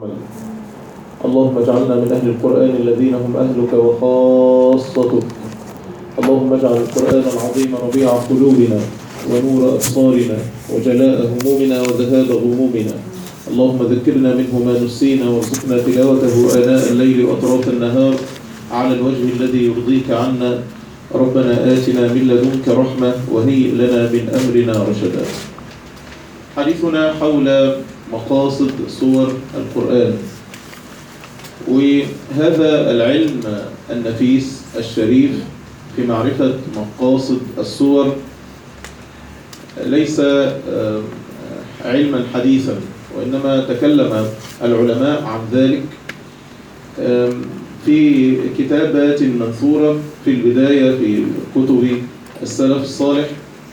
اللهم اجعلنا من أهل القرآن الذين هم أهلك وخاصتك اللهم اجعل القرآن العظيم ربيع قلوبنا ونور أبصارنا وجلاء همومنا وذهاب غمومنا اللهم ذكرنا منه ما نسينا وارزقنا تلاوته آناء الليل وأطراف النهار على الوجه الذي يرضيك عنا ربنا آتنا من لدنك رحمة وهيئ لنا من أمرنا رشدا حديثنا حول مقاصد سور القرآن وهذا العلم النفيس الشريف في معرفة مقاصد السور ليس علما حديثا وإنما تكلم العلماء عن ذلك في كتابات منثورة في البداية في كتب السلف الصالح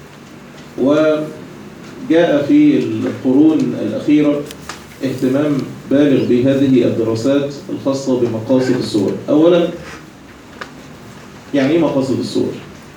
وجاء في القرون الأخيرة اهتمام بالغ بهذه الدراسات الخاصة بمقاصد السور أولا يعني ايه مقاصد السور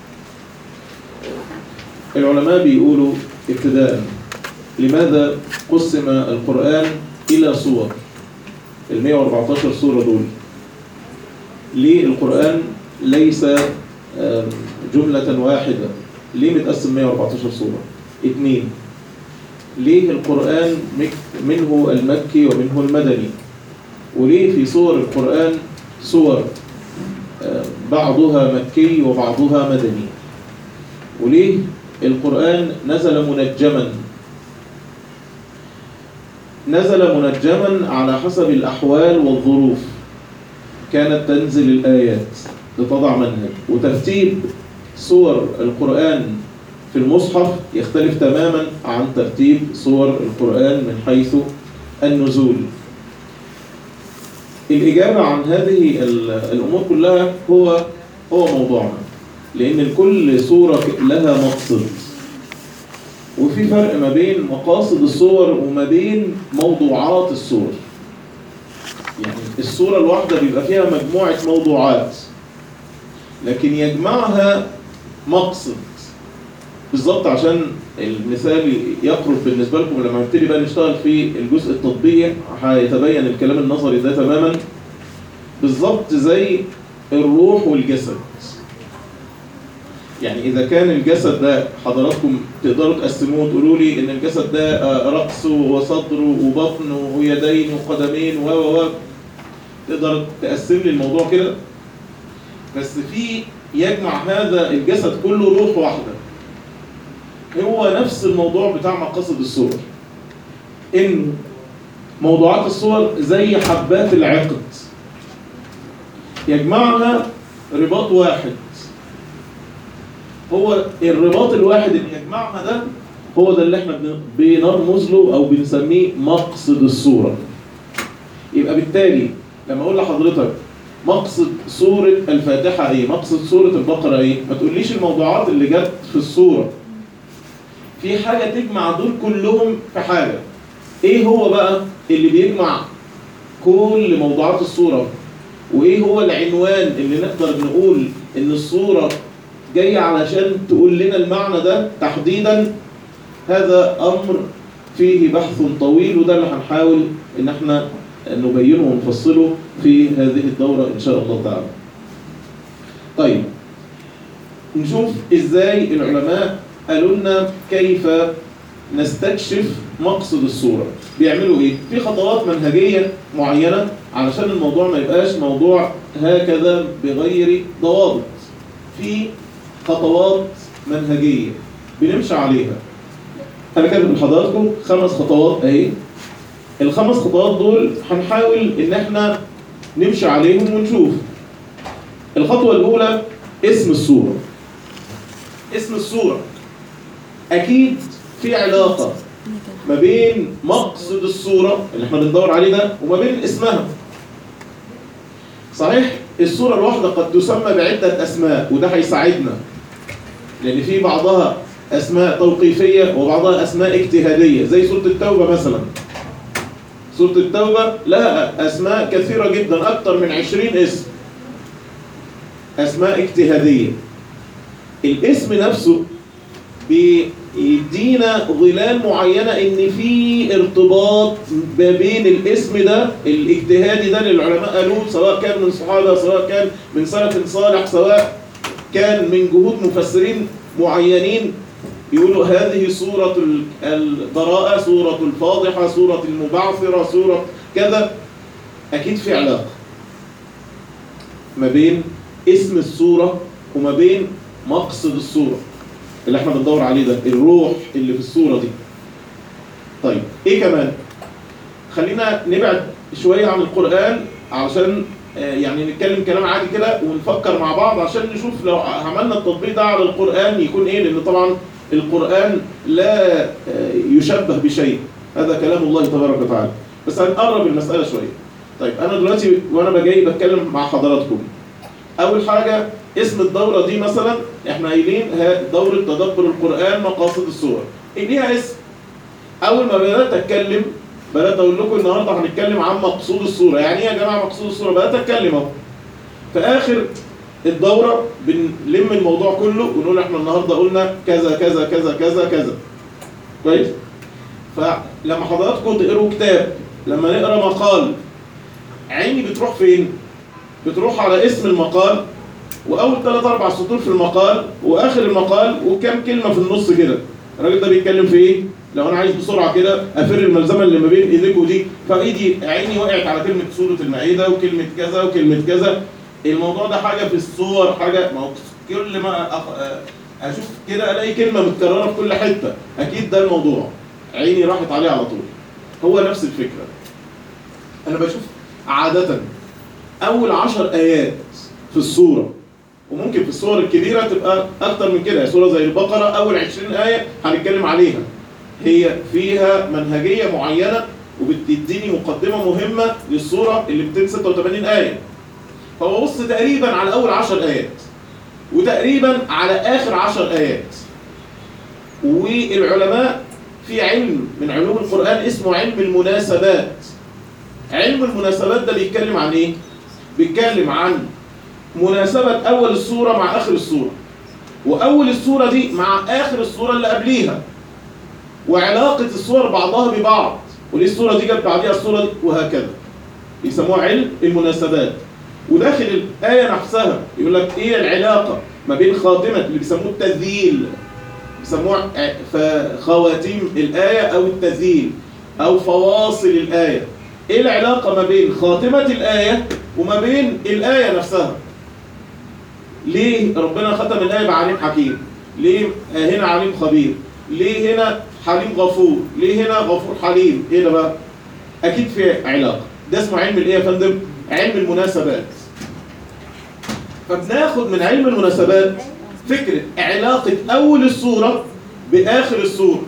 العلماء بيقولوا ابتداء لماذا قسم القرآن إلى صور ال 114 سورة دول ليه القرآن ليس جملة واحدة ليه متقسم 114 سورة اثنين ليه القرآن منه المكي ومنه المدني وليه في صور القرآن صور بعضها مكي وبعضها مدني وليه القرآن نزل منجما نزل منجما على حسب الأحوال والظروف كانت تنزل الآيات لتضع منهج وترتيب سور القرآن في المصحف يختلف تماما عن ترتيب سور القرآن من حيث النزول الإجابة عن هذه الأمور كلها هو هو موضوعنا لأن كل سورة لها مقصد وفي فرق ما بين مقاصد الصور وما بين موضوعات الصور يعني الصورة الواحدة بيبقى فيها مجموعة موضوعات لكن يجمعها مقصد بالظبط عشان المثال يقرب بالنسبة لكم لما نبتدي بقى نشتغل في الجزء التطبيقي هيتبين الكلام النظري ده تماما بالظبط زي الروح والجسد يعني إذا كان الجسد ده حضراتكم تقدروا تقسموه وتقولوا لي إن الجسد ده رأس وصدر وبطن ويدين وقدمين و و تقدر تقسم لي الموضوع كده بس في يجمع هذا الجسد كله روح واحدة هو نفس الموضوع بتاع مقاصد الصور إن موضوعات الصور زي حبات العقد يجمعها رباط واحد هو الرباط الواحد اللي يجمعها ده هو ده اللي احنا بنرمز له او بنسميه مقصد الصورة يبقى بالتالي لما اقول لحضرتك مقصد سورة الفاتحة ايه مقصد سورة البقرة ايه ما تقوليش الموضوعات اللي جت في السورة في حاجة تجمع دول كلهم في حاجة ايه هو بقى اللي بيجمع كل موضوعات الصورة وايه هو العنوان اللي نقدر نقول ان الصورة جاية علشان تقول لنا المعنى ده تحديدا هذا امر فيه بحث طويل وده اللي هنحاول ان احنا نبينه ونفصله في هذه الدورة ان شاء الله تعالى طيب نشوف ازاي العلماء قالوا لنا كيف نستكشف مقصد الصورة بيعملوا ايه؟ في خطوات منهجية معينة علشان الموضوع ما يبقاش موضوع هكذا بغير ضوابط في خطوات منهجية بنمشي عليها انا كاتب لحضراتكم خمس خطوات اهي الخمس خطوات دول هنحاول ان احنا نمشي عليهم ونشوف الخطوة الاولى اسم الصورة اسم الصورة اكيد في علاقة ما بين مقصد الصورة اللي احنا بندور عليه ده وما بين اسمها صحيح الصورة الواحدة قد تسمى بعدة اسماء وده هيساعدنا لان في بعضها اسماء توقيفية وبعضها اسماء اجتهادية زي سورة التوبة مثلا سورة التوبة لها اسماء كثيرة جدا اكتر من عشرين اسم اسماء اجتهادية الاسم نفسه يدينا ظلال معينة ان في ارتباط ما بين الاسم ده الاجتهادي ده للعلماء قالوه سواء كان من صحابة سواء كان من سلف صالح سواء كان من جهود مفسرين معينين يقولوا هذه سورة ال- البراءة سورة الفاضحة سورة المبعثرة سورة كذا أكيد في علاقة ما بين اسم السورة وما بين مقصد السورة اللي احنا بندور عليه ده الروح اللي في السورة دي طيب ايه كمان خلينا نبعد شوية عن القرآن علشان آه، يعني نتكلم كلام عادي كده ونفكر مع بعض عشان نشوف لو عملنا التطبيق ده على القرآن يكون ايه لان طبعا القرآن لا آه، يشبه بشيء هذا كلام الله تبارك وتعالى بس هنقرب المسألة شوية طيب انا دلوقتي وانا جاي بتكلم مع حضراتكم اول حاجة اسم الدورة دي مثلا احنا قايلين ها- دورة تدبر القرآن مقاصد السور إيه ليها اسم اول ما بدات اتكلم بدات اقول لكم النهارده هنتكلم عن مقصود الصوره يعني ايه يا جماعه مقصود الصوره بدات اتكلم اهو في اخر الدوره بنلم الموضوع كله ونقول احنا النهارده قلنا كذا كذا كذا كذا كذا كويس فلما حضراتكم تقروا كتاب لما نقرا مقال عيني بتروح فين بتروح على اسم المقال واول ثلاث اربع سطور في المقال واخر المقال وكام كلمه في النص كده الراجل ده بيتكلم في ايه لو انا عايز بسرعه كده افر الملزمه اللي ما بين ايديكوا دي فايدي عيني وقعت على كلمه سوره المائده وكلمه كذا وكلمه كذا الموضوع ده حاجه في الصور حاجه ما هو كل ما أخ... اشوف كده الاقي كلمه متكرره في كل حته اكيد ده الموضوع عيني راحت عليه على طول هو نفس الفكره انا بشوف عاده اول عشر ايات في السوره وممكن في الصور الكبيرة تبقى أكتر من كده سورة زي البقرة أول 20 آية هنتكلم عليها هي فيها منهجية معينة وبتديني مقدمة مهمة للصورة اللي 286 آية فببص تقريبا على أول 10 آيات وتقريبا على آخر 10 آيات والعلماء في علم من علوم القرآن اسمه علم المناسبات علم المناسبات ده بيتكلم عن إيه؟ بيتكلم عن مناسبة أول السورة مع آخر السورة وأول السورة دي مع آخر السورة اللي قبليها وعلاقة السور بعضها ببعض وليه السورة دي جت بعديها السورة دي وهكذا يسموها علم المناسبات وداخل الآية نفسها يقول لك إيه العلاقة ما بين خاتمة اللي بيسموه التذييل بيسموه خواتيم الآية أو التذييل أو فواصل الآية إيه العلاقة ما بين خاتمة الآية وما بين الآية نفسها ليه ربنا ختم الآية بعليم حكيم ليه هنا عليم خبير ليه هنا حليم غفور ليه هنا غفور حليم ايه ده بقى اكيد في علاقة ده اسمه علم الايه يا فندم علم المناسبات فبناخد من علم المناسبات فكرة علاقة اول السورة باخر السورة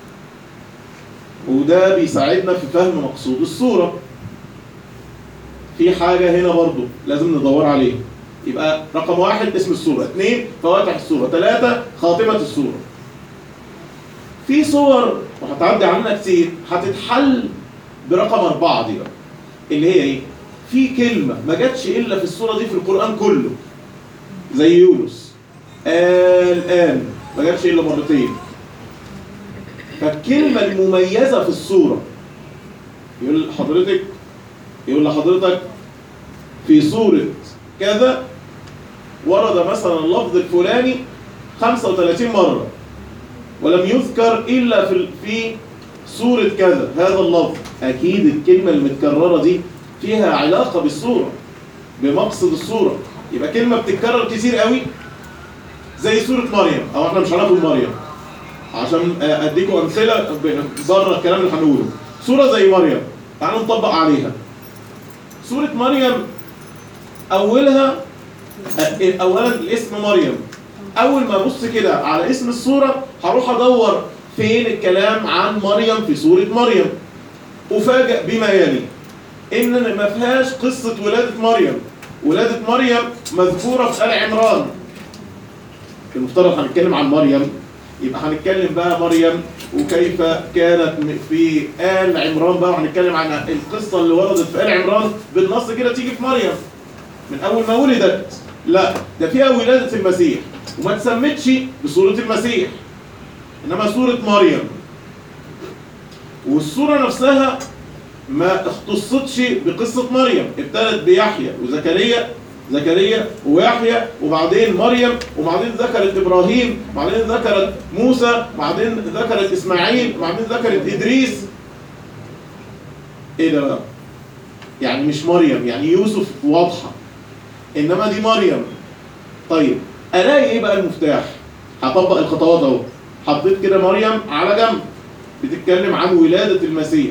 وده بيساعدنا في فهم مقصود السورة في حاجة هنا برضو لازم ندور عليها يبقى رقم واحد اسم السورة اثنين فواتح السورة ثلاثة خاتمة السورة في صور وهتعدي علينا كتير هتتحل برقم أربعة دي بقى اللي هي إيه؟ في كلمة ما جاتش إلا في السورة دي في القرآن كله زي يونس الآن ما جاتش إلا مرتين فالكلمة المميزة في السورة يقول حضرتك يقول لحضرتك في سورة كذا ورد مثلا اللفظ الفلاني 35 مرة ولم يذكر إلا في في سورة كذا هذا اللفظ أكيد الكلمة المتكررة دي فيها علاقة بالسورة بمقصد السورة يبقى كلمة بتتكرر كتير قوي زي سورة مريم أو احنا مش هناخد مريم عشان أديكم أمثلة بره الكلام اللي هنقوله سورة زي مريم تعالوا نطبق عليها سورة مريم أولها أولا الاسم مريم أول ما أبص كده على اسم السورة هروح أدور فين الكلام عن مريم في سورة مريم أفاجأ بما يلي إن ما فيهاش قصة ولادة مريم ولادة مريم مذكورة في آل عمران المفترض هنتكلم عن مريم يبقى هنتكلم بقى مريم وكيف كانت في آل عمران بقى وهنتكلم عن القصة اللي وردت في آل عمران بالنص كده تيجي في مريم من أول ما ولدت لا ده فيها ولادة المسيح وما تسمتش بصورة المسيح انما سوره مريم والسوره نفسها ما اختصتش بقصه مريم ابتدت بيحيى وزكريا زكريا ويحيى وبعدين مريم وبعدين ذكرت ابراهيم وبعدين ذكرت موسى وبعدين ذكرت اسماعيل وبعدين ذكرت ادريس ايه ده بقى يعني مش مريم يعني يوسف واضحه انما دي مريم طيب الاقي ايه بقى المفتاح هطبق الخطوات اهو حطيت كده مريم على جنب بتتكلم عن ولاده المسيح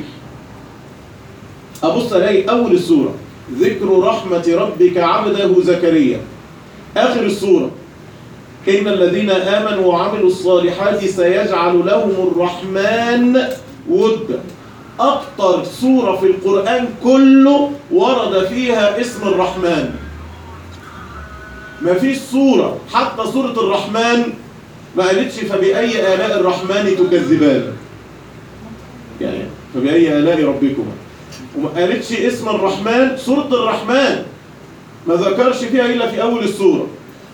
ابص الاقي اول السوره ذكر رحمه ربك عبده زكريا اخر السوره ان الذين امنوا وعملوا الصالحات سيجعل لهم الرحمن ودا اكتر سوره في القران كله ورد فيها اسم الرحمن ما فيش سورة حتى سورة الرحمن ما قالتش فبأي آلاء الرحمن تكذبان يعني فبأي آلاء ربكما وما قالتش اسم الرحمن سورة الرحمن ما ذكرش فيها إلا في أول السورة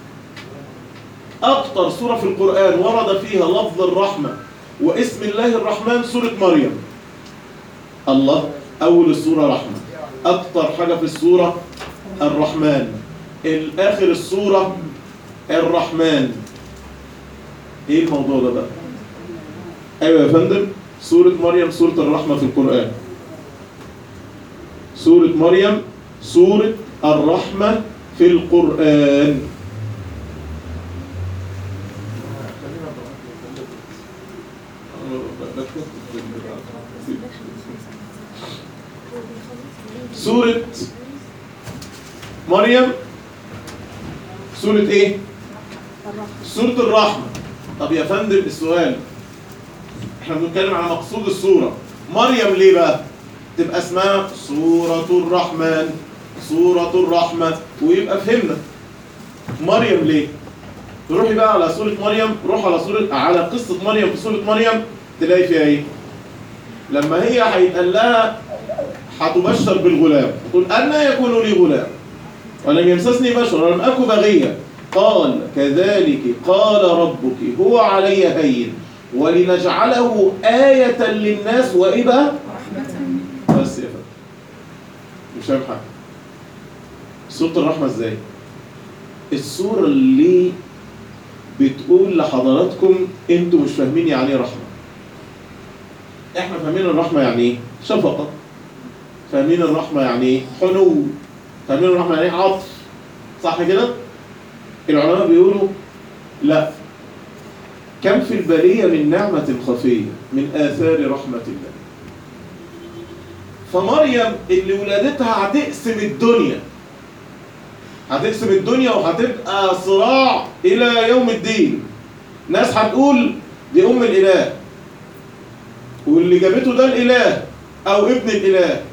أكتر سورة في القرآن ورد فيها لفظ الرحمة واسم الله الرحمن سورة مريم الله أول السورة رحمة أكتر حاجة في السورة الرحمن الآخر السورة الرحمن ايه الموضوع ده بقى ايوه يا فندم سورة مريم سورة الرحمة في القرآن سورة مريم سورة الرحمة في القرآن سورة مريم سورة ايه؟ سورة الرحمة طب يا فندم السؤال احنا بنتكلم على مقصود السورة مريم ليه بقى؟ تبقى اسمها سورة الرحمن سورة الرحمة ويبقى فهمنا مريم ليه؟ تروحي بقى على سورة مريم روح على سورة على قصة مريم في سورة مريم تلاقي فيها ايه؟ لما هي هيتقال لها هتبشر بالغلام تقول أنا يكون لي غلام ولم يمسسني بشر ولم أكن بغيا قال كذلك قال ربك هو علي هين ولنجعله آية للناس وإيه بقى؟ بس يا فندم مش فاهم حاجة سورة الرحمة ازاي؟ السورة اللي بتقول لحضراتكم انتوا مش فاهمين يعني ايه رحمة احنا فاهمين الرحمة يعني ايه؟ شفقة فاهمين الرحمة يعني ايه؟ حنو فاهمين الرحمة يعني ايه؟ عطف صح كده؟ العلماء بيقولوا لا كم في البرية من نعمة خفية من آثار رحمة الله فمريم اللي ولادتها هتقسم الدنيا هتقسم الدنيا وهتبقى صراع إلى يوم الدين ناس هتقول دي أم الإله واللي جابته ده الإله أو ابن الإله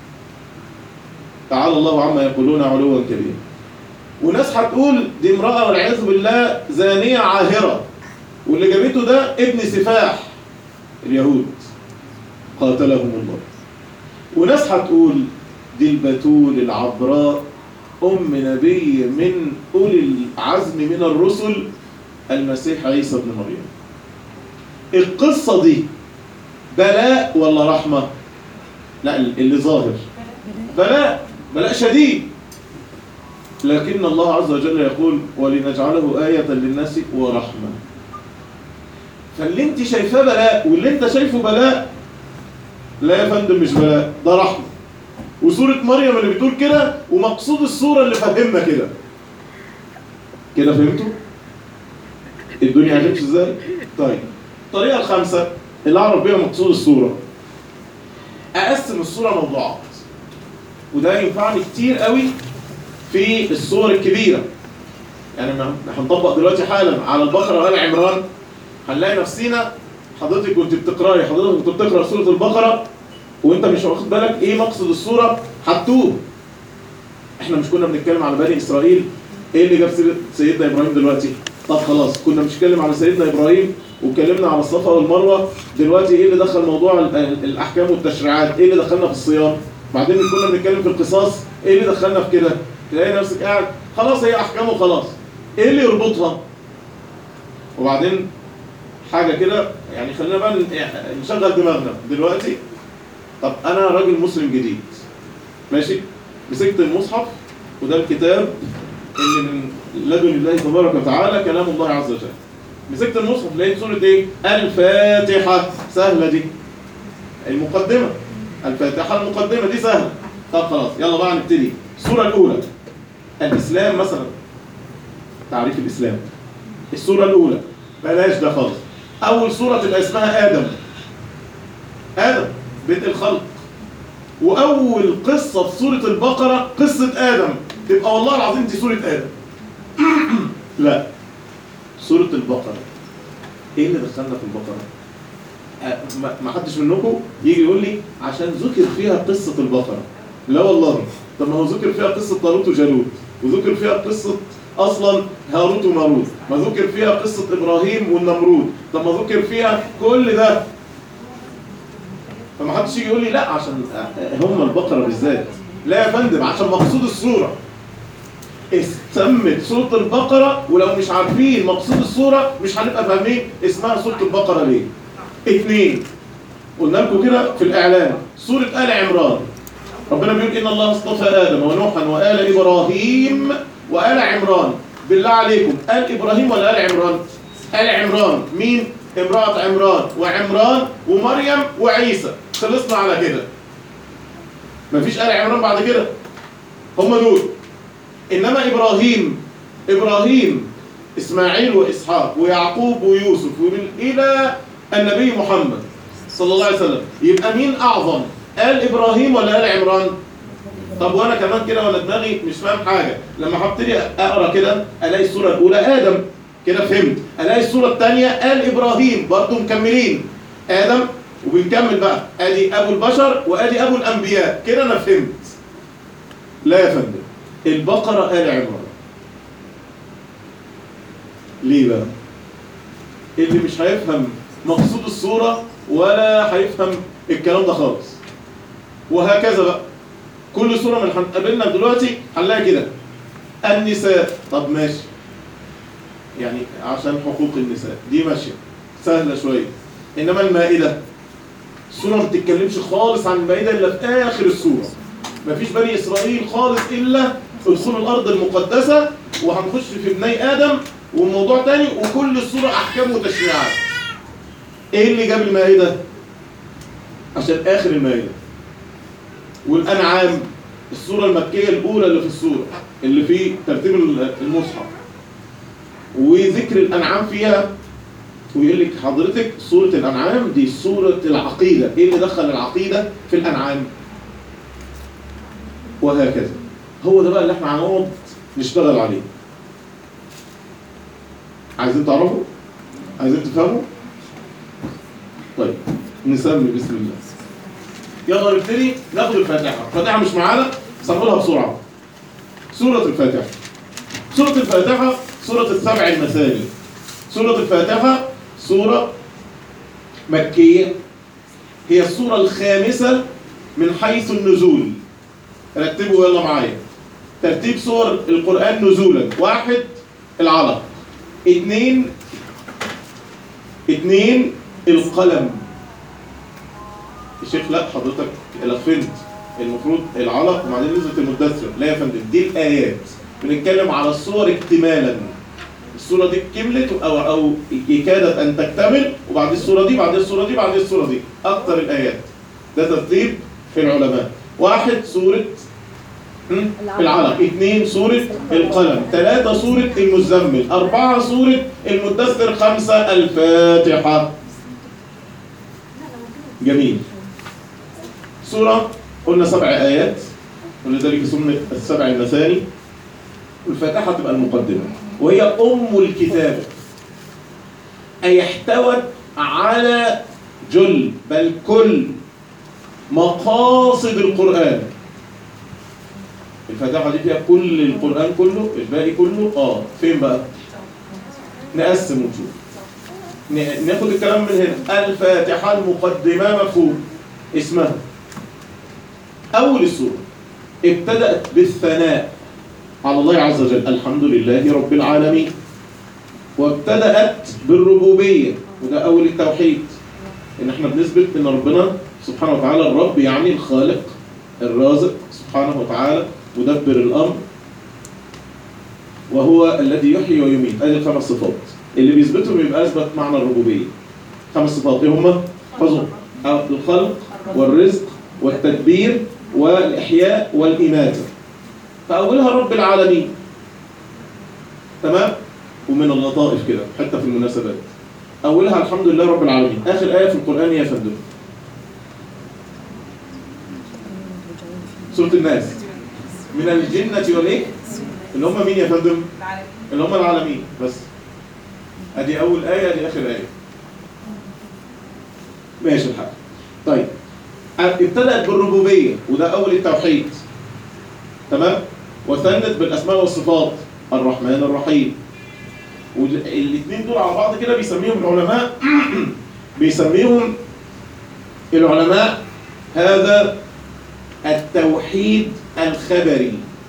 تعالى الله عما يقولون علوا كبيرا وناس هتقول دي امرأة والعياذ بالله زانية عاهرة واللي جابته ده ابن سفاح اليهود قاتلهم الله وناس هتقول دي البتول العذراء أم نبي من أولي العزم من الرسل المسيح عيسى ابن مريم القصة دي بلاء ولا رحمة؟ لا اللي ظاهر بلاء بلاء شديد لكن الله عز وجل يقول ولنجعله آية للناس ورحمة فاللي انت شايفاه بلاء واللي انت شايفه بلاء لا يا فندم مش بلاء ده رحمة وسورة مريم اللي بتقول كده ومقصود السورة اللي فهمنا كده كده فهمتوا؟ الدنيا هتمشي ازاي؟ طيب الطريقة الخامسة اللي اعرف بيها مقصود السورة اقسم السورة موضوعات وده ينفعني كتير قوي في الصور الكبيرة يعني ما هنطبق دلوقتي حالا على البقرة وآل عمران هنلاقي نفسينا حضرتك كنت بتقراي حضرتك كنت بتقرا سورة البقرة وانت مش واخد بالك ايه مقصد السورة هتوه احنا مش كنا بنتكلم على بني اسرائيل ايه اللي جاب سيرة سيدنا ابراهيم دلوقتي طب خلاص كنا بنتكلم على سيدنا ابراهيم واتكلمنا على الصفا والمروة دلوقتي ايه اللي دخل موضوع ال- ال- الاحكام والتشريعات ايه اللي دخلنا في الصيام بعدين كنا بنتكلم في القصاص ايه اللي دخلنا في كده تلاقي نفسك قاعد خلاص هي احكام وخلاص ايه اللي يربطها وبعدين حاجه كده يعني خلينا بقى ن- نشغل دماغنا دلوقتي طب انا راجل مسلم جديد ماشي مسكت المصحف وده الكتاب اللي من لدن الله تبارك وتعالى كلام الله عز وجل مسكت المصحف لقيت سوره ايه الفاتحه سهله دي المقدمه الفاتحه المقدمه دي سهله طب خلاص يلا بقى نبتدي السوره الاولى الاسلام مثلا تعريف الاسلام السوره الاولى بلاش ده خالص اول سوره تبقى اسمها ادم ادم بدء الخلق واول قصه في سوره البقره قصه ادم تبقى والله العظيم دي سوره ادم لا سوره البقره ايه اللي دخلنا في البقره آه، ما- ما حدش منكم يجي يقول لي عشان ذكر فيها قصه البقره لا والله طب ما هو ذكر فيها قصه طالوت وجالوت وذكر فيها قصه اصلا هاروت وماروت ما ذكر فيها قصه ابراهيم والنمرود طب ما ذكر فيها كل ده فما حدش يجي يقول لي لا عشان هم البقره بالذات لا يا فندم عشان مقصود الصوره استمت سوره البقره ولو مش عارفين مقصود الصوره مش هنبقى فاهمين اسمها سوره البقره ليه اثنين قلنا لكم كده في الاعلان سوره ال عمران ربنا بيقول ان الله اصطفى ادم ونوحا وال ابراهيم وال عمران بالله عليكم ال ابراهيم ولا ال عمران ال عمران مين امراه عمران وعمران ومريم وعيسى خلصنا على كده مفيش ال عمران بعد كده هم دول انما ابراهيم ابراهيم اسماعيل واسحاق ويعقوب ويوسف ومن الى النبي محمد صلى الله عليه وسلم يبقى مين اعظم ال ابراهيم ولا ال عمران طب وانا كمان كده ولا دماغي مش فاهم حاجه لما هبتدي اقرا كده الاقي السوره الاولى ادم كده فهمت الاقي السوره الثانيه ال ابراهيم برضه مكملين ادم وبنكمل بقى ادي ابو البشر وادي ابو الانبياء كده انا فهمت لا يا فندم البقره ال عمران ليه بقى اللي مش هيفهم مقصود الصوره ولا هيفهم الكلام ده خالص وهكذا بقى كل صورة من هنقابلنا دلوقتي هنلاقي كده النساء طب ماشي يعني عشان حقوق النساء دي ماشية سهلة شوية إنما المائدة السورة ما بتتكلمش خالص عن المائدة إلا في آخر السورة مفيش بني إسرائيل خالص إلا ادخلوا الأرض المقدسة وهنخش في ابني آدم وموضوع تاني وكل السورة أحكام وتشريعات إيه اللي جاب المائدة؟ عشان آخر المائدة والأنعام السورة المكية الأولى اللي في السورة اللي في ترتيب المصحف وذكر الأنعام فيها ويقول لك حضرتك سورة الأنعام دي سورة العقيدة إيه اللي دخل العقيدة في الأنعام وهكذا هو ده بقى اللي احنا هنقعد نشتغل عليه عايزين تعرفوا؟ عايزين تفهموا؟ طيب نسمي بسم الله يلا نبتدي ناخد الفاتحة الفاتحة مش معانا بس هنقولها بسرعة سورة الفاتحة سورة الفاتحة سورة السبع المثاني سورة الفاتحة سورة مكية هي السورة الخامسة من حيث النزول رتبوا يلا معايا ترتيب سور القرآن نزولا واحد العلق اثنين اثنين القلم الشيخ لا حضرتك لفنت المفروض العلق وبعدين نزلت المدثر لا يا فندم دي الايات بنتكلم على الصور اكتمالا الصورة دي كملت او او كادت ان تكتمل وبعد الصورة دي بعد الصورة دي بعد الصورة دي اكتر الايات ده ترتيب في العلماء واحد سورة هم؟ العلق اثنين سورة القلم ثلاثة سورة المزمل أربعة سورة المدثر خمسة الفاتحة جميل سورة قلنا سبع آيات ولذلك سمت السبع المثاني والفاتحة تبقى المقدمة وهي أم الكتاب أي احتوت على جل بل كل مقاصد القرآن الفاتحة دي فيها كل القرآن كله الباقي كله اه فين بقى نقسم ونشوف ن- ناخد الكلام من هنا الفاتحة المقدمة مفهوم اسمها أول السورة ابتدأت بالثناء على الله عز وجل الحمد لله رب العالمين وابتدأت بالربوبية وده أول التوحيد إن إحنا بنثبت إن ربنا سبحانه وتعالى الرب يعني الخالق الرازق سبحانه وتعالى مدبر الأمر وهو الذي يحيي ويميت ادي الخمس صفات اللي بيثبتهم يبقى اثبت معنى الربوبيه خمس صفات ايه هم حفظهم الخلق والرزق والتدبير والاحياء والاماته فاولها رب العالمين تمام ومن اللطائف كده حتى في المناسبات اولها الحمد لله رب العالمين اخر ايه في القران يا فندم سوره الناس من الجنه والايه اللي هم مين يا فندم اللي هم العالمين بس ادي اول ايه ادي اخر ايه ماشي الحال طيب ابتدأت بالربوبية وده أول التوحيد تمام وثنت بالأسماء والصفات الرحمن الرحيم والاثنين دول على بعض كده بيسميهم العلماء بيسميهم العلماء هذا التوحيد الخبري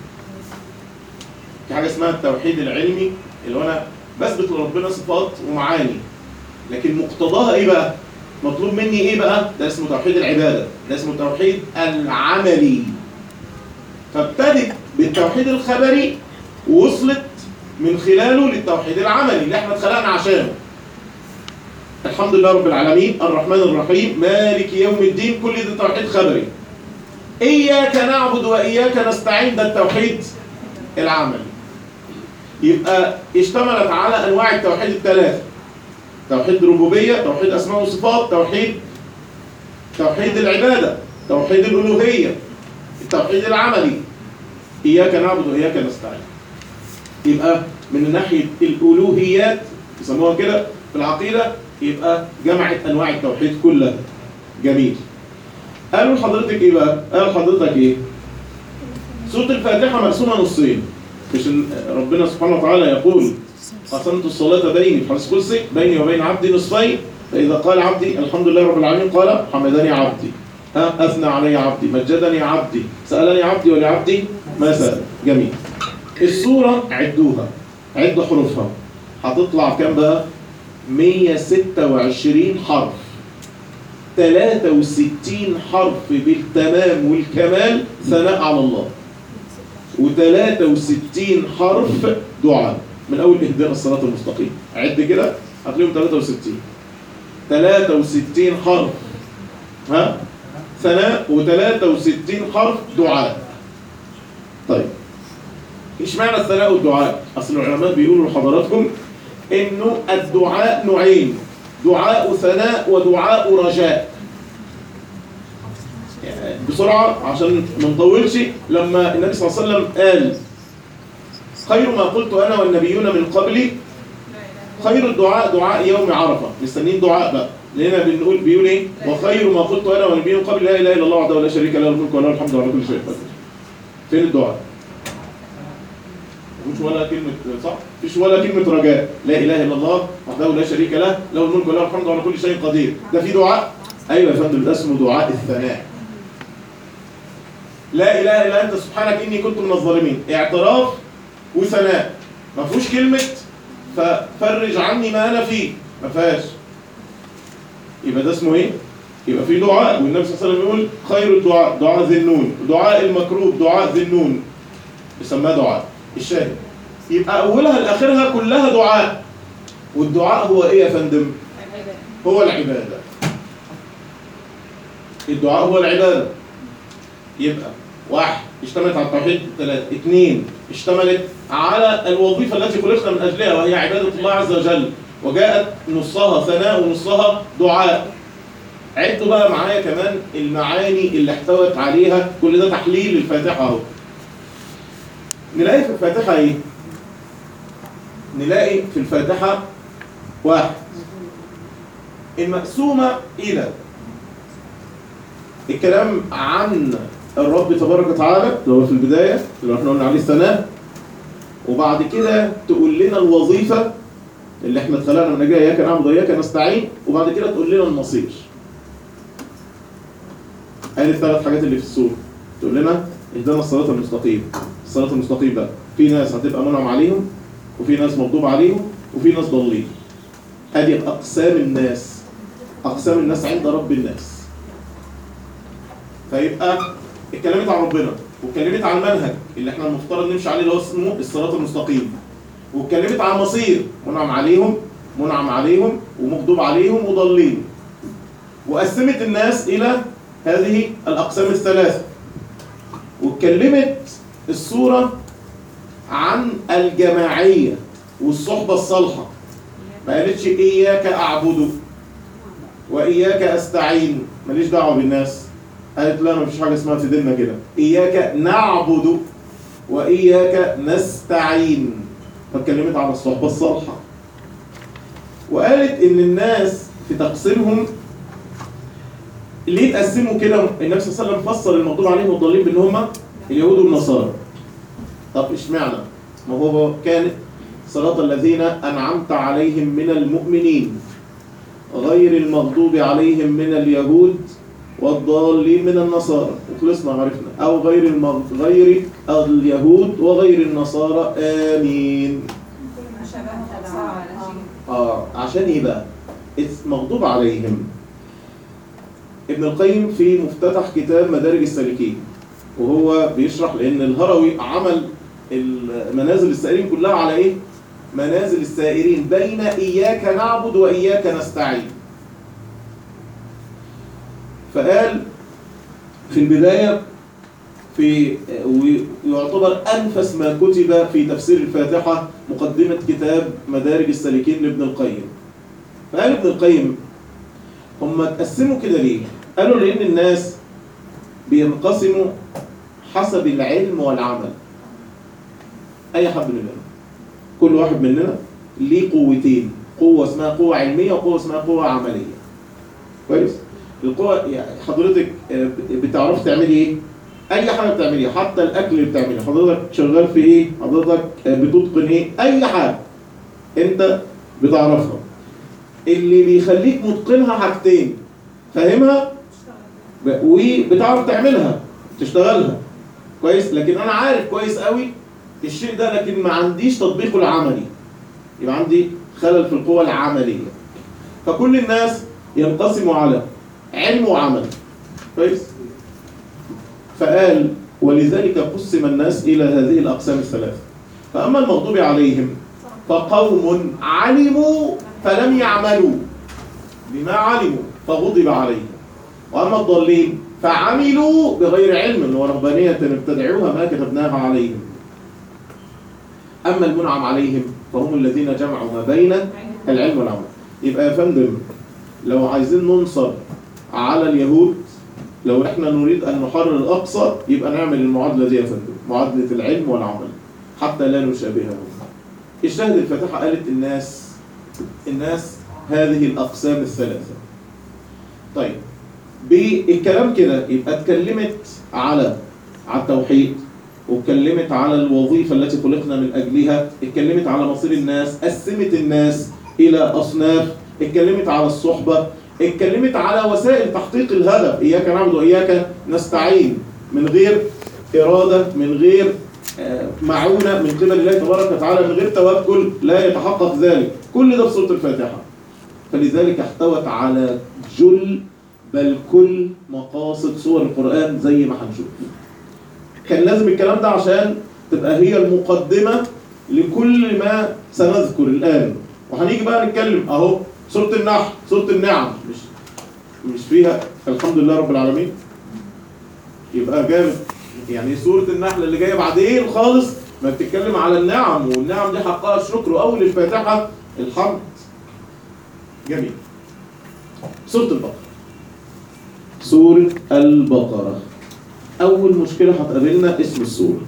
في حاجه اسمها التوحيد العلمي اللي هو انا بثبت لربنا صفات ومعاني لكن مقتضاها ايه بقى؟ مطلوب مني ايه بقى؟ ده اسمه توحيد العباده، ده اسمه التوحيد العملي. فابتدت بالتوحيد الخبري ووصلت من خلاله للتوحيد العملي اللي احنا اتخلقنا عشانه. الحمد لله رب العالمين الرحمن الرحيم مالك يوم الدين كل ده توحيد خبري. إياك نعبد وإياك نستعين ده التوحيد العملي. يبقى اشتملت على انواع التوحيد الثلاثه توحيد ربوبيه توحيد اسماء وصفات توحيد توحيد العباده توحيد الالوهيه التوحيد العملي اياك نعبد واياك نستعين يبقى من ناحيه الالوهيات يسموها كده في العقيده يبقى جمعت انواع التوحيد كلها جميل قالوا لحضرتك ايه بقى قال حضرتك ايه سوره الفاتحه مرسومه نصين مش ال- ربنا سبحانه وتعالى يقول قسمت الصلاة بيني في حديث قدسي بيني وبين عبدي نصفين فإذا قال عبدي الحمد لله رب العالمين قال حمدني عبدي ها أثنى علي عبدي مجدني عبدي سألني عبدي ولعبدي ما سأل جميل السورة عدوها عدوا حروفها هتطلع كام بقى 126 حرف 63 حرف بالتمام والكمال ثناء على الله و63 حرف دعاء من اول اهدنا الصراط المستقيم عد كده هتلاقيهم 63 63 حرف ها ثناء و63 حرف دعاء طيب ايش معنى الثناء والدعاء اصل العلماء بيقولوا لحضراتكم انه الدعاء نوعين دعاء ثناء ودعاء رجاء بسرعة عشان ما نطولش لما النبي صلى الله عليه وسلم قال خير ما قلت أنا والنبيون من قبلي خير الدعاء دعاء يوم عرفة مستنيين دعاء بقى لأن بنقول بيقول إيه وخير ما قلت أنا والنبيون من قبل لا إله إلا الله وحده لا شريك له الملك وله الحمد وله كل شيء قدير فين الدعاء؟ مش ولا كلمة صح؟ مفيش ولا كلمة رجاء لا إله إلا الله وحده لا شريك له له الملك وله الحمد وله كل شيء قدير ده في دعاء؟ أيوه يا فندم ده اسمه دعاء الثناء لا اله الا انت سبحانك اني كنت من الظالمين اعتراف وثناء ما فيهوش كلمه ففرج عني ما انا فيه ما فيهاش يبقى ده اسمه ايه يبقى في دعاء والنبي صلى الله عليه وسلم يقول خير الدعاء دعاء ذي النون دعاء المكروب دعاء ذي النون يسمى دعاء الشاهد يبقى اولها لاخرها كلها دعاء والدعاء هو ايه يا فندم هو العباده الدعاء هو العباده يبقى واحد اشتملت على التوحيد ثلاثة اثنين اشتملت على الوظيفة التي خلقنا من أجلها وهي عبادة الله عز وجل وجاءت نصها ثناء ونصها دعاء عدوا بقى معايا كمان المعاني اللي احتوت عليها كل ده تحليل الفاتحة اهو نلاقي في الفاتحة ايه؟ نلاقي في الفاتحة واحد المقسومة إلى الكلام عن الرب تبارك وتعالى اللي هو في البداية اللي احنا قلنا عليه الثناء وبعد كده تقول لنا الوظيفة اللي احنا اتخلقنا من اجلها اياك نعبد واياك نستعين وبعد كده تقول لنا المصير. ادي الثلاث حاجات اللي في السورة تقول لنا اهدنا الصراط المستقيم الصراط المستقيم بقى في ناس هتبقى منعم عليهم وفي ناس مغضوب عليهم وفي ناس ضالين هذه أقسام الناس أقسام الناس عند رب الناس فيبقى اتكلمت عن ربنا واتكلمت عن المنهج اللي احنا المفترض نمشي عليه اللي هو اسمه الصراط المستقيم واتكلمت عن مصير منعم عليهم منعم عليهم ومغضوب عليهم وضالين وقسمت الناس إلى هذه الأقسام الثلاثة واتكلمت السورة عن الجماعية والصحبة الصالحة ما قالتش إياك أعبد وإياك أستعين ماليش دعوة بالناس قالت لا مفيش حاجة اسمها في ديننا كده إياك نعبد وإياك نستعين فاتكلمت عن الصحبة الصالحة وقالت إن الناس في تقسيمهم ليه تقسموا كده النبي صلى الله عليه وسلم فسر المغضوب عليهم والضالين بان هم اليهود والنصارى طب اشمعنى ما هو كانت صراط الذين انعمت عليهم من المؤمنين غير المغضوب عليهم من اليهود والضالين من النصارى وخلصنا عرفنا او غير المغ... غير اليهود وغير النصارى امين اه عشان ايه بقى إذ مغضوب عليهم ابن القيم في مفتتح كتاب مدارج السالكين وهو بيشرح لان الهروي عمل منازل السائرين كلها على ايه منازل السائرين بين اياك نعبد واياك نستعين فقال في البدايه في ويعتبر انفس ما كتب في تفسير الفاتحه مقدمه كتاب مدارج السالكين لابن القيم فقال ابن القيم هم اتقسموا كده ليه؟ قالوا لأن الناس بينقسموا حسب العلم والعمل أي حد مننا كل واحد مننا ليه قوتين قوة اسمها قوة علمية وقوة اسمها قوة عملية كويس؟ القوة يعني حضرتك بتعرف تعملي ايه؟ أي حاجة بتعمليها حتى الأكل اللي بتعمليه حضرتك شغال في ايه؟ حضرتك بتتقن ايه؟ أي حاجة أنت بتعرفها اللي بيخليك متقنها حاجتين فاهمها وبتعرف تعملها تشتغلها كويس لكن انا عارف كويس قوي الشيء ده لكن ما عنديش تطبيقه العملي يبقى عندي خلل في القوة العملية فكل الناس ينقسموا على علم وعمل كويس فقال ولذلك قسم الناس إلى هذه الأقسام الثلاثة فأما المغضوب عليهم فقوم علموا فلم يعملوا بما علموا فغضب عليهم وأما الضالين فعملوا بغير علم اللي هو ربانية ابتدعوها ما كتبناها عليهم أما المنعم عليهم فهم الذين جمعوا ما بين العلم والعمل يبقى يا فندم لو عايزين ننصر على اليهود لو احنا نريد أن نحرر الأقصى يبقى نعمل المعادلة دي يا فندم معادلة العلم والعمل حتى لا نشابههم الشاهد الفاتحة قالت الناس الناس هذه الأقسام الثلاثة طيب بالكلام كده يبقى اتكلمت على على التوحيد واتكلمت على الوظيفة التي خلقنا من أجلها اتكلمت على مصير الناس قسمت الناس إلى أصناف اتكلمت على الصحبة اتكلمت على وسائل تحقيق الهدف إياك نعبد وإياك نستعين من غير إرادة من غير معونة من قبل الله تبارك وتعالى من غير توكل لا يتحقق ذلك كل ده في سورة الفاتحة فلذلك احتوت على جل بل كل مقاصد سور القرآن زي ما هنشوف كان لازم الكلام ده عشان تبقى هي المقدمة لكل ما سنذكر الآن وهنيجي بقى نتكلم أهو سورة النحل سورة النعم مش مش فيها الحمد لله رب العالمين يبقى جامد يعني سورة النحل اللي جاية بعدين خالص ما بتتكلم على النعم والنعم دي حقها الشكر وأول الفاتحة الحمد جميل سورة البقرة سورة البقرة أول مشكلة هتقابلنا اسم السورة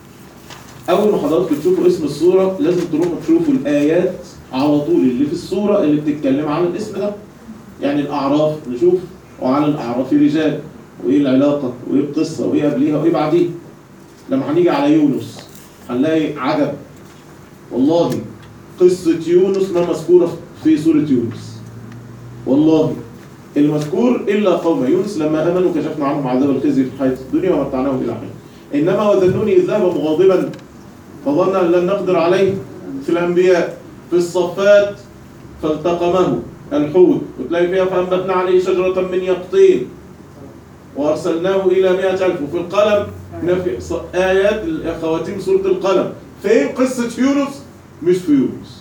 أول ما حضراتكم تشوفوا اسم السورة لازم تروحوا تشوفوا الآيات على طول اللي في السورة اللي بتتكلم عن الاسم ده يعني الأعراف نشوف وعلى الأعراف رجال وإيه العلاقة وإيه القصة وإيه قبليها وإيه بعديها لما هنيجي على يونس هنلاقي عجب والله قصة يونس ما مذكورة في سورة يونس والله المذكور إلا قوم يونس لما آمنوا كشفنا عنهم عذاب الخزي في الحياة الدنيا ومتعناهم إلى حين إنما وذنوني إذ ذهب مغاضبا فظن أن لن نقدر عليه في الأنبياء في الصفات فالتقمه الحوت وتلاقي فيها فأنبتنا عليه شجرة من يقطين وأرسلناه إلى مئة ألف وفي القلم نفي ص- آيات خواتيم سورة القلم فين قصة يونس؟ مش في يونس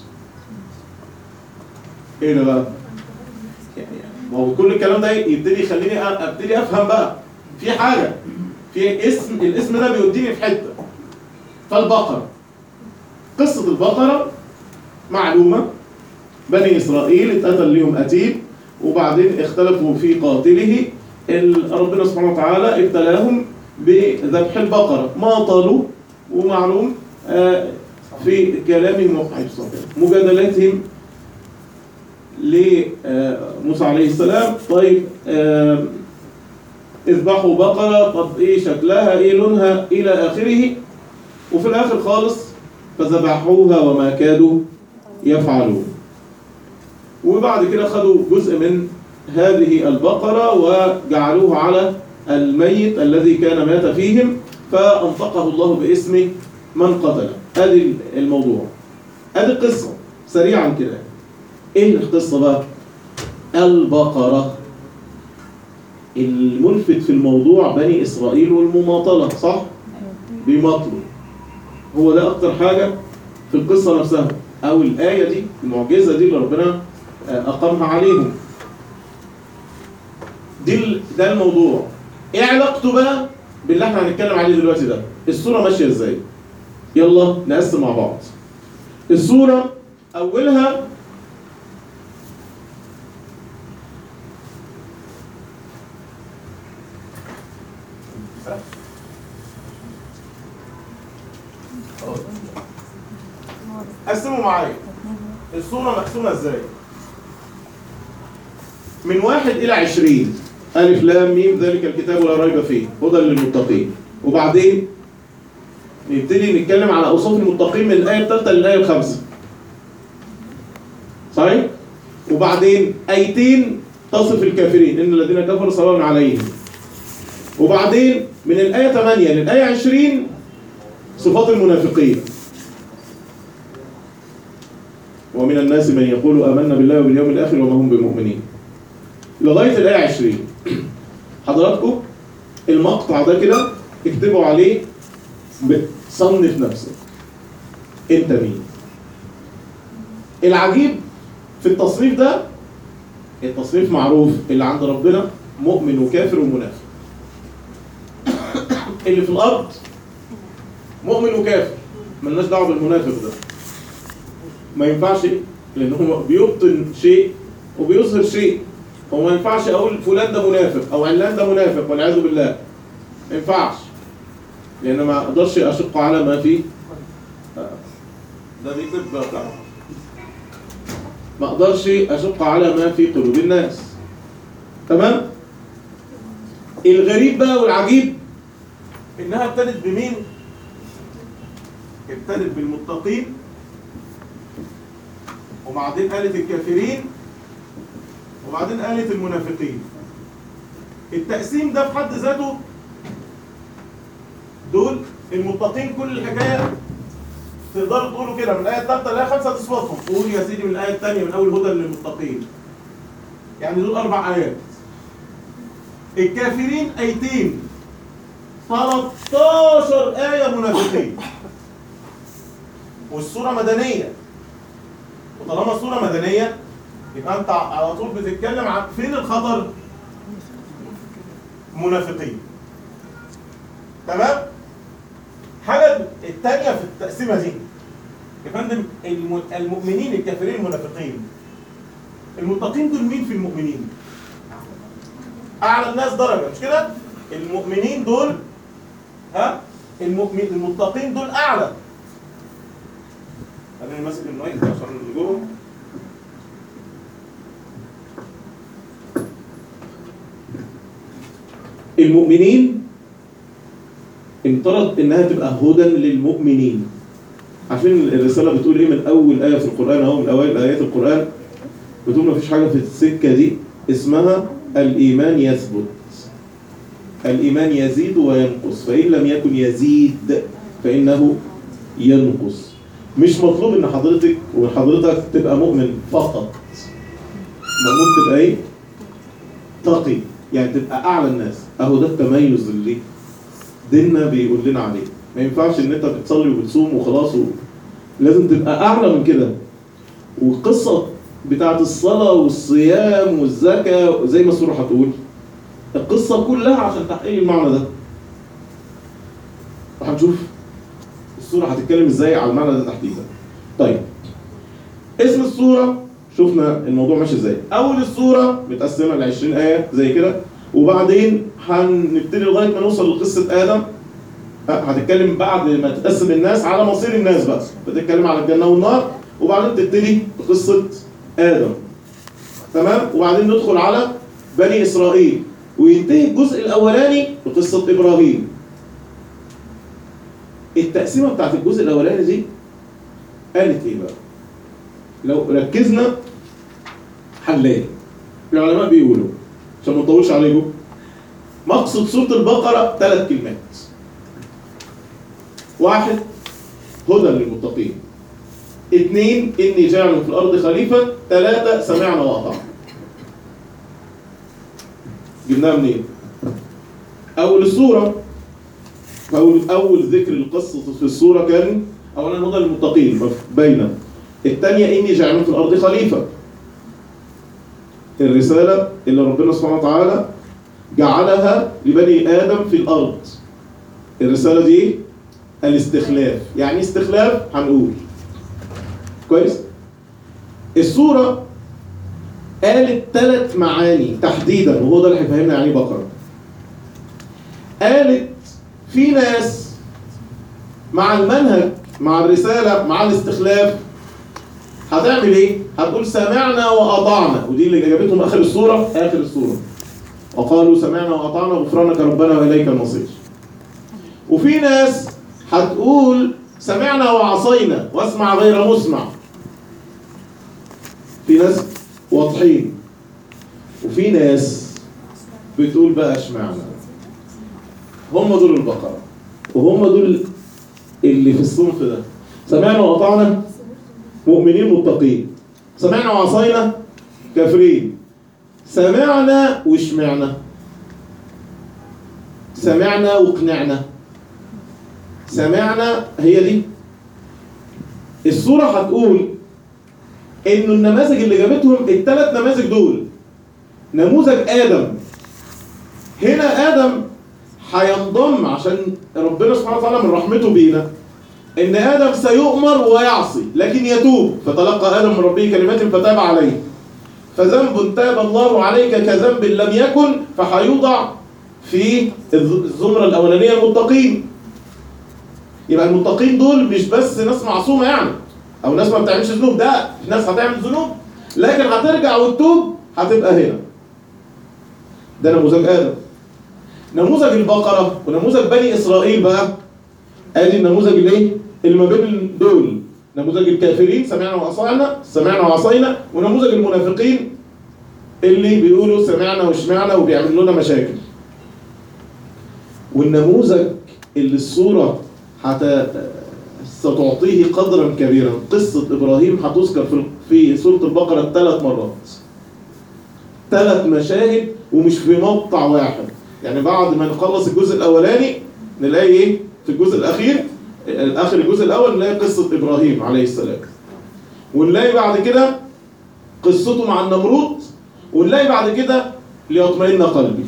إيه ده بقى؟ يعني ما هو كل الكلام ده يبتدي يخليني أ- ابتدي افهم بقى في حاجه في اسم الاسم ده بيوديني في حته فالبقره قصه البقره معلومه بني اسرائيل اتقتل لهم قتيل وبعدين اختلفوا في قاتله ال- ربنا سبحانه وتعالى ابتلاهم بذبح البقره ما طالوا ومعلوم آه، في كلامهم مجادلتهم لموسى عليه السلام طيب آه، اذبحوا بقرة طب ايه شكلها ايه لونها الى اخره وفي الاخر خالص فذبحوها وما كادوا يفعلون وبعد كده خدوا جزء من هذه البقرة وجعلوه على الميت الذي كان مات فيهم فأنطقه الله باسم من قتله ادي الموضوع ادي القصة سريعا كده ايه القصة بقى البقرة الملفت في الموضوع بني إسرائيل والمماطلة صح؟ بيماطلوا هو ده أكتر حاجة في القصة نفسها أو الآية دي المعجزة دي اللي ربنا آه، أقامها عليهم دي ال- ده الموضوع إيه علاقته بقى باللي احنا هنتكلم عليه دلوقتي ده الصورة ماشية إزاي يلا نقسم مع بعض الصورة أولها قسموا معايا الصورة مقسومة ازاي؟ من واحد إلى عشرين ألف لام ميم ذلك الكتاب لا ريب فيه هدى للمتقين وبعدين نبتدي نتكلم على أوصاف المتقين من الآية الثالثة للآية الخامسة صحيح؟ وبعدين آيتين تصف الكافرين إن الذين كفروا سواء عليهم وبعدين من الآية 8 للآية 20 صفات المنافقين ومن الناس من يقول آمنا بالله وباليوم الآخر وما هم بمؤمنين لغاية الآية 20 حضراتكم المقطع ده كده اكتبوا عليه صنف نفسك انت مين العجيب في التصنيف ده التصنيف معروف اللي عند ربنا مؤمن وكافر ومنافق اللي في الارض مؤمن وكافر ملناش دعوه بالمنافق ده ما ينفعش لان هو بيبطن شيء وبيظهر شيء هو ما ينفعش اقول فلان ده منافق او علان ده منافق والعياذ بالله ما ينفعش لان ما اقدرش اشق على ما في ده دي طب طبعا ما اقدرش اشق على ما في قلوب الناس تمام الغريب بقى والعجيب انها ابتدت بمين ابتدت بالمتقين وبعدين قالت الكافرين وبعدين قالت المنافقين التقسيم ده في حد ذاته دول المتقين كل الحكايه تقدروا تقولوا كده من الايه الثالثه للايه الخامسه تصفاتهم قول يا سيدي من الايه الثانيه من اول هدى للمتقين يعني دول اربع ايات الكافرين ايتين 13 ايه منافقين والسوره مدنيه وطالما السوره مدنيه يبقى انت على طول بتتكلم عن فين الخطر منافقين تمام حاجه الثانيه في التقسيمه دي يا فندم الم- المؤمنين الكافرين المنافقين المتقين دول مين في المؤمنين اعلى الناس درجه مش كده المؤمنين دول ها المؤمن المتقين دول اعلى انا ماسك المايك ده عشان اللي جوه المؤمنين انطرد انها تبقى هدى للمؤمنين عارفين الرساله بتقول ايه من اول ايه في القران اهو من اوائل ايات القران بتقول ما فيش حاجه في السكه دي اسمها الايمان يثبت الايمان يزيد وينقص فان لم يكن يزيد فانه ينقص مش مطلوب ان حضرتك وحضرتك تبقى مؤمن فقط مأمون تبقى ايه؟ تقي يعني تبقى اعلى الناس اهو ده التميز اللي ديننا بيقول لنا عليه ما ينفعش ان انت بتصلي وبتصوم وخلاص و... لازم تبقى اعلى من كده والقصه بتاعت الصلاه والصيام والزكاه زي ما السوره هتقول القصه كلها عشان تحقيق المعنى ده وهنشوف السوره هتتكلم ازاي على المعنى ده تحديدا طيب اسم السوره شفنا الموضوع ماشي ازاي اول السوره متقسمه ل 20 ايه زي كده وبعدين هنبتدي لغايه ما نوصل لقصه ادم هتتكلم بعد ما تقسم الناس على مصير الناس بقى بتتكلم على الجنه والنار وبعدين تبتدي بقصه ادم تمام وبعدين ندخل على بني اسرائيل وينتهي الجزء الاولاني بقصه ابراهيم التقسيمه بتاعت الجزء الاولاني دي قالت ايه بقى لو ركزنا حلال العلماء بيقولوا عشان ما نطولش عليكم مقصد سوره البقره ثلاث كلمات واحد هدى للمتقين اثنين اني جاعل في الارض خليفه ثلاثه سمعنا واطعنا جبناها منين اول السوره اول اول ذكر القصه في السوره كان اولا هدى للمتقين باينه الثانيه اني جاعل في الارض خليفه الرساله اللي ربنا سبحانه وتعالى جعلها لبني ادم في الارض الرساله دي ايه الاستخلاف يعني استخلاف هنقول كويس السورة قالت ثلاث معاني تحديدا وهو ده اللي هيفهمنا يعني بقرة قالت في ناس مع المنهج مع الرسالة مع الاستخلاف هتعمل ايه؟ هتقول سمعنا وأطعنا ودي اللي جابتهم آخر السورة آخر السورة وقالوا سمعنا وأطعنا غفرانك ربنا وإليك المصير وفي ناس هتقول سمعنا وعصينا واسمع غير مسمع في ناس واضحين وفي ناس بتقول بقى اشمعنا هم دول البقرة وهم دول اللي في الصنف ده سمعنا وأطعنا مؤمنين متقين سمعنا وعصينا كافرين سمعنا وشمعنا سمعنا وقنعنا سمعنا هي دي الصورة هتقول انه النماذج اللي جابتهم الثلاث نماذج دول نموذج ادم هنا ادم هينضم عشان ربنا سبحانه وتعالى من رحمته بينا ان ادم سيؤمر ويعصي لكن يتوب فتلقى ادم من ربه كلمات فتاب عليه فذنب تاب الله عليك كذنب لم يكن فهيوضع في الزمرة الأولانية المتقين يبقى المتقين دول مش بس ناس معصومة يعني أو ناس ما بتعملش ذنوب ده ناس هتعمل ذنوب لكن هترجع وتتوب هتبقى هنا ده نموذج آدم نموذج البقرة ونموذج بني إسرائيل بقى ادي النموذج الايه اللي ما بين دول نموذج الكافرين سمعنا وعصينا سمعنا وعصينا ونموذج المنافقين اللي بيقولوا سمعنا وشمعنا وبيعملوا لنا مشاكل والنموذج اللي الصورة حتى ستعطيه قدرا كبيرا قصة إبراهيم هتذكر في في سورة البقرة ثلاث مرات ثلاث مشاهد ومش في مقطع واحد يعني بعد ما نخلص الجزء الأولاني نلاقي إيه في الجزء الأخير آخر الجزء الأول نلاقي قصة إبراهيم عليه السلام ونلاقي بعد كده قصته مع النمرود ونلاقي بعد كده ليطمئن قلبي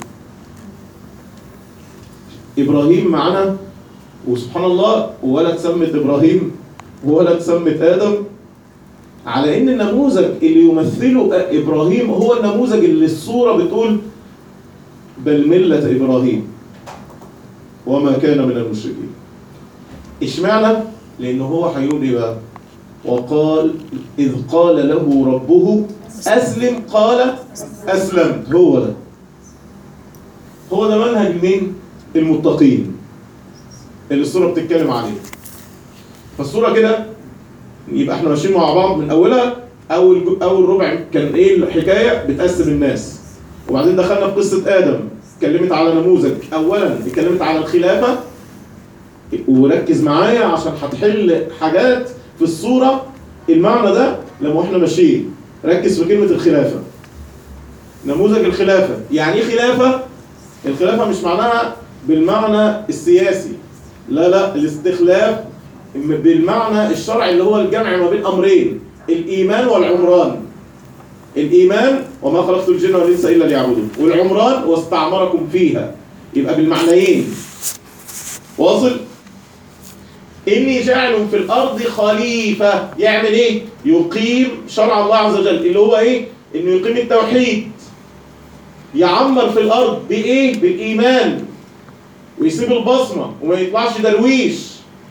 إبراهيم معنا وسبحان الله ولا تسمت إبراهيم ولا تسمت آدم على إن النموذج اللي يمثله إبراهيم هو النموذج اللي الصورة بتقول بل ملة إبراهيم وما كان من المشركين اشمعنى؟ لأنه هو هيقول إيه بقى؟ وقال إذ قال له ربه أسلم قال أسلمت هو ده هو ده منهج مين؟ المتقين اللي السورة بتتكلم عليه فالسورة كده يبقى احنا ماشيين مع بعض من أولها أول أول ربع كان إيه الحكاية بتقسم الناس وبعدين دخلنا في قصة آدم اتكلمت على نموذج أولا اتكلمت على الخلافة وركز معايا عشان هتحل حاجات في الصورة المعنى ده لما احنا ماشيين ركز في كلمة الخلافة نموذج الخلافة يعني ايه خلافة؟ الخلافة مش معناها بالمعنى السياسي لا لا الاستخلاف بالمعنى الشرعي اللي هو الجمع ما بين أمرين الإيمان والعمران الإيمان وما خلقت الجن والإنس إلا ليعبدون والعمران واستعمركم فيها يبقى بالمعنيين واصل إني جاعل في الأرض خليفة يعمل إيه؟ يقيم شرع الله عز وجل اللي هو إيه؟ إنه يقيم التوحيد يعمر في الأرض بإيه؟ بالإيمان ويسيب البصمة وما يطلعش درويش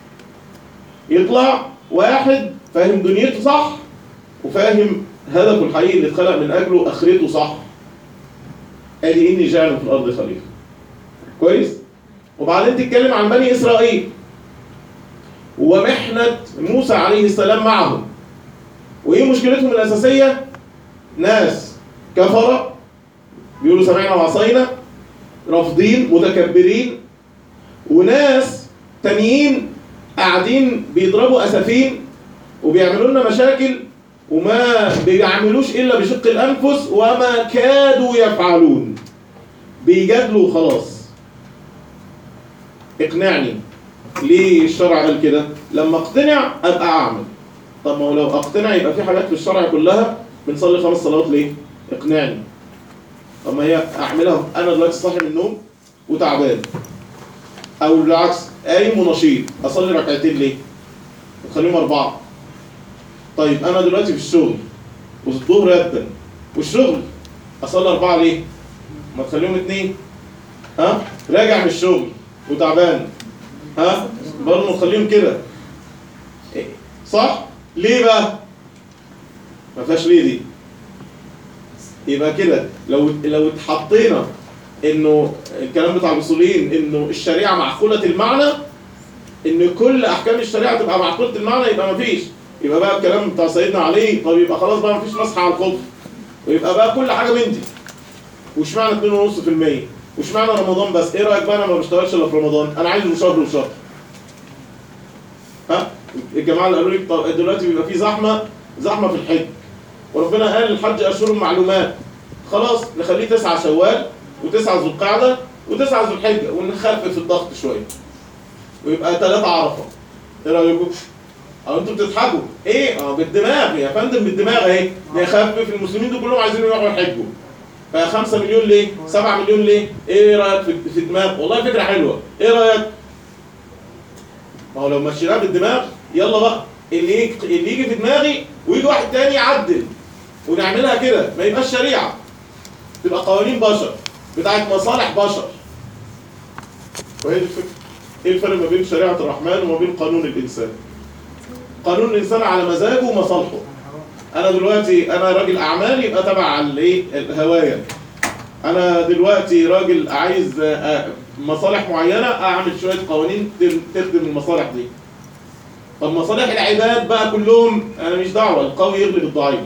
يطلع واحد فاهم دنيته صح وفاهم هدفه الحقيقي اللي اتخلق من أجله آخرته صح ادي إني جاعل في الأرض خليفة كويس؟ وبعدين تتكلم عن بني إسرائيل ومحنة موسى عليه السلام معهم وإيه مشكلتهم الأساسية؟ ناس كفرة بيقولوا سمعنا وعصينا رافضين متكبرين وناس تانيين قاعدين بيضربوا أسفين وبيعملوا لنا مشاكل وما بيعملوش إلا بشق الأنفس وما كادوا يفعلون بيجادلوا خلاص اقنعني ليه الشرع قال كده لما اقتنع ابقى اعمل طب ما هو لو اقتنع يبقى في حاجات في الشرع كلها بنصلي خمس صلوات ليه اقنعني طب ما هي اعملها انا دلوقتي صاحي من النوم وتعبان او بالعكس قايم ونشيط اصلي ركعتين ليه خليهم اربعه طيب انا دلوقتي في الشغل والظهر يبدا والشغل اصلي اربعه ليه ما تخليهم اتنين ها راجع من الشغل وتعبان ها برضه نخليهم كده إيه؟ صح ليه بقى ما فيهاش ليه دي يبقى كده لو لو اتحطينا انه الكلام بتاع الاصوليين انه الشريعه معقوله المعنى ان كل احكام الشريعه تبقى معقوله المعنى يبقى ما فيش يبقى بقى الكلام بتاع سيدنا علي طب يبقى خلاص بقى ما فيش مسح على الخبز ويبقى بقى كل حاجه من دي وش معنى 2.5% وش معنى رمضان بس ايه رايك بقى انا ما بشتغلش الا في رمضان انا عايزه شهر وشهر ها الجماعه اللي قالوا لي طب دلوقتي بيبقى في زحمه زحمه في الحج وربنا قال الحج اشهر معلومات خلاص نخليه تسعة شوال وتسعة ذو القعدة وتسعة ذو الحجة ونخفف الضغط شوية ويبقى ثلاثة عرفة ايه رأيكم؟ او انتوا بتضحكوا ايه اه بالدماغ يا فندم بالدماغ اهي نخفف المسلمين دول كلهم عايزين يروحوا يحجوا فخمسة مليون ليه؟ سبعة مليون ليه؟ ايه رأيك في في الدماغ؟ والله فكرة حلوة، ايه رأيك؟ ما هو لو مشيناها بالدماغ يلا بقى اللي يجي اللي يجي في دماغي ويجي واحد تاني يعدل ونعملها كده ما يبقاش شريعة تبقى قوانين بشر بتاعت مصالح بشر وهي دي الفكرة ايه الفرق ما بين شريعة الرحمن وما بين قانون الإنسان؟ قانون الإنسان على مزاجه ومصالحه انا دلوقتي انا راجل اعمال يبقى تبع الايه الهوايه انا دلوقتي راجل عايز آه، مصالح معينه اعمل شويه قوانين تل- تخدم المصالح دي طب مصالح العباد بقى كلهم انا مش دعوه القوي يغلب الضعيف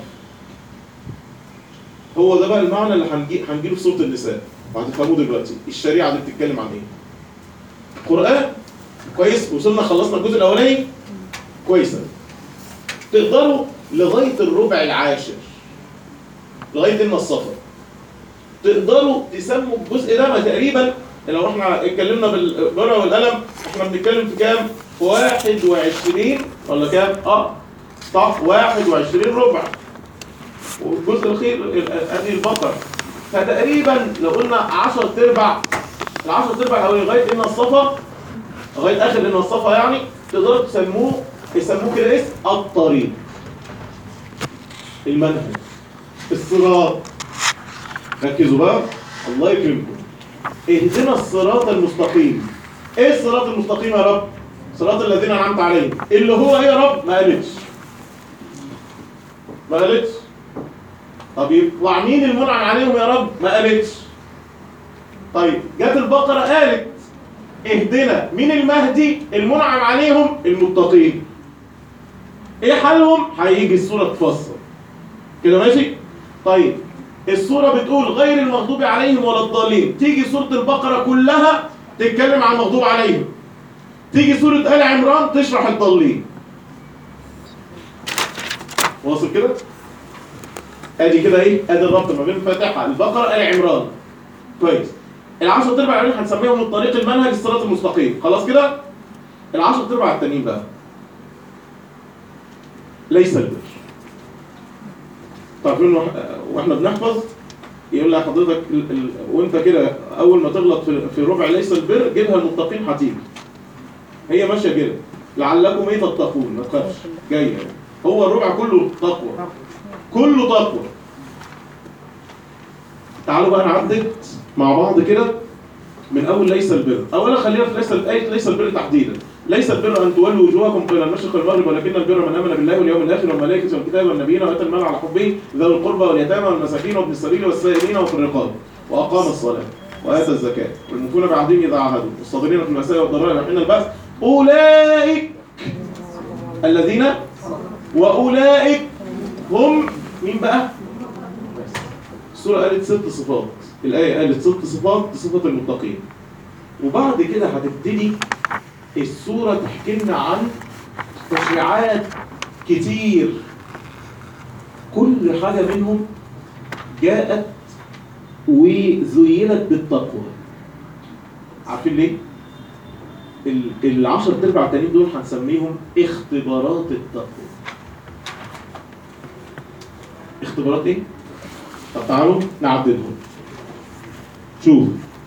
هو ده بقى المعنى اللي هنجي هنجيله في سوره النساء وهتفهموه دلوقتي الشريعه دي بتتكلم عن ايه القران كويس وصلنا خلصنا الجزء الاولاني كويس أوي. تقدروا لغاية الربع العاشر لغاية إن الصفر تقدروا تسموا الجزء ده ما تقريبا لو احنا اتكلمنا بالورقة والقلم احنا بنتكلم في كام؟ في 21 ولا كام؟ اه صح 21 ربع والجزء الأخير ال- هذه البقرة فتقريبا لو قلنا 10 تربع ال 10 تربع الأولاني لغاية إن الصفا لغاية آخر إن الصفا يعني تقدروا تسموه يسموه كده اسم الطريق المنهج الصراط ركزوا بقى الله يكرمكم اهدنا الصراط المستقيم ايه الصراط المستقيم يا رب صراط الذين انعمت عليهم اللي هو ايه يا رب ما قالتش ما قالتش طب يطلع مين المنعم عليهم يا رب ما قالتش طيب جت البقرة قالت اهدنا مين المهدي المنعم عليهم المتقين ايه حالهم هيجي السورة تفسر كده ماشي طيب السورة بتقول غير المغضوب عليهم ولا الضالين تيجي سورة البقرة كلها تتكلم عن المغضوب عليهم تيجي سورة آل عمران تشرح الضالين واصل كده ادي كده ايه ادي الربط ما بين الفاتحه البقره ال عمران كويس العشر ارباع الاولين هنسميهم من طريق المنهج الصراط المستقيم خلاص كده العشر ارباع التانيين بقى ليس البر تعرفين وإح- واحنا بنحفظ يقول لك حضرتك ال... ال... وانت كده اول ما تغلط في, في ربع ليس البر جيبها المتقين هتيجي هي ماشيه كده لعلكم ايه تتقون ما تخافش جايه هو الربع كله تقوى كله تقوى تعالوا بقى نعدد مع بعض كده من اول ليس البر اولا خلينا في ليس ايه ليس البر تحديدا ليس البر ان تولوا وجوهكم قبل المشرق والمغرب ولكن البر من امن بالله واليوم الاخر والملائكه والكتاب والنبيين واتى المال على حبه ذوي القربى واليتامى والمساكين وابن السبيل والسائلين وفي الرقاب واقام الصلاه واتى الزكاه والموفون بعهدهم اذا عاهدوا والصابرين في المساء والضراء وحين الباس اولئك الذين واولئك هم مين بقى؟ السورة قالت ست صفات الآية قالت ست صفات دي صفة المتقين وبعد كده هتبتدي السورة تحكي لنا عن تشريعات كتير كل حاجة منهم جاءت وزينت بالتقوى عارفين ليه؟ ال- العشر ارباع التانيين دول هنسميهم اختبارات التقوى اختبارات ايه؟ طب تعالوا نعددهم شوف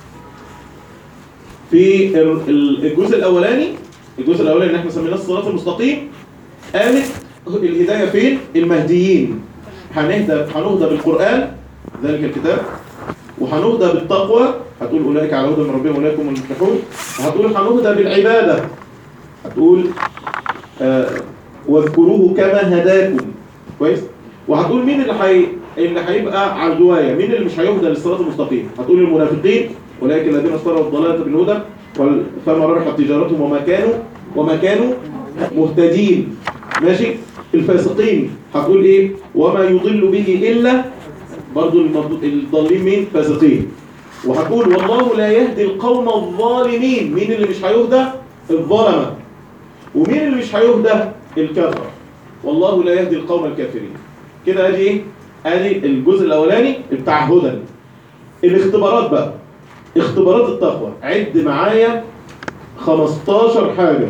في ال- ال- الجزء الاولاني الجزء الاولاني اللي احنا سميناه الصراط المستقيم قالت الهدايه فين المهديين هنهدى هنهدى بالقران ذلك الكتاب وهنهدى بالتقوى هتقول اولئك على هدى من ربهم اولئك هم المفلحون وهتقول هنهدى بالعباده هتقول آه واذكروه كما هداكم كويس وهتقول مين اللي حي... اللي هيبقى على الجوايه مين اللي مش هيهدى للصراط المستقيم هتقول المنافقين اولئك الذين اشتروا الضلاله بالهدى وال- فما ربحت تجارتهم وما كانوا وما كانوا مهتدين ماشي الفاسقين هتقول ايه وما يضل به الا برضو المض- الضالين مين فاسقين وهتقول والله لا يهدي القوم الظالمين مين اللي مش هيهدى الظلمه ومين اللي مش هيهدى الكفر والله لا يهدي القوم الكافرين كده ادي ايه ادي الجزء الاولاني بتاع هدى الاختبارات بقى اختبارات التقوى عد معايا 15 حاجه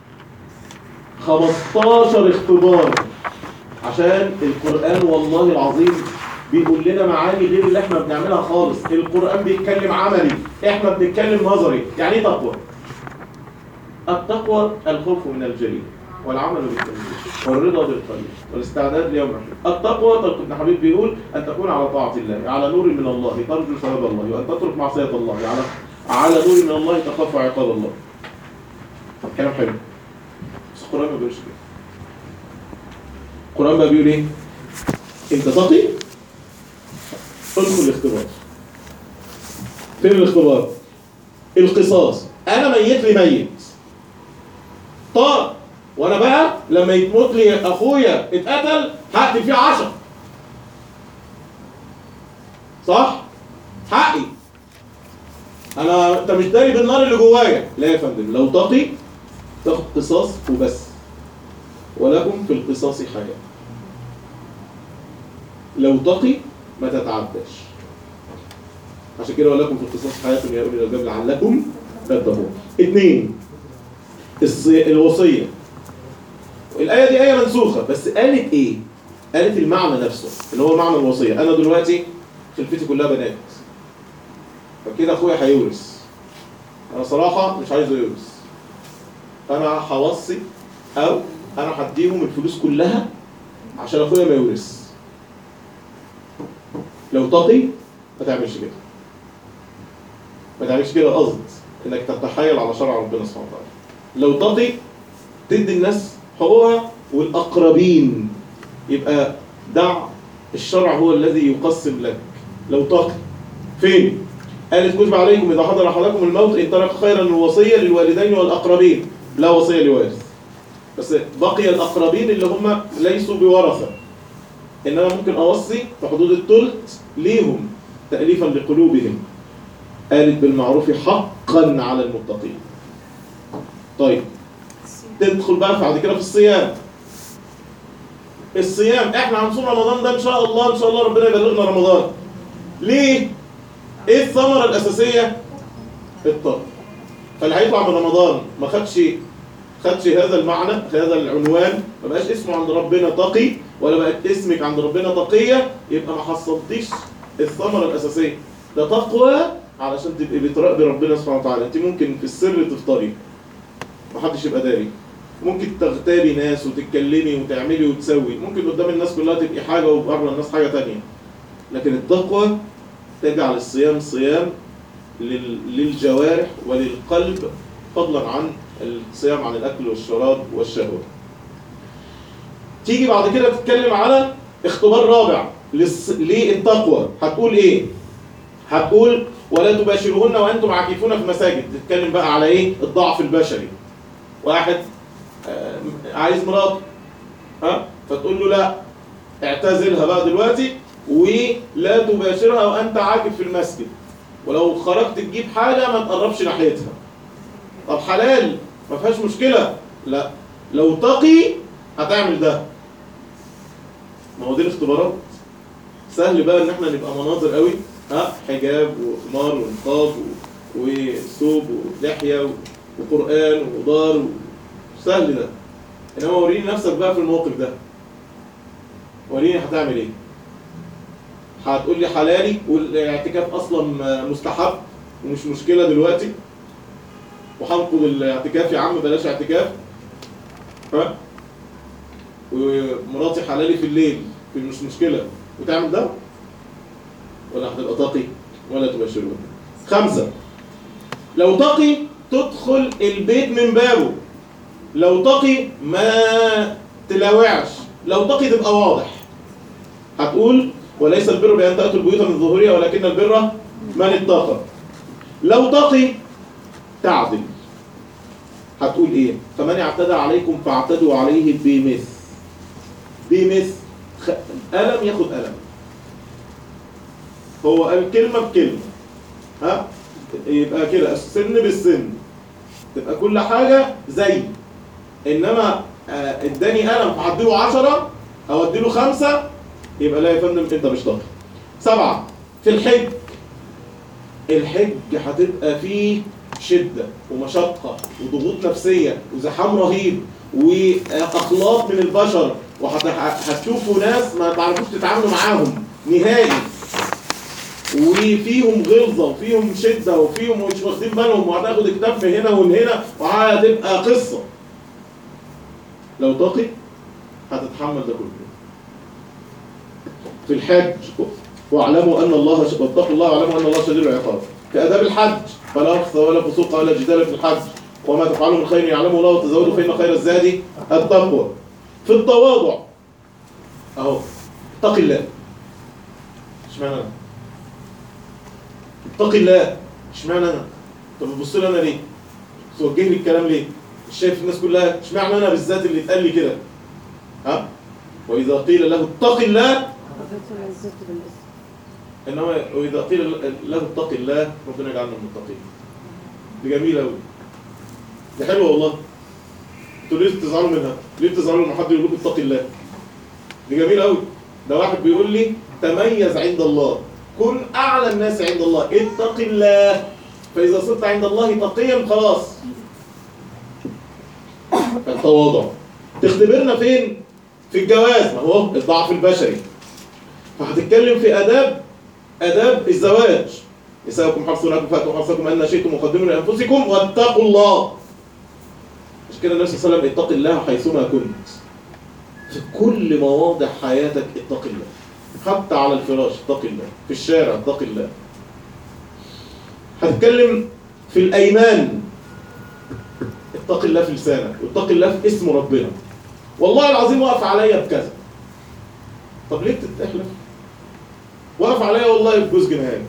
15 اختبار عشان القرآن والله العظيم بيقول لنا معاني غير اللي احنا بنعملها خالص القرآن بيتكلم عملي احنا بنتكلم نظري يعني ايه تقوى التقوى الخوف من الجليل والعمل بالتنزيل والرضا بالقليل والاستعداد ليوم الآخر التقوى طارق بن حبيب بيقول أن تكون على طاعة الله على نور من الله ترجو ثواب الله وأن تترك معصية الله على على نور من الله تخاف عقاب الله كلام حلو بس القرآن ما بيقولش كده القرآن بقى بيقول ايه؟ انت تقي ادخل الاختبار فين الاختبار؟ القصاص انا ميت لي ميت طار وانا بقى لما يتموت لي اخويا اتقتل هقتل فيه عشرة صح؟ حقي انا انت مش داري بالنار اللي جوايا لا يا فندم لو تقي تاخد قصاص وبس ولكم في القصاص حياة لو تقي ما تتعداش عشان كده ولكم في القصاص حياة يا أولي الألباب لعلكم تتقون اثنين الصي... الوصية الآية دي آية منسوخة بس قالت إيه؟ قالت المعنى نفسه اللي هو معنى الوصية أنا دلوقتي خلفتي كلها بنات فكده أخويا هيورث أنا صراحة مش عايزه يورث فأنا هوصي أو أنا هديهم الفلوس كلها عشان أخويا ما يورث لو تقي ما تعملش كده ما تعملش كده قصد انك تتحايل على شرع ربنا سبحانه وتعالى لو تقي تدي الناس حقوقها والاقربين يبقى دع الشرع هو الذي يقسم لك لو تقي فين قالت كتب عليكم اذا حضر احدكم الموت ان ترك خيرا الوصيه للوالدين والاقربين لا وصيه لوارث بس بقي الاقربين اللي هم ليسوا بورثه ان انا ممكن اوصي في حدود الثلث ليهم تاليفا لقلوبهم قالت بالمعروف حقا على المتقين طيب تدخل بقى بعد كده في الصيام الصيام احنا هنصوم رمضان ده ان شاء الله ان شاء الله ربنا يبلغنا رمضان ليه ايه الثمره الاساسيه الطاقه فاللي هيطلع من رمضان ما خدش خدش هذا المعنى هذا العنوان ما بقاش اسمه عند ربنا تقي ولا بقت اسمك عند ربنا تقيه يبقى ما حصلتيش الثمره الاساسيه ده تقوى علشان تبقي بتراقبي ربنا سبحانه وتعالى انت ممكن في السر تفطري محدش يبقى داري ممكن تغتابي ناس وتتكلمي وتعملي وتسوي ممكن قدام الناس كلها تبقي حاجه وبره الناس حاجه تانية لكن التقوى تجعل الصيام صيام لل- للجوارح وللقلب فضلا عن الصيام عن الاكل والشراب والشهوه تيجي بعد كده تتكلم على اختبار رابع للص- للتقوى هتقول ايه هتقول ولا تباشرهن وانتم عاكفون في مساجد تتكلم بقى على ايه الضعف البشري واحد آه، عايز مراته ها فتقول له لا اعتزلها بقى دلوقتي ولا تباشرها وانت عاكف في المسجد ولو خرجت تجيب حاجه ما تقربش ناحيتها طب حلال ما فيهاش مشكله لا لو تقي هتعمل ده ما هو دي الاختبارات سهل بقى ان احنا نبقى مناظر قوي ها حجاب وخمار ونقاب و- وثوب ولحيه و- وقران ودار و- سهل ده انما وريني نفسك بقى في الموقف ده وريني هتعمل ايه هتقول لي حلالي والاعتكاف اصلا مستحب ومش مشكله دلوقتي وهنقض الاعتكاف يا عم بلاش اعتكاف ها ومراتي حلالي في الليل في مش مشكله وتعمل ده ولا هتبقى تقي ولا تباشرون خمسة لو تقي تدخل البيت من بابه لو تقي ما تلاوعش لو تقي تبقى واضح هتقول وليس البر بأن تأتوا البيوت من ظهورها ولكن البر من اتقى لو تقي تعدل هتقول ايه فمن اعتدى عليكم فاعتدوا عليه بمثل بمثل خ... ألم ياخد ألم هو قال كلمة بكلمة ها يبقى كده السن بالسن تبقى كل حاجة زي إنما آه، اداني قلم فهديله عشرة أو اديله خمسة يبقى لا يا فندم أنت مش طاهر سبعة في الحج الحج هتبقى فيه شدة ومشقة وضغوط نفسية وزحام رهيب وأخلاق من البشر وهتشوفوا ناس ما تعرفوش تتعاملوا معاهم نهائي وفيهم غلظة وفيهم شدة وفيهم مش واخدين بالهم وهتاخد كتاب من هنا ومن هنا وهتبقى قصة لو تقي هتتحمل ده كله في الحج واعلموا ان الله ش... واتقوا الله واعلموا ان الله شديد العقاب كاداب الحج فلا رفث ولا فسوق ولا جدال في الحج وما تفعلوا من خير يعلمه الله وتزودوا فان خير الزاد التقوى في التواضع اهو اتق الله اشمعنى انا اتق الله اشمعنى انا طب بتبص لي انا ليه توجه لي الكلام ليه مش شايف الناس كلها اشمعنى انا بالذات اللي اتقال لي كده ها واذا قيل له اتق الله أخذت العزة بالإثم انما واذا قيل له اتق الله ربنا يجعلنا من المتقين دي جميله قوي دي حلوه والله انتوا ليه بتزعلوا منها؟ ليه بتزعلوا لما حد يقول لكم اتق الله؟ دي جميله قوي ده واحد بيقول لي تميز عند الله كن اعلى الناس عند الله اتق الله فاذا صرت عند الله تقيا خلاص التواضع تختبرنا فين؟ في الجواز ما هو الضعف البشري فهتتكلم في آداب آداب الزواج نساؤكم حرث لكم فأتوا حرثكم أن شئتم وقدموا لأنفسكم واتقوا الله مش كده النبي صلى الله عليه وسلم اتق الله حيثما كنت في كل مواضع حياتك اتق الله حتى على الفراش اتق الله في الشارع اتق الله هتتكلم في الأيمان اتق الله في لسانك واتق الله في اسم ربنا والله العظيم وقف عليا بكذا طب ليه بتحلف؟ وقف عليا والله بجوز جنيهات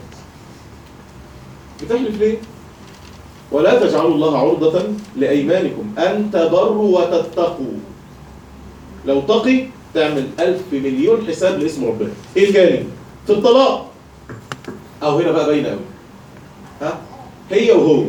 بتحلف ليه؟ ولا تجعلوا الله عرضة لأيمانكم أن تبروا وتتقوا لو تقي تعمل ألف مليون حساب لاسم ربنا إيه الجانب؟ في الطلاق أو هنا بقى باينة أوي ها؟ هي وهو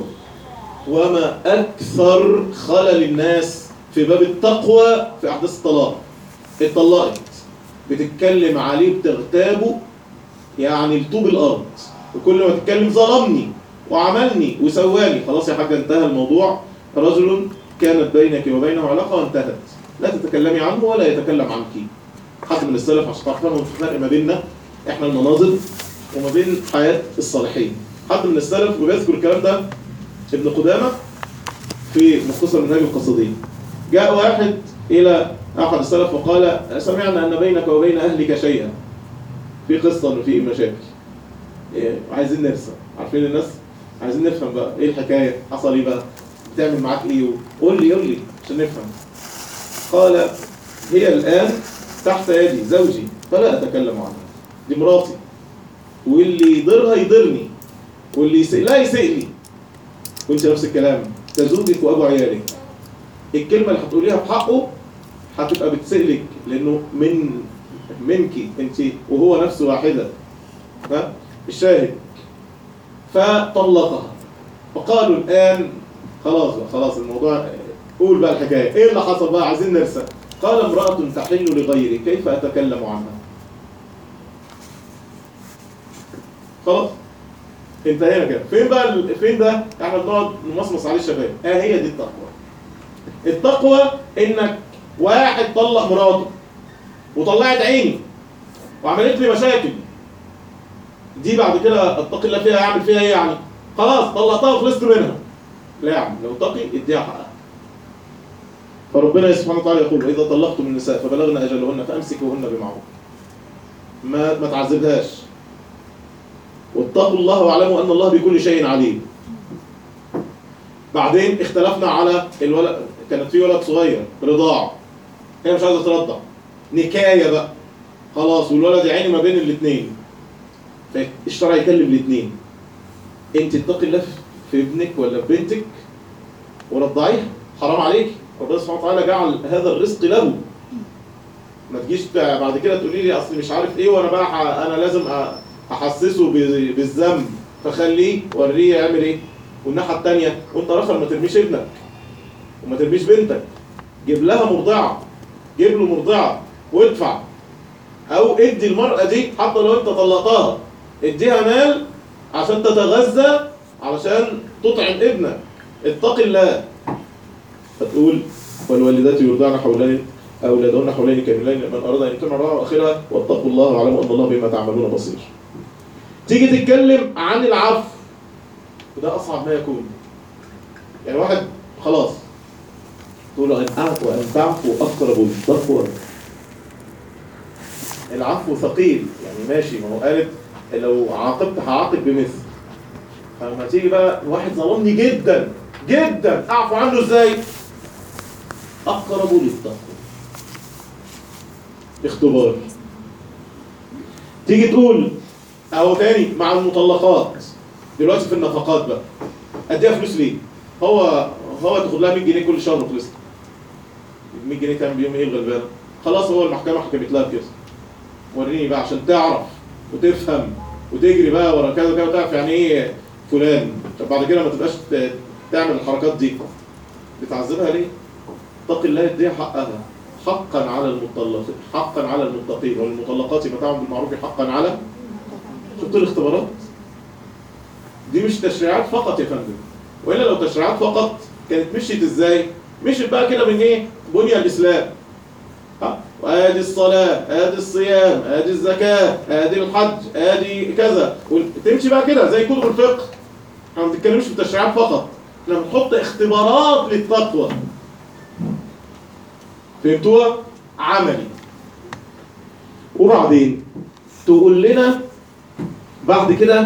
وما أكثر خلل الناس في باب التقوى في أحداث الطلاق اتطلقت بتتكلم عليه بتغتابه يعني لطوب الارض وكل ما تتكلم ظلمني وعملني وسواني خلاص يا حاجه انتهى الموضوع رجل كانت بينك وبينه علاقه وانتهت لا تتكلمي عنه ولا يتكلم عنك حد من السلف عشان تعرفوا الفرق ما بيننا احنا المناظر وما بين حياه الصالحين حد من السلف وبيذكر الكلام ده ابن قدامه في مختصر منهاج القصدين جاء واحد الى احد السلف وقال سمعنا ان بينك وبين اهلك شيئا في قصه انه في مشاكل إيه، عايزين نرسم عارفين الناس عايزين نفهم بقى ايه الحكايه حصل ايه بقى بتعمل معاك ايه قول لي قول لي عشان نفهم قال هي الان تحت يدي زوجي فلا اتكلم عنها دي مراتي واللي يضرها يضرني واللي يسئ لا يسئني وانت نفس الكلام كزوجك وابو عيالك الكلمه اللي هتقوليها بحقه هتبقى بتسألك لانه من منك انت وهو نفس واحده ها الشاهد فطلقها فقالوا الان خلاص بقى خلاص الموضوع قول بقى الحكايه ايه اللي حصل بقى عايزين نرسم قال امراه تحل لغيري كيف اتكلم عنها خلاص انتهينا كده فين بقى ال- فين ده احنا بنقعد نمصمص عليه الشباب اه هي دي التقوى التقوى انك واحد طلق مراته وطلعت عيني وعملت لي مشاكل دي بعد كده اتقي الله فيها اعمل فيها ايه يعني خلاص طلقتها وخلصت منها لا يا عم لو تقي اديها حقها فربنا سبحانه وتعالى يقول واذا طلقتم النساء فبلغن اجلهن فامسكوهن بمعروف ما ما تعذبهاش واتقوا الله واعلموا ان الله بكل شيء عليم بعدين اختلفنا على الولد كانت في ولد صغير رضاع هي مش عايزه ترضع نكايه بقى خلاص والولد يا عيني ما بين الاثنين فالشرع يكلم الاثنين انت اتقي الله في ابنك ولا في بنتك ورضعيها حرام عليك ربنا سبحانه وتعالى جعل هذا الرزق له ما تجيش تع- بعد كده تقولي لي اصل مش عارف ايه وانا بقى ح- انا لازم أ- احسسه ب- بالذنب فخليه وريه يعمل ايه والناحيه الثانيه وانت رخر ما ترميش ابنك وما ترميش بنتك جيب لها مرضعه جيب له مرضعه وادفع او ادي المرأة دي حتى لو انت طلقتها اديها مال عشان تتغذى علشان تطعم ابنك اتق الله فتقول والوالدات يرضعن حولين اولادهن حولين كاملين من اراد ان يتم رضاعه واخرها واتقوا الله واعلموا ان الله بما تعملون بصير تيجي تتكلم عن العفو وده اصعب ما يكون يعني واحد خلاص تقول له ان اعفو ان تعفو اقرب للتقوى العفو ثقيل يعني ماشي ما هو قالت لو عاقبت هعاقب بمثل فلما تيجي بقى واحد ظلمني جدا جدا اعفو عنه ازاي اقرب للتقوى اختبار تيجي تقول اهو تاني مع المطلقات دلوقتي في النفقات بقى اديها فلوس ليه هو هو تاخد لها 100 جنيه كل شهر وخلصت 100 جنيه تعمل بيهم ايه الغلبانه خلاص هو المحكمه حكمت لها كده وريني بقى عشان تعرف وتفهم وتجري بقى ورا كذا كذا وتعرف يعني ايه فلان طب بعد كده ما تبقاش ت- تعمل الحركات دي بتعذبها ليه؟ اتق الله اديها حقها حقا على المطلقين حقا على المتقين والمطلقات متاع بالمعروف حقا على شفت الاختبارات دي مش تشريعات فقط يا فندم والا لو تشريعات فقط كانت مشيت ازاي مشيت بقى كده من ايه بني الاسلام ها وادي الصلاه ادي الصيام ادي الزكاه ادي الحج ادي كذا وتمشي بقى كده زي كتب الفقه احنا ما بنتكلمش في تشريعات فقط احنا بنحط اختبارات للتقوى فهمتوها عملي وبعدين تقول لنا بعد كده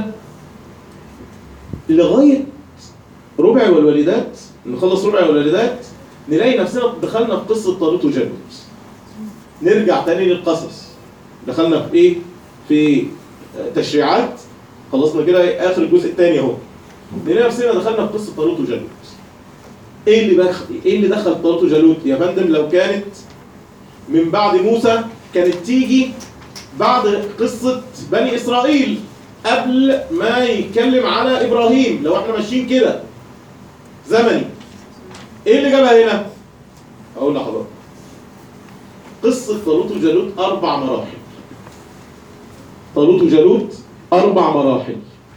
لغايه ربع والوالدات نخلص ربع والوالدات نلاقي نفسنا دخلنا في قصه طالوت وجالوت نرجع تاني للقصص دخلنا في ايه في تشريعات خلصنا كده إيه؟ اخر الجزء الثاني اهو نلاقي نفسنا دخلنا في قصه طالوت وجالوت ايه اللي بخ... ايه اللي دخل طالوت وجالوت يا فندم لو كانت من بعد موسى كانت تيجي بعد قصه بني اسرائيل قبل ما يتكلم على ابراهيم لو احنا ماشيين كده زمني ايه اللي جابها هنا اقول لحضرتك قصة طالوت وجالوت أربع مراحل طالوت وجالوت أربع مراحل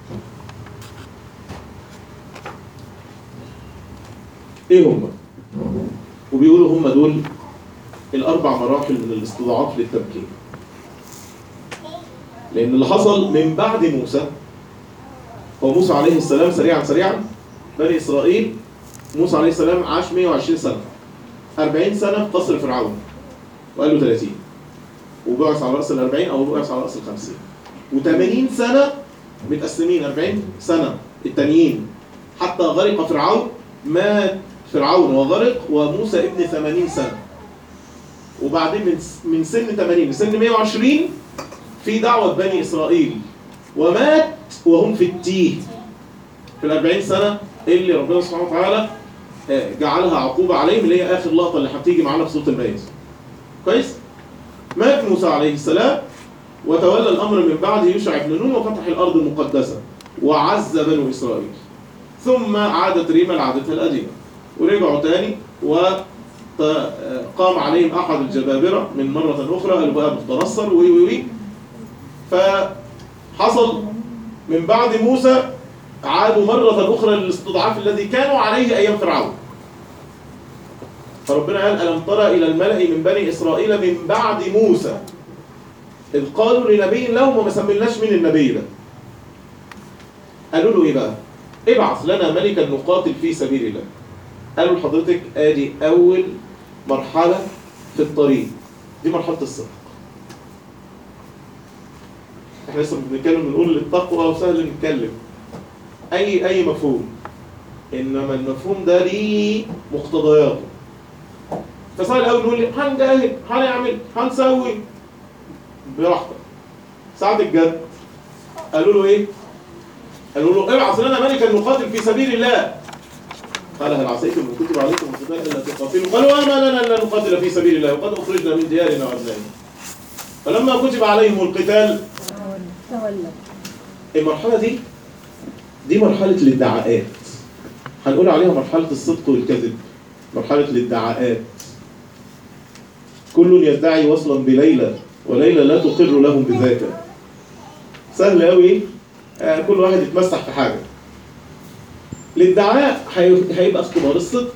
إيه هم؟ وبيقولوا هم دول الأربع مراحل من الاستضعاف للتمكين لأن اللي حصل من بعد موسى هو موسى عليه السلام سريعا سريعا بني إسرائيل موسى عليه السلام عاش 120 سنة 40 سنة في قصر فرعون وقال له 30 وبعث على رأس ال 40 أو بعث على رأس ال 50 و80 سنة متقسمين 40 سنة التانيين حتى غرق فرعون مات فرعون وغرق وموسى ابن 80 سنة وبعدين من من سن 80 لسن 120 في دعوة بني إسرائيل ومات وهم في التيه في ال 40 سنة اللي ربنا سبحانه وتعالى آه، جعلها عقوبة عليهم اللي هي آخر لقطة اللي هتيجي معانا في سورة المائدة. كويس؟ مات موسى عليه السلام وتولى الأمر من بعده يوشع بن نون وفتح الأرض المقدسة وعز بنو إسرائيل. ثم عادت ريما لعادتها القديمة ورجعوا تاني وقام عليهم أحد الجبابرة من مرة أخرى قالوا بقى بتنصر وي وي وي فحصل من بعد موسى عادوا مرة أخرى للاستضعاف الذي كانوا عليه أيام فرعون فربنا قال ألم ترى إلى الملأ من بني إسرائيل من بعد موسى إذ قالوا لنبي لهم وما سميناش مين النبي ده قالوا له إيه بقى ابعث لنا ملكا نقاتل في سبيل الله قالوا لحضرتك ادي اول مرحله في الطريق دي مرحله الصدق احنا لسه بنتكلم بنقول التقوى وسهل نتكلم اي اي مفهوم انما المفهوم ده ليه مقتضياته فسهل قوي نقول هنجاهد هنعمل هنسوي براحتك ساعة الجد قالوا له ايه؟ قالوا له ابعث لنا ملكا نقاتل في سبيل الله قال هل عسيتم ان كتب عليكم القتال الا تقاتلوا قالوا وما لنا الا نقاتل في سبيل الله وقد اخرجنا من ديارنا وابنائنا فلما كتب عليهم القتال تولى المرحله دي دي مرحله الادعاءات هنقول عليها مرحله الصدق والكذب مرحله الادعاءات كل يدعي وصلا بليلى وليلى لا تقر لهم بذاك سهل قوي آه كل واحد يتمسح في حاجه الادعاء هي- هيبقى اختبار الصدق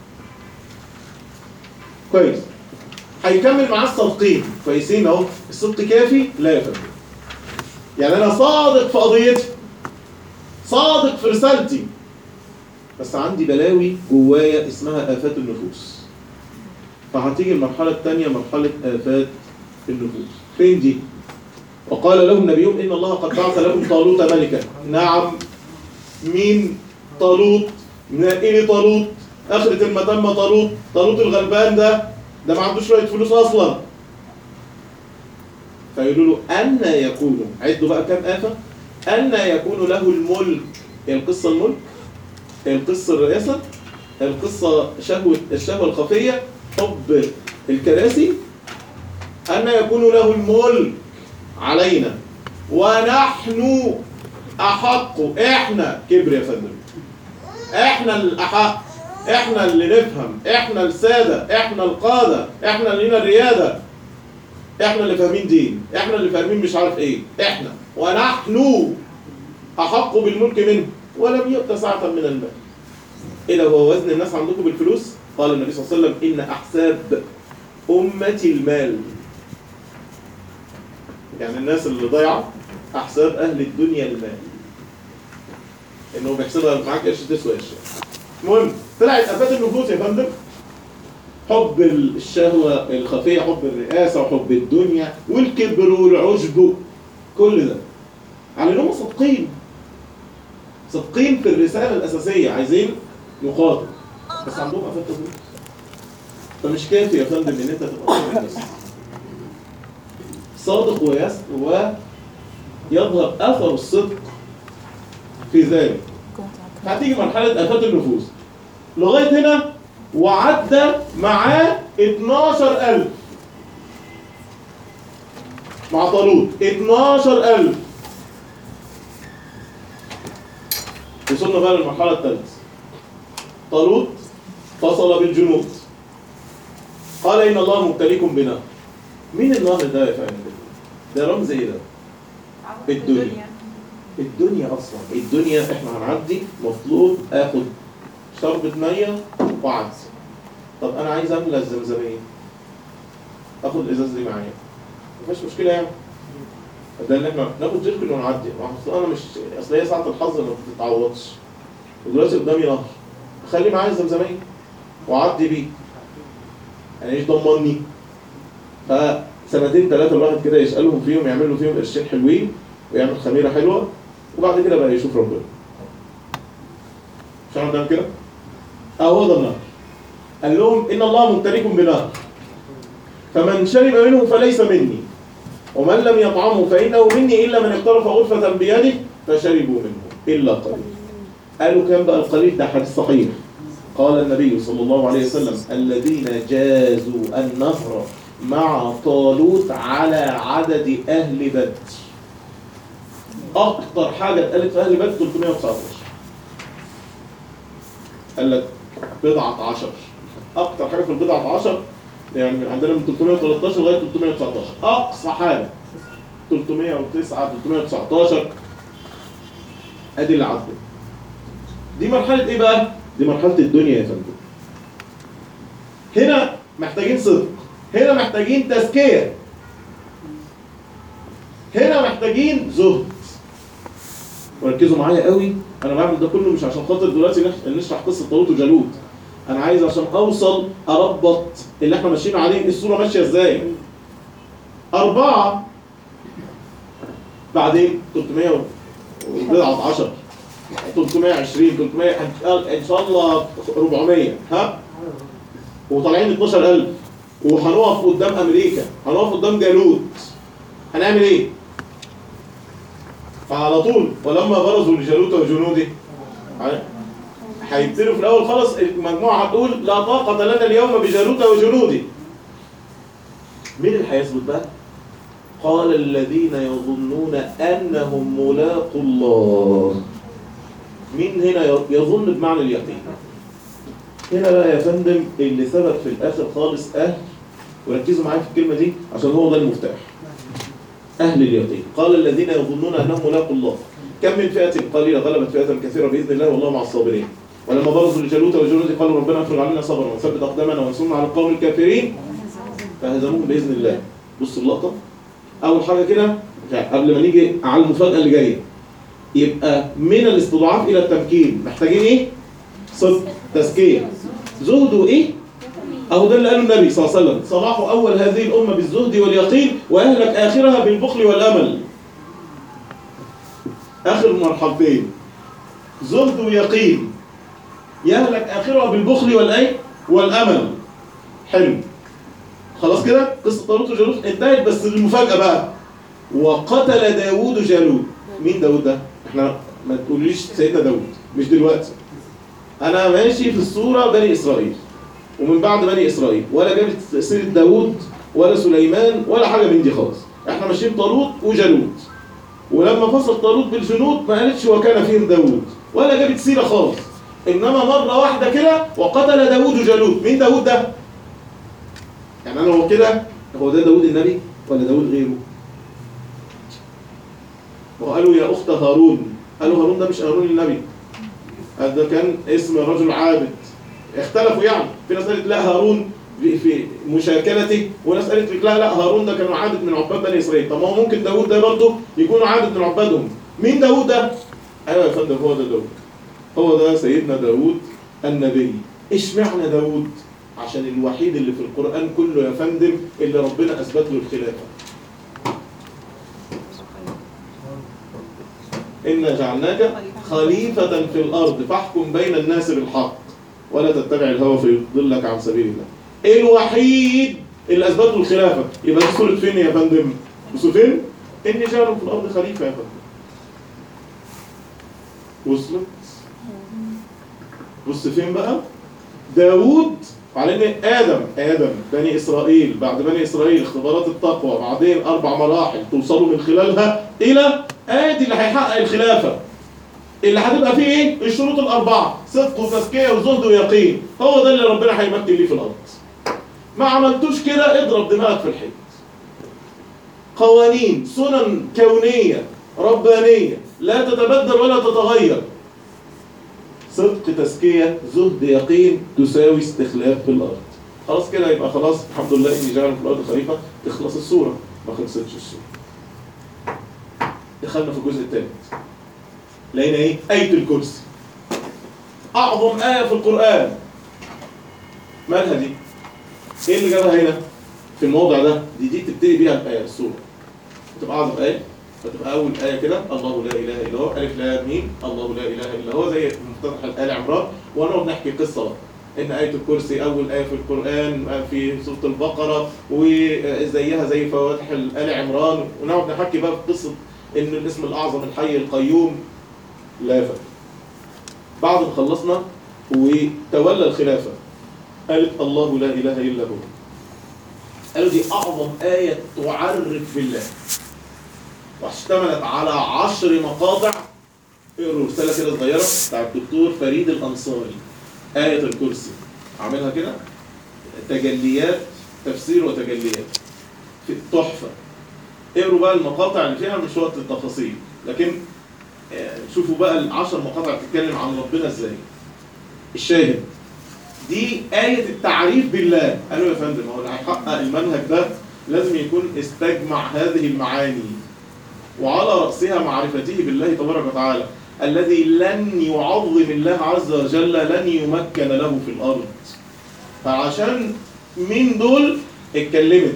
كويس هيكمل معاه الصادقين كويسين اهو الصدق كافي لا يا فندم يعني انا صادق في قضيتي صادق في رسالتي بس عندي بلاوي جوايا اسمها آفات النفوس فهتيجي المرحلة الثانية مرحلة آفات النفوس فين دي؟ وقال لهم نبيهم إن الله قد بعث لكم طالوت ملكا نعم مين طالوت نقي لي طالوت آخرة المتم طالوت طالوت الغلبان ده ده ما عندوش شوية فلوس أصلا فيقولوا له أن يكون عدوا بقى كام آفة أن يكون له الملك هي القصة الملك هي القصة الرئاسة هي القصة شهوة الشهوة الخفية حب الكراسي أن يكون له الملك علينا ونحن أحق إحنا كبر يا فندم إحنا الأحق إحنا اللي نفهم إحنا السادة إحنا القادة إحنا اللي لنا الريادة إحنا اللي فاهمين دين إحنا اللي فاهمين مش عارف إيه إحنا ونحن أحق بالملك منه ولم يؤت ساعة من المال إيه لو هو وزن الناس عندكم بالفلوس قال النبي صلى الله عليه وسلم إن أحساب أمتي المال يعني الناس اللي ضايعة أحساب أهل الدنيا المال إنه بيحسبها معاك قرش تسوى قرش المهم طلعت آفات النفوس يا فندم حب الشهوة الخفية حب الرئاسة وحب الدنيا والكبر والعجب كل ده على انهم صادقين صادقين في الرسالة الأساسية عايزين يقاتلوا بس عندهم آفات النفوس فمش كافي يا فندم ان انت تبقى صادق بس صادق ويس ويظهر اثر الصدق في ذلك هتيجي مرحلة آفات النفوس لغاية هنا وعدى معاه 12000 مع طالوت 12000 وصلنا بقى للمرحلة الثالثة طالوت فصل بالجنود قال ان الله مبتليكم بنار مين النهر ده يا فندم ده رمز ايه ده الدنيا. الدنيا اصلا الدنيا احنا هنعدي مطلوب اخد شربة مية وعدس طب انا عايز املى الزمزمية اخد الازاز دي معايا مفيش مشكلة يعني ده اللي احنا ناخد جيركن ونعدي اصل انا مش اصل هي ساعة الحظ ما بتتعوضش ودلوقتي قدامي نهر اخلي معايا الزمزمية واعدي بيه يعني ايش ضمني فسنتين ثلاثة الواحد كده يسألهم فيهم يعمل له فيهم قرشين حلوين ويعمل خميرة حلوة وبعد كده بقى يشوف ربنا مش عارف كده؟ اهو ده النهر قال لهم ان الله ممتلكم بنهر فمن شرب منه فليس مني ومن لم يطعمه فانه مني الا من اقترف غرفة بيده فشربوا منه الا قليل قالوا كم بقى القليل ده حديث صحيح قال النبي صلى الله عليه وسلم الذين جازوا النهر مع طالوت على عدد اهل بدر اكتر حاجه اتقالت في اهل بدر 319 قال لك بضعة عشر اكتر حاجه في البضعة عشر يعني من عندنا من 313 لغايه 319 اقصى حاجه 309 319 ادي اللي عدت دي مرحله ايه بقى دي مرحله الدنيا يا فندم هنا محتاجين صدق هنا محتاجين تزكيه هنا محتاجين زهد وركزوا معايا قوي انا بعمل ده كله مش عشان خاطر دلوقتي نح- نشرح قصه طالوت وجالوت انا عايز عشان اوصل اربط اللي احنا ماشيين عليه الصوره ماشيه ازاي أربعة بعدين 300 وبضعة 10 320 300 ان شاء الله 400 ها وطالعين 12000 وهنقف قدام امريكا هنقف قدام جالوت هنعمل ايه؟ فعلى طول ولما برزوا لجالوت وجنوده ه- هيبتدوا في الاول خالص المجموعه هتقول لا طاقه لنا اليوم بجالوت وجنوده مين اللي هيثبت بقى؟ قال الذين يظنون انهم ملاقوا الله مين هنا يظن بمعنى اليقين هنا بقى يا فندم اللي ثبت في الاخر خالص اهل وركزوا معايا في الكلمه دي عشان هو ده المفتاح اهل اليقين قال الذين يظنون انهم ملاقوا الله كم من فئه قليله غلبت فئه كثيره باذن الله والله مع الصابرين ولما برزوا لجالوت وجنوده قالوا ربنا افرغ علينا صبرا وثبت اقدامنا وانصرنا على القوم الكافرين فهزموهم باذن الله بص اللقطه اول حاجه كده قبل ما نيجي على المفاجاه اللي جايه يبقى من الاستضعاف الى التمكين محتاجين ايه صدق تزكيه زهد وايه اهو ده اللي قاله النبي صلى الله عليه وسلم صلاح اول هذه الامه بالزهد واليقين واهلك اخرها بالبخل والامل اخر مرحلتين زهد ويقين يهلك اخرها بالبخل والايه والامل حلو خلاص كده قصه طالوت وجالوت انتهت بس المفاجاه بقى وقتل داوود جالوت مين داوود ده احنا ما تقوليش سيدنا داوود مش دلوقتي انا ماشي في الصوره بني اسرائيل ومن بعد بني اسرائيل ولا جابت سيره داوود ولا سليمان ولا حاجه من دي خالص احنا ماشيين طالوت وجالوت ولما فصل طالوت بالجنود ما قالتش وكان فيهم داوود ولا جابت سيره خالص انما مره واحده كده وقتل داوود جالوت مين داوود ده يعني انا هو كده هو ده داوود النبي ولا داوود غيره وقالوا يا اخت هارون قالوا هارون ده مش هارون النبي قال ده كان اسم رجل عابد اختلفوا يعني في ناس قالت لا هارون في- في مشاكلته وناس قالت لك لا لا هارون ده كان عابد من عباد بني اسرائيل طب ما هو ممكن داوود ده برضه يكون عابد من عبادهم مين داوود ده ايوه يا فندم هو ده داوود هو ده سيدنا داوود النبي اشمعنى داوود عشان الوحيد اللي في القرآن كله يا فندم اللي ربنا أثبت له الخلافة إنا جعلناك خليفة في الأرض فاحكم بين الناس بالحق ولا تتبع الهوى فيضلك عن سبيل الله الوحيد اللي أثبت له الخلافة يبقى دي سورة فين يا فندم؟ بصوا فين؟ إني جعل في الأرض خليفة يا فندم وصلت؟ بص فين بقى؟ داوود على ان ادم ادم بني اسرائيل بعد بني اسرائيل اختبارات التقوى بعدين اربع مراحل توصلوا من خلالها الى ادي اللي هيحقق الخلافه اللي هتبقى فيه ايه الشروط الاربعه صدق وتزكيه وزهد ويقين هو ده اللي ربنا هيمكن ليه في الارض ما عملتوش كده اضرب دماغك في الحيط قوانين سنن كونية ربانية لا تتبدل ولا تتغير صدق تزكية زهد يقين تساوي استخلاف في الأرض خلاص كده يبقى خلاص الحمد لله إني جعل في الأرض خليفة تخلص السورة ما خلصتش السورة دخلنا في الجزء الثالث لقينا ايه؟ آية الكرسي أعظم آية في القرآن مالها دي؟ ايه اللي جابها هنا؟ في الموضع ده دي دي تبتدي بيها الآية السورة تبقى أعظم آية فتبقى أول آية كده الله لا إله إلا هو ألف لام ميم الله لا إله إلا هو زي مفتتح آل عمران ونقعد نحكي قصة بقى إن آية الكرسي أول آية في القرآن في سورة البقرة وزيها زي فواتح آل عمران ونقعد نحكي بقى في قصة إن الاسم الأعظم الحي القيوم لا فهم بعد ما خلصنا وتولى الخلافة قالت الله لا إله إلا هو قالوا دي أعظم آية تعرف بالله واشتملت على عشر مقاطع اقروا رسالة كده صغيرة بتاع الدكتور فريد الأنصاري آية الكرسي عاملها كده تجليات تفسير وتجليات في التحفة اقروا بقى المقاطع اللي فيها مش وقت التفاصيل لكن آه، شوفوا بقى العشر مقاطع بتتكلم عن ربنا ازاي الشاهد دي آية التعريف بالله قالوا يا فندم هو اللي هيحقق المنهج ده لازم يكون استجمع هذه المعاني وعلى رأسها معرفته بالله تبارك وتعالى الذي لن يعظم الله عز وجل لن يمكن له في الأرض فعشان مين دول اتكلمت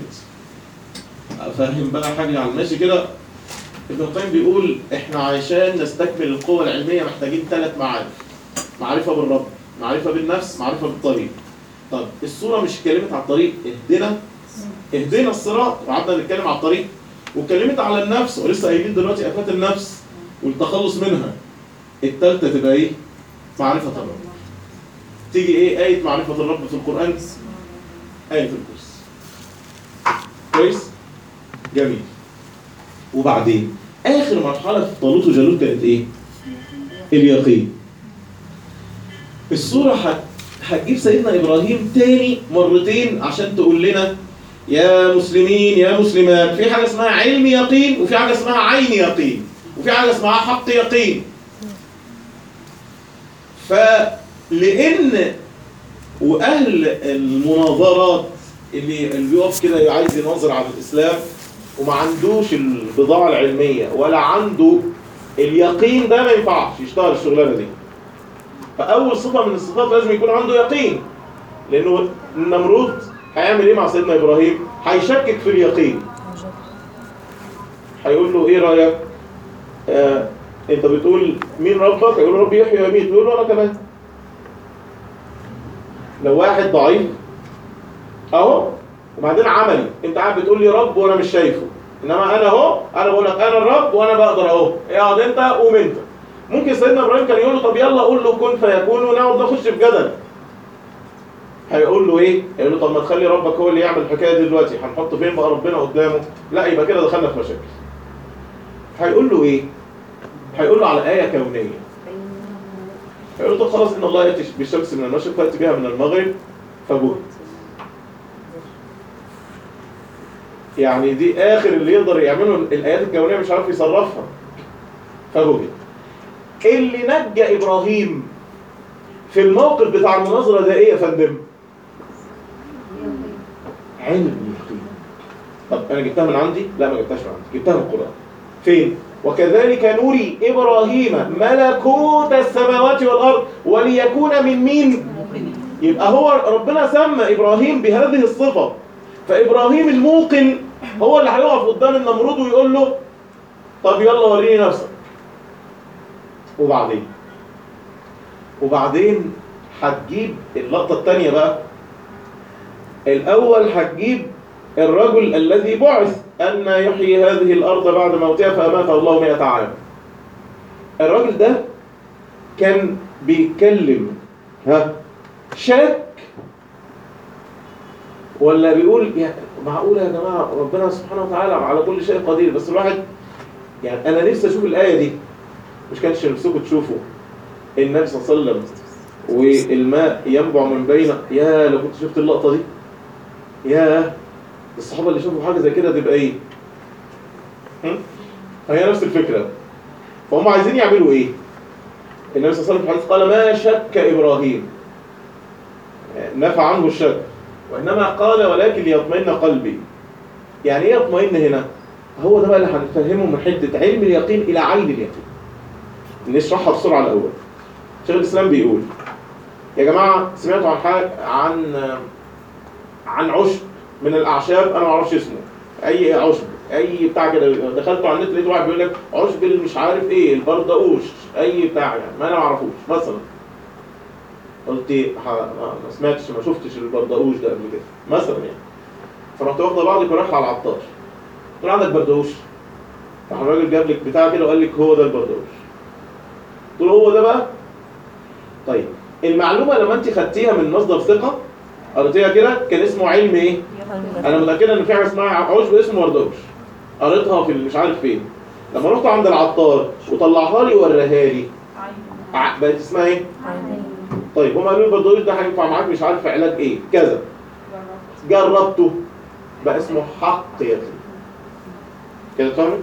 أفهم بقى حاجة على الماشي كده ابن القيم بيقول احنا عشان نستكمل القوة العلمية محتاجين ثلاث معارف معرفة بالرب معرفة بالنفس معرفة بالطريق طب الصورة مش اتكلمت على الطريق اهدنا اهدنا الصراط وقعدنا نتكلم على الطريق واتكلمت على النفس ولسه قايلين دلوقتي افات النفس والتخلص منها الثالثه تبقى ايه معرفه الرب تيجي ايه ايه معرفه الرب في القران ايه الكرسي كويس جميل وبعدين اخر مرحله في طالوت وجالوت كانت ايه اليقين الصوره هت- هتجيب سيدنا ابراهيم تاني مرتين عشان تقول لنا يا مسلمين يا مسلمات في حاجة اسمها علم يقين وفي حاجة اسمها عين يقين وفي حاجة اسمها حق يقين فلأن وأهل المناظرات اللي اللي بيقف كده عايز يناظر على الإسلام وما عندوش البضاعة العلمية ولا عنده اليقين ده ما ينفعش يشتغل الشغلانة دي فأول صفة من الصفات لازم يكون عنده يقين لأنه النمرود هيعمل ايه مع سيدنا ابراهيم هيشكك في اليقين هيقول له ايه رايك آه انت بتقول مين ربك هيقول له ربي يحيي ويميت يقول له انا كمان لو واحد ضعيف اهو وبعدين عملي انت قاعد بتقول لي رب وانا مش شايفه انما انا اهو انا بقول لك انا الرب وانا بقدر اهو اقعد انت قوم انت ممكن سيدنا ابراهيم كان يقول له طب يلا قول له كن فيكون ونقعد نخش في جدل هيقول له ايه؟ هيقول له طب ما تخلي ربك هو اللي يعمل الحكايه دي دلوقتي هنحط فين بقى ربنا قدامه؟ لا يبقى كده دخلنا في مشاكل. هيقول له ايه؟ هيقول له على ايه كونيه. هيقول له طب خلاص ان الله ياتي بالشمس من المشرق فاتي بها من المغرب فبهت. يعني دي اخر اللي يقدر يعمله الايات الكونيه مش عارف يصرفها. فبهت. اللي نجى ابراهيم في الموقف بتاع المناظرة ده ايه يا فندم؟ علم اليقين طب انا جبتها من عندي؟ لا ما جبتهاش من عندي جبتها من القرآن فين؟ وكذلك نري إبراهيم ملكوت السماوات والأرض وليكون من مين؟ يبقى هو ربنا سمى إبراهيم بهذه الصفة فإبراهيم الموقن هو اللي هيقف قدام النمرود ويقول له طب يلا وريني نفسك وبعدين وبعدين هتجيب اللقطة الثانية بقى الأول هتجيب الرجل الذي بعث أن يحيي هذه الأرض بعد موتها فأماته الله مئة عام الراجل ده كان بيتكلم ها شك ولا بيقول يا معقولة يا جماعة ربنا سبحانه وتعالى على كل شيء قدير بس الواحد يعني أنا نفسي أشوف الآية دي مش كانش نفسكم تشوفوا النبي صلى الله عليه وسلم والماء ينبع من بين يا لو كنت شفت اللقطة دي ياه الصحابه اللي شافوا حاجه زي كده تبقى ايه هم؟ هي نفس الفكره فهم عايزين يعملوا ايه النبي صلى الله عليه وسلم في الحديث قال ما شك ابراهيم نفى عنه الشك وانما قال ولكن ليطمئن قلبي يعني ايه يطمئن هنا هو ده بقى اللي هنفهمه من حته علم اليقين الى عين اليقين نشرحها بسرعه الاول شيخ الاسلام بيقول يا جماعه سمعتوا عن حاجه عن عن عشب من الاعشاب انا ما اعرفش اسمه اي عشب اي بتاع كده دخلت على النت لقيت واحد بيقول لك عشب اللي مش عارف ايه البردقوش اي بتاع يعني ما انا ما اعرفوش مثلا قلت ح- ما ما سمعتش ما شفتش البردقوش ده قبل كده مثلا يعني فرحت واخده بعضك ورايحه على العطار قلت له عندك بردقوش راح الراجل جاب لك بتاع كده وقال لك هو ده البردقوش قلت له هو ده بقى طيب المعلومه لما انت خدتيها من مصدر ثقه قريتيها كده كان اسمه علم ايه انا متاكد ان في حاجه اسمها عشب اسمه وردوش قريتها في ال- مش عارف فين لما رحت عند العطار وطلعها لي ووراها لي ع- بقت اسمها ايه طيب هم قالوا لي البردوش ده هينفع معاك مش عارف في علاج ايه كذا جربته بقى اسمه حق يقين كده فاهم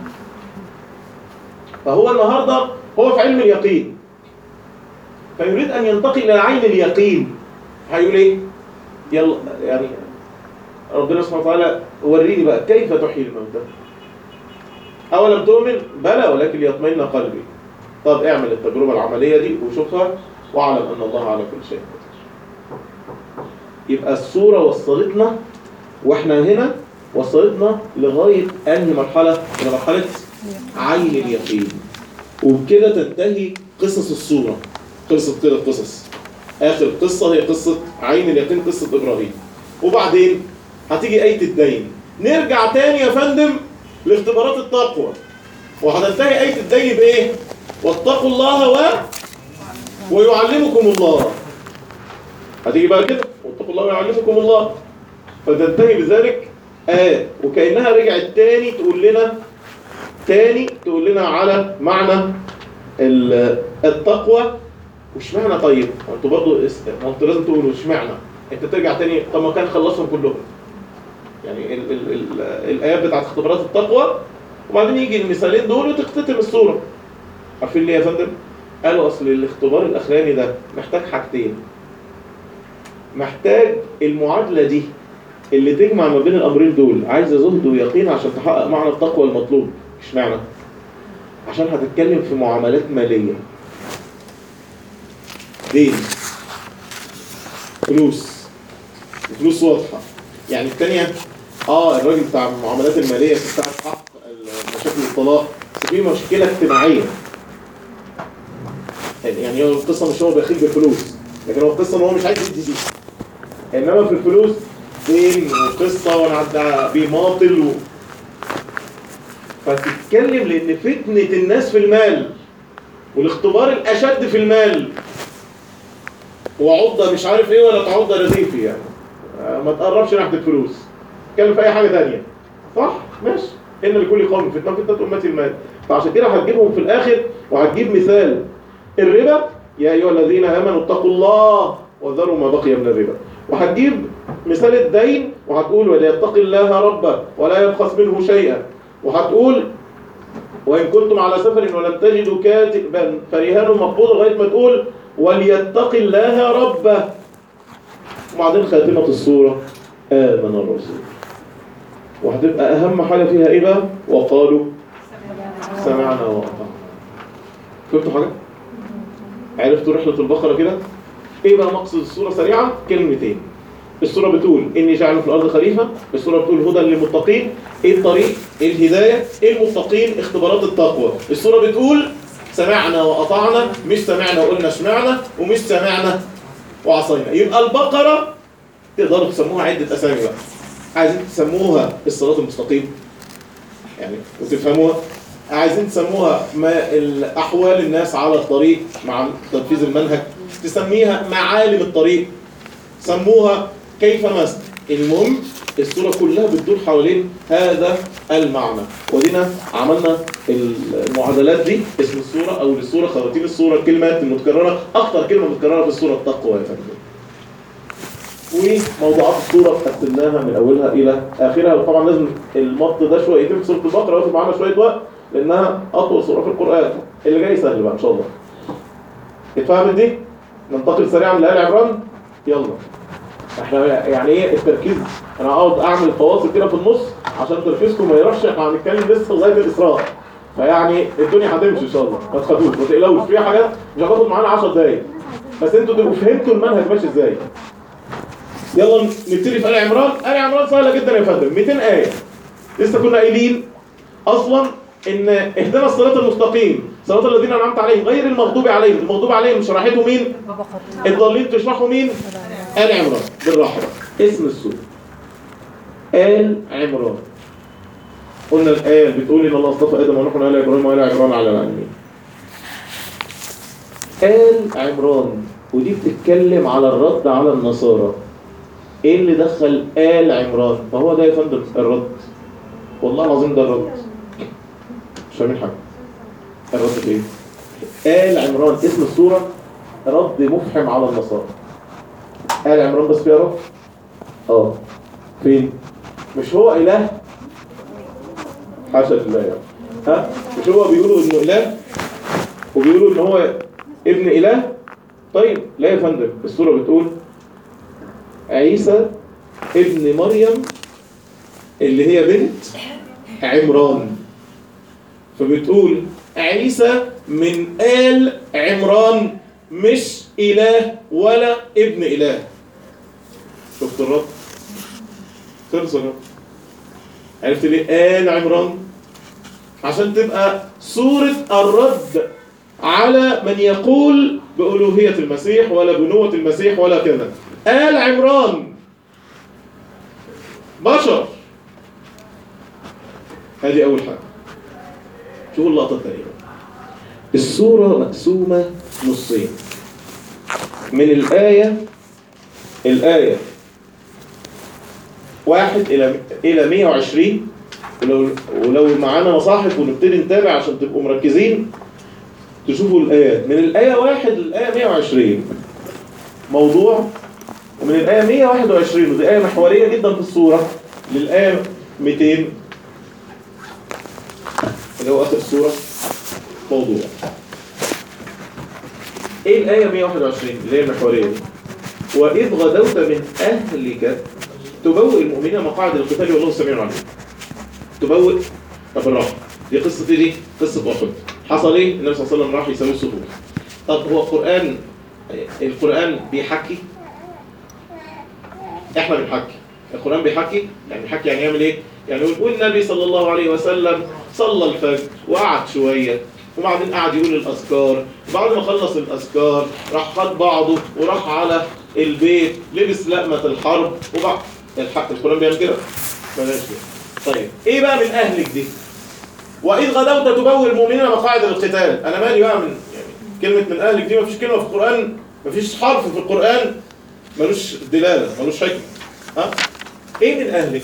فهو النهارده هو في علم اليقين فيريد ان ينتقل الى عين اليقين هيقول ايه يلا يعني ربنا سبحانه وتعالى وريني بقى كيف تحيي الموتى اولم تؤمن بلى ولكن ليطمئن قلبي طب اعمل التجربه العمليه دي وشوفها واعلم ان الله على كل شيء قدير يبقى الصوره وصلتنا واحنا هنا وصلتنا لغايه انهي مرحله الى مرحله عين اليقين وبكده تنتهي قصص الصوره خلصت كده القصص اخر قصه هي قصه عين اليقين قصه ابراهيم وبعدين هتيجي ايه الدين نرجع تاني يا فندم لاختبارات التقوى وهتنتهي ايه الدين بايه واتقوا الله و ويعلمكم الله هتيجي بقى كده واتقوا الله ويعلمكم الله فتنتهي بذلك آية وكأنها رجعت تاني تقول لنا تاني تقول لنا على معنى ال- التقوى واشمعنى طيب؟ ما انتوا برضه اس- ما انتوا لازم تقولوا اشمعنى؟ انت ترجع تاني طب ما كان خلصهم كلهم. يعني ال ال ال الايات بتاعت اختبارات التقوى وبعدين يجي المثالين دول وتختتم الصوره. عارفين ليه يا فندم؟ قالوا اصل الاختبار الاخراني ده محتاج حاجتين. محتاج المعادله دي اللي تجمع ما بين الامرين دول عايزه زهد ويقين عشان تحقق معنى التقوى المطلوب. اشمعنى؟ عشان هتتكلم في معاملات ماليه. دين فلوس فلوس واضحة يعني الثانية اه الراجل بتاع المعاملات المالية بتاعت حق مشاكل الطلاق بس في مشكلة اجتماعية يعني هو القصة مش هو بخيل بفلوس لكن هو القصة ان هو مش عايز يدي دي انما في الفلوس دين وقصة وانا عد- بيماطل و... فتتكلم لان فتنة الناس في المال والاختبار الاشد في المال وعضة مش عارف ايه ولا تعضة رديفي يعني آه، ما تقربش ناحية الفلوس اتكلم في اي حاجة تانية صح ماشي ان لكل قوم فتنة فتنة امتي المال فعشان كده هتجيبهم في الاخر وهتجيب مثال الربا يا ايها الذين امنوا اتقوا الله وذروا ما بقي من الربا وهتجيب مثال الدين وهتقول وليتق الله ربه ولا يبخس منه شيئا وهتقول وإن كنتم على سفر ولم تجدوا كاتبا فرهان مقبوض لغاية ما تقول وليتق الله ربه وبعدين خاتمة الصورة آمن الرسول وهتبقى أهم حاجة فيها إيه بقى؟ وقالوا سمعنا وأطعنا فهمتوا حاجة؟ عرفتوا رحلة البقرة كده؟ إيه بقى مقصد الصورة سريعا؟ كلمتين السورة بتقول إني جعل في الأرض خليفة السورة بتقول هدى للمتقين إيه الطريق؟ إيه الهداية؟ إيه المتقين؟ اختبارات التقوى السورة بتقول سمعنا وأطعنا مش سمعنا وقلنا سمعنا ومش سمعنا وعصينا يبقى البقرة تقدروا تسموها عدة أسامي بقى عايزين تسموها الصراط المستقيم يعني وتفهموها عايزين تسموها ما الأحوال الناس على الطريق مع تنفيذ المنهج تسميها معالم الطريق سموها كيف نسل المهم الصورة كلها بتدور حوالين هذا المعنى ودينا عملنا المعادلات دي اسم الصورة أو للصورة خواتيم الصورة الكلمات المتكررة أكتر كلمة متكررة في الصورة التقوى يا فندم وموضوعات الصورة قسمناها من أولها إلى آخرها وطبعا لازم المط ده شويتين في سورة البقرة واخد معانا شوية وقت لأنها أطول سورة في القرآن اللي جاي سهل بقى إن شاء الله اتفهمت دي؟ ننتقل سريعا لآل عمران يلا احنا يعني ايه التركيز انا هقعد اعمل فواصل كده في النص عشان تركيزكم ما يروحش احنا هنتكلم لسه لغايه الاسراء فيعني الدنيا هتمشي ان شاء الله ما تخافوش ما تقلقوش في حاجات مش هتاخد معانا 10 دقايق بس انتوا تبقوا فهمتوا المنهج ماشي ازاي يلا نبتدي في ال عمران ال عمران سهله جدا يا فندم 200 ايه لسه كنا قايلين اصلا ان اهدنا الصراط المستقيم صراط الذين انعمت عليهم غير المغضوب عليهم المغضوب عليهم شرحته مين الضالين تشرحه مين آل عمران بالراحة بقى. اسم السورة آل عمران قلنا الآية بتقول إن الله اصطفى آدم ونوح وآل إبراهيم وآل عمران على العالمين آل عمران ودي بتتكلم على الرد على النصارى ايه اللي دخل آل عمران ما هو ده يا فندم الرد والله العظيم ده الرد مش فاهمين حاجة الرد في ايه آل عمران اسم السورة رد مفحم على النصارى آل عمران بس فيها رد اه فين مش هو إله حاشا لله يعني ها مش هو بيقولوا انه إله وبيقولوا ان هو ابن إله طيب لا يا فندم السورة بتقول عيسى ابن مريم اللي هي بنت عمران فبتقول عيسى من آل عمران مش إله ولا ابن إله شفت الرب خلص الرب عرفت ليه آل عمران عشان تبقى صورة الرد على من يقول بألوهية المسيح ولا بنوة المسيح ولا كذا آل عمران بشر هذه أول حاجة شوفوا اللقطة الثانية السورة مقسومة نصين من الآية الآية واحد إلى إلى 120 ولو ولو معانا مصاحف ونبتدي نتابع عشان تبقوا مركزين تشوفوا الآيات من الآية واحد للآية 120 موضوع ومن الآية 121 ودي آية محورية جدا في السورة للآية 200 اللي هو آخر السورة موضوع ايه الآية 121 اللي هي المحورية دي وإذ غدوت من أهلك تبوئ المؤمنين مقاعد القتال والله سميع عليم تبوئ طب بالراحة دي قصة ايه دي؟ قصة أحد حصل ايه؟ النبي صلى الله عليه وسلم راح يسوي الصفوف طب هو القرآن القرآن بيحكي احنا بنحكي القرآن بيحكي يعني بيحكي يعني يعمل ايه؟ يعني يقول والنبي صلى الله عليه وسلم صلى الفجر وقعد شوية وبعدين قعد يقول الأذكار وبعد ما خلص الأذكار راح خد بعضه وراح على البيت لبس لقمة الحرب وبعد الحق القرآن بيعمل كده بلاش كده طيب ايه بقى من أهلك دي وإذ غدوت تبوي المؤمنين مقاعد القتال أنا مالي بقى من يعني كلمة من أهلك دي مفيش كلمة في القرآن مفيش حرف في القرآن ملوش دلالة ملوش حكمة ها ايه من أهلك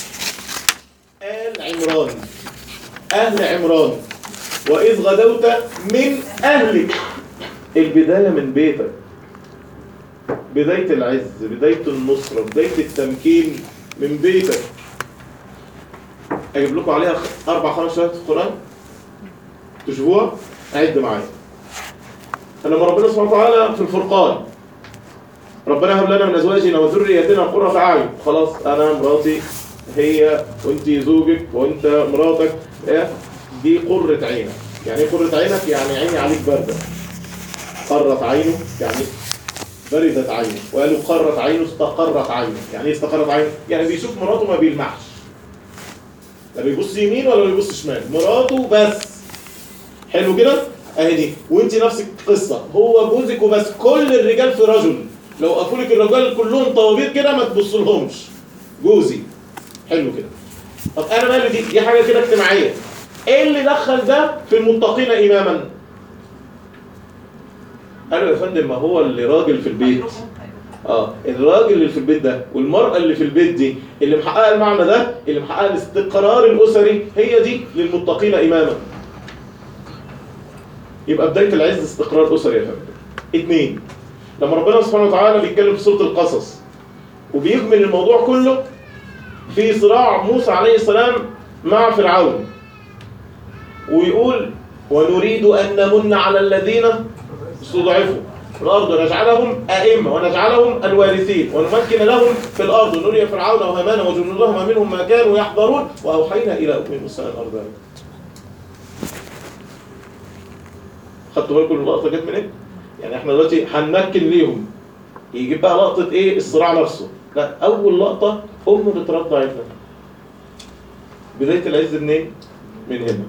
آل عمران أهل عمران وإذ غدوت من أهلك البداية من بيتك بداية العز بداية النصرة بداية التمكين من بيتك أجيب لكم عليها أربع خمس شهادات في القرآن تشوفوها عد معايا لما ربنا سبحانه وتعالى في الفرقان ربنا هب لنا من أزواجنا وذريتنا قرة أعين خلاص أنا مراتي هي وانت زوجك وانت مراتك إيه؟ دي قرة عينك يعني ايه قرة عينك يعني عيني عليك باردة قرت عينه يعني بردت عينه وقالوا قرت عينه استقرت عينه يعني ايه استقرت عينه يعني بيشوف مراته ما بيلمعش لا بيبص يمين ولا بيبص شمال مراته بس حلو كده اهي دي وانت نفس القصه هو جوزك وبس كل الرجال في رجل لو وقفوا لك الرجال كلهم طوابير كده ما تبصلهمش جوزي حلو كده طب انا مالي دي دي حاجه كده اجتماعيه ايه اللي دخل ده في المتقين اماما قالوا يا فندم ما هو اللي راجل في البيت اه الراجل اللي في البيت ده والمرأة اللي في البيت دي اللي محققة المعنى ده اللي محققة الاستقرار الأسري هي دي للمتقين إماما يبقى بداية العز استقرار أسري يا فندم اتنين لما ربنا سبحانه وتعالى بيتكلم في سورة القصص وبيجمل الموضوع كله في صراع موسى عليه السلام مع فرعون ويقول ونريد أن نمن على الذين استضعفوا في الأرض ونجعلهم أئمة ونجعلهم الوارثين ونمكن لهم في الأرض ونري فرعون وهامان وجنودهما منهم ما كانوا يحذرون وأوحينا إلى أم موسى أن أرضها خدتوا بالكم اللقطة جت منين؟ يعني احنا دلوقتي هنمكن ليهم يجيب بقى لقطة ايه الصراع نفسه لا أول لقطة أم بترضع ابنها بداية العز منين؟ من هنا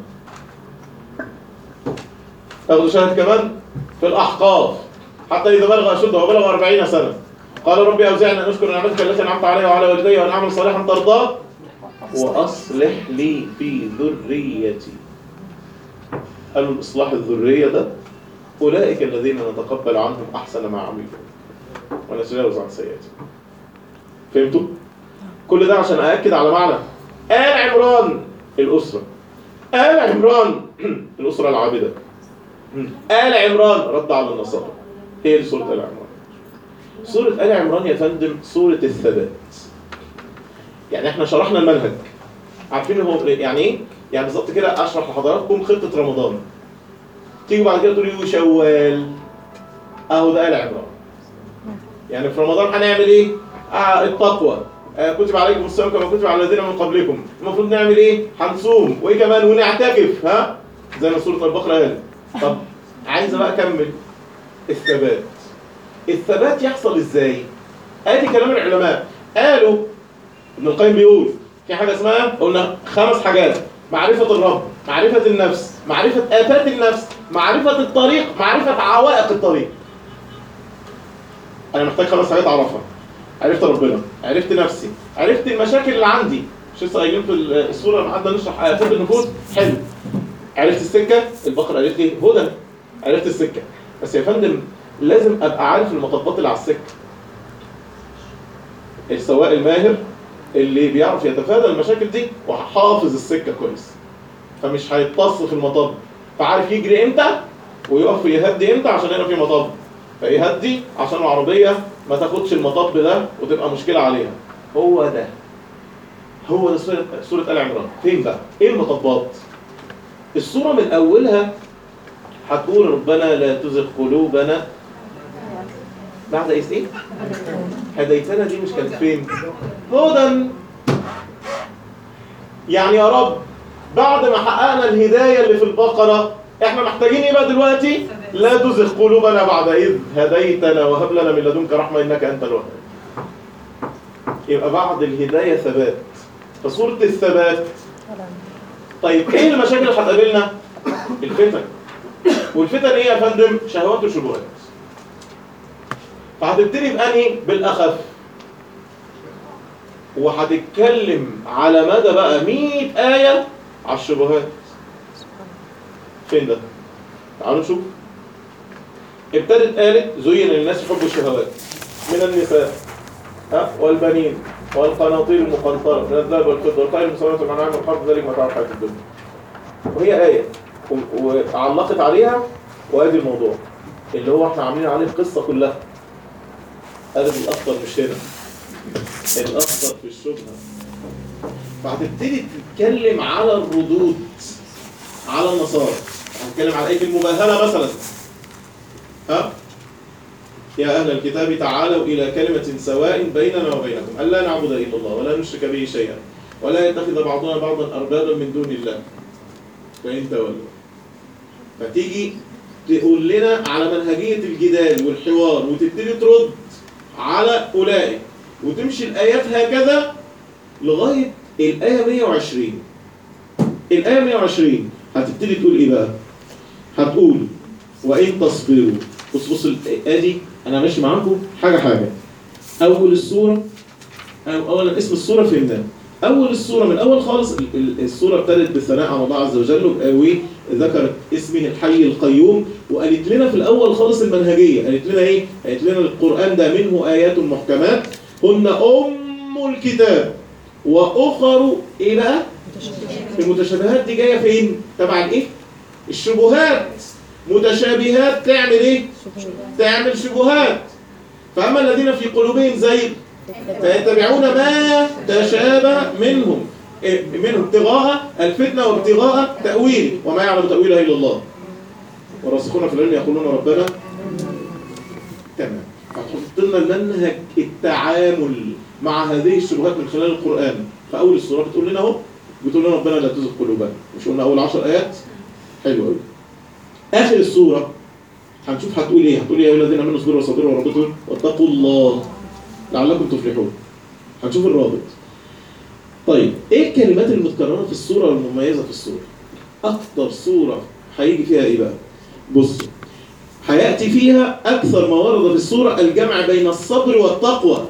تاخدوا شاهد كمان في الأحقاف حتى إذا بلغ أشده وبلغ 40 سنة قال ربي أوزعني أن أشكر نعمتك التي أنعمت علي وعلى والدي وأن أعمل صالحا ترضاه وأصلح لي في ذريتي قالوا الإصلاح الذرية ده أولئك الذين نتقبل عنهم أحسن ما عملوا ونتجاوز عن سيئاتهم فهمتوا؟ كل ده عشان أأكد على معنى آل عمران الأسرة آل عمران الأسرة العابدة آل عمران رد على النصارى هي دي سورة آل عمران سورة آل عمران يا فندم سورة الثبات يعني احنا شرحنا المنهج عارفين هو يعني ايه؟ يعني بالظبط كده اشرح لحضراتكم خطة رمضان تيجي بعد كده تقولي وشوال اهو ده آل عمران يعني في رمضان هنعمل ايه؟ آه التقوى آه كتب عليكم الصيام كما كتب على الذين من قبلكم المفروض نعمل ايه؟ هنصوم وايه كمان ونعتكف ها؟ زي ما سورة البقرة قالت طب عايز بقى اكمل الثبات الثبات يحصل ازاي؟ ادي كلام العلماء قالوا ابن القيم بيقول في حاجة اسمها قلنا خمس حاجات معرفة الرب معرفة النفس معرفة آفات النفس معرفة الطريق معرفة عوائق الطريق أنا محتاج خمس حاجات أعرفها عرفت ربنا عرفت نفسي عرفت المشاكل اللي عندي مش لسه قايلين في الصورة لما قعدنا نشرح آفات النفوس حلو عرفت السكة البقرة قالت لي هدى عرفت السكة بس يا فندم لازم أبقى عارف المطبات اللي على السكة السواق الماهر اللي بيعرف يتفادى المشاكل دي وحافظ السكة كويس فمش هيتص في المطب فعارف يجري امتى ويقف يهدي امتى عشان هنا في مطب فيهدي عشان العربية ما تاخدش المطب ده وتبقى مشكلة عليها هو ده هو ده سورة, سورة آل عمران فين بقى؟ ايه المطبات؟ السورة من أولها هتقول ربنا لا تزغ قلوبنا بعد ايه ايه؟ هديتنا دي مش كانت فين؟ هدى يعني يا رب بعد ما حققنا الهداية اللي في البقرة احنا محتاجين ايه بقى دلوقتي؟ لا تزغ قلوبنا بعد إذ هديتنا وهب لنا من لدنك رحمة إنك أنت الوهاب. يبقى بعد الهداية ثبات. فصورة الثبات طيب ايه المشاكل اللي هتقابلنا؟ الفتن. والفتن ايه يا فندم؟ شهوات وشبهات. فهتبتدي بأنهي؟ بالأخف. وهتتكلم على مدى بقى 100 آية على الشبهات. فين ده؟ تعالوا نشوف. ابتدت قالت زين للناس حب الشهوات من النساء ها والبنين والقناطير المقنطرة من الذهب والفضة والخيل المسومة والأنعام والحرث ذلك متاع الحياة الدنيا. وهي آية و- وعلقت عليها وادي الموضوع اللي هو احنا عاملين عليه القصة كلها. هذا الأخطر مش هنا. الأخطر في الشبهة. فهتبتدي تتكلم على الردود على النصارى. هنتكلم على ايه في المباهلة مثلا. ها؟ يا أهل الكتاب تعالوا إلى كلمة سواء بيننا وبينكم ألا نعبد إلا الله ولا نشرك به شيئا ولا يتخذ بعضنا بعضا أربابا من دون الله فإن تولوا فتيجي تقول لنا على منهجية الجدال والحوار وتبتدي ترد على أولئك وتمشي الآيات هكذا لغاية الآية 120 الآية 120 هتبتدي تقول إيه بقى؟ هتقول وإن تصبروا بص بص الآية دي أنا ماشي معاكم حاجة حاجة أول السورة أو أولا اسم السورة فهمناه أول السورة من أول خالص ال- ال- السورة ابتدت بالثناء على الله عز وجل وذكرت اسمه الحي القيوم وقالت لنا في الأول خالص المنهجية قالت لنا إيه؟ قالت لنا القرآن ده منه آيات محكمات هن أم الكتاب وأخر إيه بقى؟ المتشابهات دي جاية فين؟ تبع الإيه؟ الشبهات متشابهات تعمل إيه؟ تعمل شبهات فأما الذين في قلوبهم زيغ فيتبعون ما تشابه منهم إيه، منهم ابتغاء الفتنة وابتغاء تأويل وما يعلم تأويله إلا الله والراسخون في العلم يقولون ربنا تمام هتحط لنا المنهج التعامل مع هذه الشبهات من خلال القرآن فأول السورة بتقول لنا اهو بتقول لنا ربنا لا تزغ قلوبنا مش قلنا أول عشر آيات حلو قوي آخر السورة هنشوف هتقول ايه هتقول يا ايها الذين امنوا اصبروا وصبروا ورابطوا واتقوا الله لعلكم تفلحون هنشوف الرابط طيب ايه الكلمات المتكرره في السوره والمميزه في السوره اكتر سوره هيجي فيها ايه بقى بصوا هياتي فيها اكثر ما ورد في السوره الجمع بين الصبر والتقوى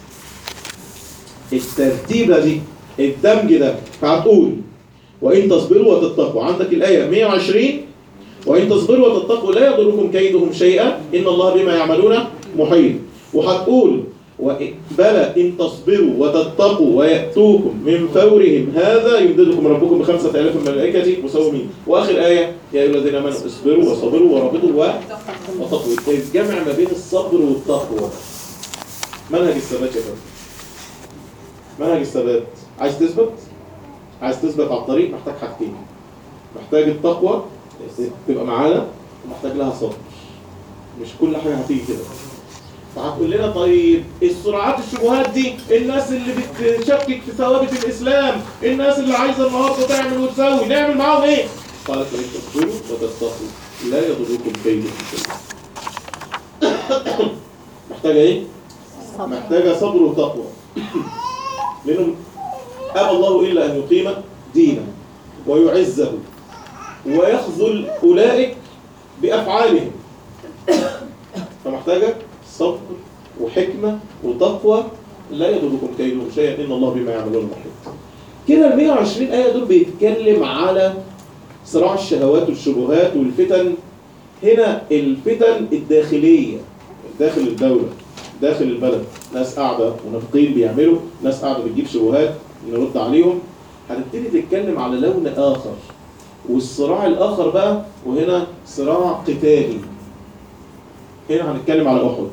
الترتيبه دي الدمج ده فهتقول وان تصبروا وتتقوا عندك الايه 120 وإن تصبروا وتتقوا لا يضركم كيدهم شيئا إن الله بما يعملون محيط وهتقول وإ- بلى إن تصبروا وتتقوا ويأتوكم من فورهم هذا يمددكم ربكم بخمسة آلاف من الملائكة مسومين وآخر آية يا أيها الذين آمنوا اصبروا وصبروا ورابطوا و- وتقوا الجمع ما بين الصبر والتقوى منهج الثبات يا فندم منهج الثبات عايز تثبت عايز تثبت على الطريق محتاج حاجتين محتاج التقوى تبقى معانا ومحتاج لها صبر مش كل حاجه هتيجي كده فهتقول لنا طيب السرعات الشبهات دي الناس اللي بتشكك في ثوابت الاسلام الناس اللي عايزه النهارده تعمل وتسوي نعمل معاهم ايه قالت فان تصبروا وتتقوا لا يضركم كيدهم شيئا محتاجه ايه محتاجه صبر وتقوى لانه ابى الله الا ان يقيم دينه ويعزه ويخذل أولئك بأفعالهم فمحتاجة صبر وحكمة وتقوى لا يضركم كيدهم شيئا إن الله بما يعملون محيط كده ال 120 آية دول بيتكلم على صراع الشهوات والشبهات والفتن هنا الفتن الداخلية داخل الدولة داخل البلد ناس قاعدة منافقين بيعملوا ناس قاعدة بتجيب شبهات نرد عليهم هنبتدي تتكلم على لون آخر والصراع الآخر بقى وهنا صراع قتالي هنا هنتكلم على أحد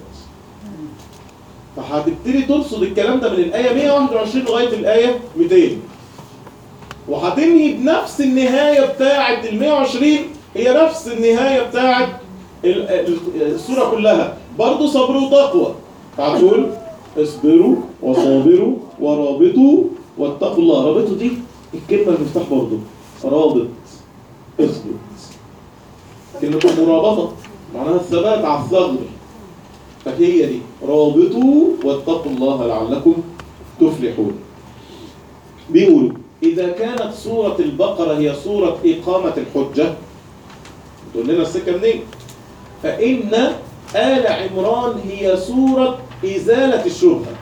فهتبتدي ترصد الكلام ده من الآية 121 لغاية الآية 200 وهتنهي بنفس النهاية بتاعة ال 120 هي نفس النهاية بتاعة ال- ال- السورة كلها برضه صبر وتقوى فهتقول اصبروا وصابروا ورابطوا واتقوا الله رابطوا دي الكلمة المفتاح برضه رابط اثبت كلمة مرابطة معناها الثبات على الثغر فهي دي رابطوا واتقوا الله لعلكم تفلحون بيقولوا إذا كانت سورة البقرة هي سورة إقامة الحجة تقول لنا السكة منين؟ فإن آل عمران هي سورة إزالة الشبهة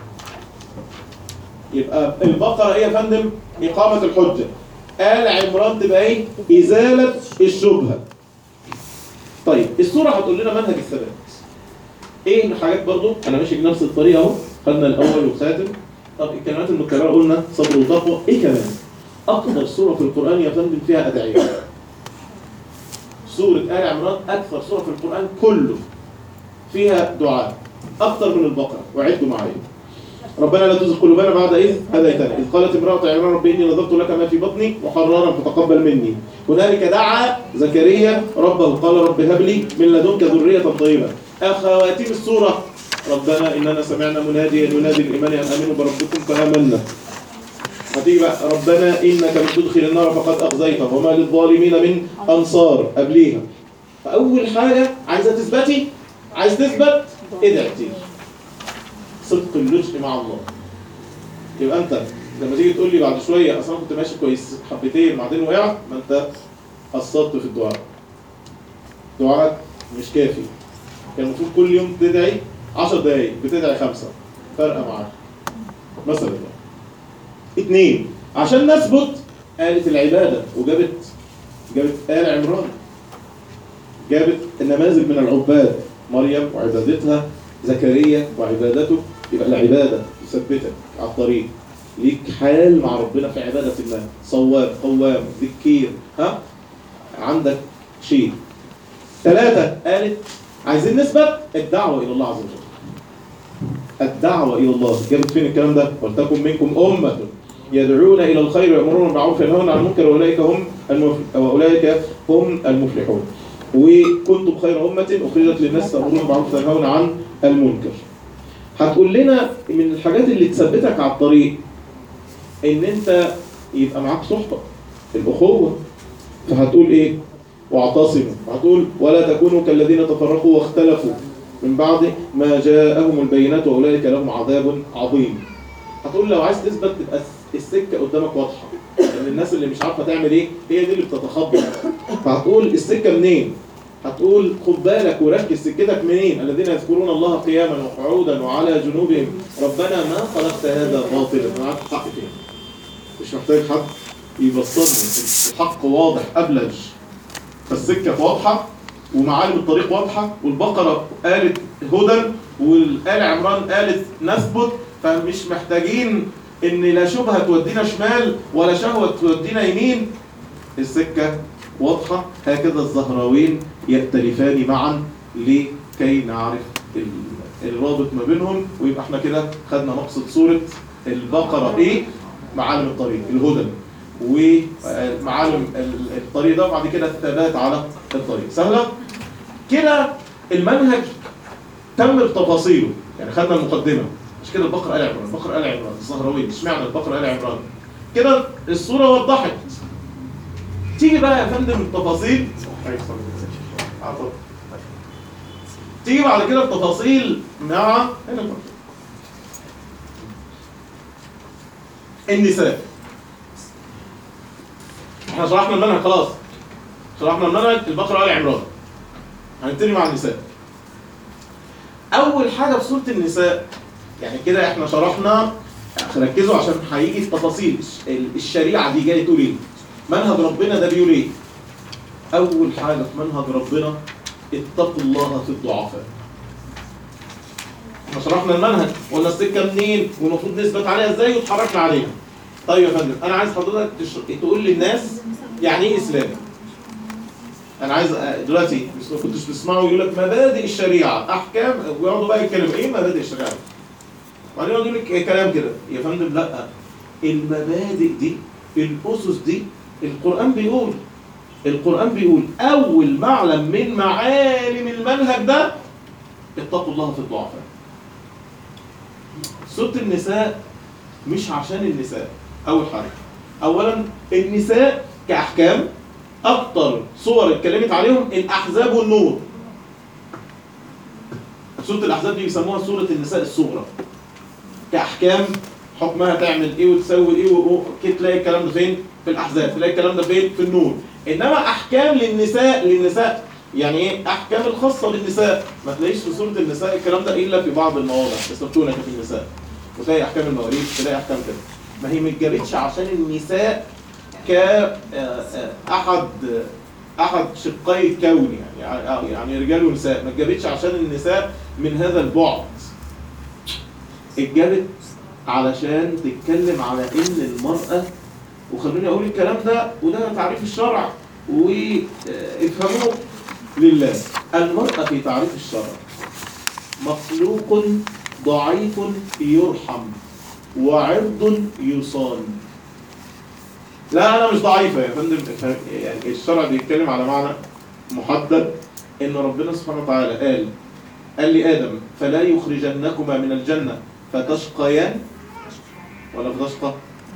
يبقى البقرة إيه يا فندم؟ إقامة الحجة آل عمران تبقى إيه؟ إزالة الشبهة طيب السورة هتقول لنا منهج الثبات ايه الحاجات برضو انا ماشي بنفس الطريقه اهو خدنا الاول والخاتم طب الكلمات المتكرره قلنا صبر وتقوى ايه كمان اكثر سوره في القران يا فندم فيها ادعيه سوره ال عمران اكثر سوره في القران كله فيها دعاء اكثر من البقره وعدوا معايا ربنا لا تزغ قلوبنا بعد إذ هديتنا إذ قالت امرأة عمران رب إني نذرت لك ما في بطني محررا فتقبل مني هنالك دعا زكريا ربه قال رب هب لي من لدنك ذرية طيبة أخواتيم السورة ربنا إننا سمعنا مناديا ينادي الإيمان أن آمنوا بربكم فآمنا هتيجي بقى ربنا إنك من تدخل النار فقد أخزيته وما للظالمين من أنصار قبليها فأول حاجة عايزة تثبتي عايز تثبت ادعي كتير صدق اللجء مع الله يبقى انت لما تيجي تقول لي بعد شويه اصلا كنت ماشي كويس حبتين بعدين وقعت ما انت قصرت في الدعاء دعائك مش كافي كان المفروض كل يوم تدعي 10 دقايق بتدعي خمسه فارقه معاك مثلا يعني. اتنين عشان نثبت قالت العباده وجابت جابت آل عمران جابت النماذج من العباد مريم وعبادتها زكريا وعبادته يبقى العبادة تثبتك على الطريق ليك حال مع ربنا في عبادة ما صواب قوام ذكير ها عندك شيء ثلاثة قالت عايزين نثبت الدعوة إلى الله عز وجل الدعوة إلى الله جابت فين الكلام ده ولتكن منكم أمة يدعون إلى الخير ويأمرون بالمعروف وينهون عن المنكر وأولئك هم المفلح وأولئك هم المفلحون وكنتم خير أمة أخرجت للناس تأمرون بالمعروف وتنهون عن المنكر هتقول لنا من الحاجات اللي تثبتك على الطريق ان انت يبقى معاك صحبة الأخوة فهتقول ايه واعتصموا هتقول ولا تكونوا كالذين تفرقوا واختلفوا من بعد ما جاءهم البينات واولئك لهم عذاب عظيم هتقول لو عايز تثبت تبقى السكه قدامك واضحه لان الناس اللي مش عارفه تعمل ايه هي دي اللي بتتخبط فهتقول السكه منين هتقول خد بالك وركز سكتك منين الذين يذكرون الله قياما وقعودا وعلى جنوبهم ربنا ما خلقت هذا باطلا انا عارف الحق فين مش محتاج حد يبصرني الحق واضح ابلج فالسكه واضحه ومعالم الطريق واضحه والبقره قالت هدى والآل عمران قالت نثبت فمش محتاجين ان لا شبهه تودينا شمال ولا شهوه تودينا يمين السكه واضحه هكذا الزهراوين يختلفان معا لكي نعرف ال- الرابط ما بينهم ويبقى احنا كده خدنا مقصد سوره البقره ايه معالم الطريق الهدى ومعالم ال- الطريق ده وبعد كده الثبات على الطريق سهله كده المنهج تم بتفاصيله يعني خدنا المقدمه مش كده البقره ال عمران البقره ال عمران الزهراوين اشمعنى البقره ال عمران كده الصوره وضحت تيجي بقى يا فندم التفاصيل عطل. تيجي بعد كده التفاصيل مع هنا بقى. النساء احنا شرحنا المنهج خلاص شرحنا المنهج البقره ال عمران هنبتدي مع النساء اول حاجه في سوره النساء يعني كده احنا شرحنا ركزوا عشان هيجي التفاصيل الش- الشريعه دي جايه تقول ايه منهج ربنا ده بيقول ايه اول حاجه في منهج ربنا اتقوا الله في الضعفاء احنا شرحنا المنهج قلنا السكه منين والمفروض نثبت عليها ازاي واتحركنا عليها طيب يا فندم انا عايز حضرتك تش- تقول للناس يعني ايه اسلام انا عايز أ- دلوقتي بس ما كنتش تسمعوا يقول لك مبادئ الشريعه احكام ويقعدوا بقى يتكلموا ايه مبادئ الشريعه وبعدين يقعدوا يقول لك إيه كلام كده يا فندم لا المبادئ دي الاسس دي القران بيقول القران بيقول اول معلم من معالم المنهج ده اتقوا الله في الضعفاء سوره النساء مش عشان النساء اول حاجه اولا النساء كاحكام اكتر صور اتكلمت عليهم الاحزاب والنور سوره الاحزاب دي بيسموها سوره النساء الصغرى كاحكام حكمها تعمل ايه وتسوي ايه و- كده تلاقي الكلام ده فين في الاحزاب تلاقي الكلام ده فين في النور انما احكام للنساء للنساء يعني ايه احكام الخاصه بالنساء ما تلاقيش في سوره النساء الكلام ده الا في بعض المواضع يستفتونك في النساء وتلاقي احكام المواريث تلاقي احكام كده ما هي ما اتجابتش عشان النساء ك آه، آه، احد احد شقي الكون يعني آه، يعني رجال ونساء ما اتجابتش عشان النساء من هذا البعد اتجابت علشان تتكلم على ان المرأة وخلوني اقول الكلام ده وده تعريف الشرع وافهموه لله المرأة في تعريف الشرع مخلوق ضعيف يرحم وعرض يصان لا انا مش ضعيفه يا فندم افهم- يعني الشرع بيتكلم على معنى محدد ان ربنا سبحانه وتعالى قال قال لي ادم فلا يخرجنكما من الجنه فتشقيان ولا فتشقى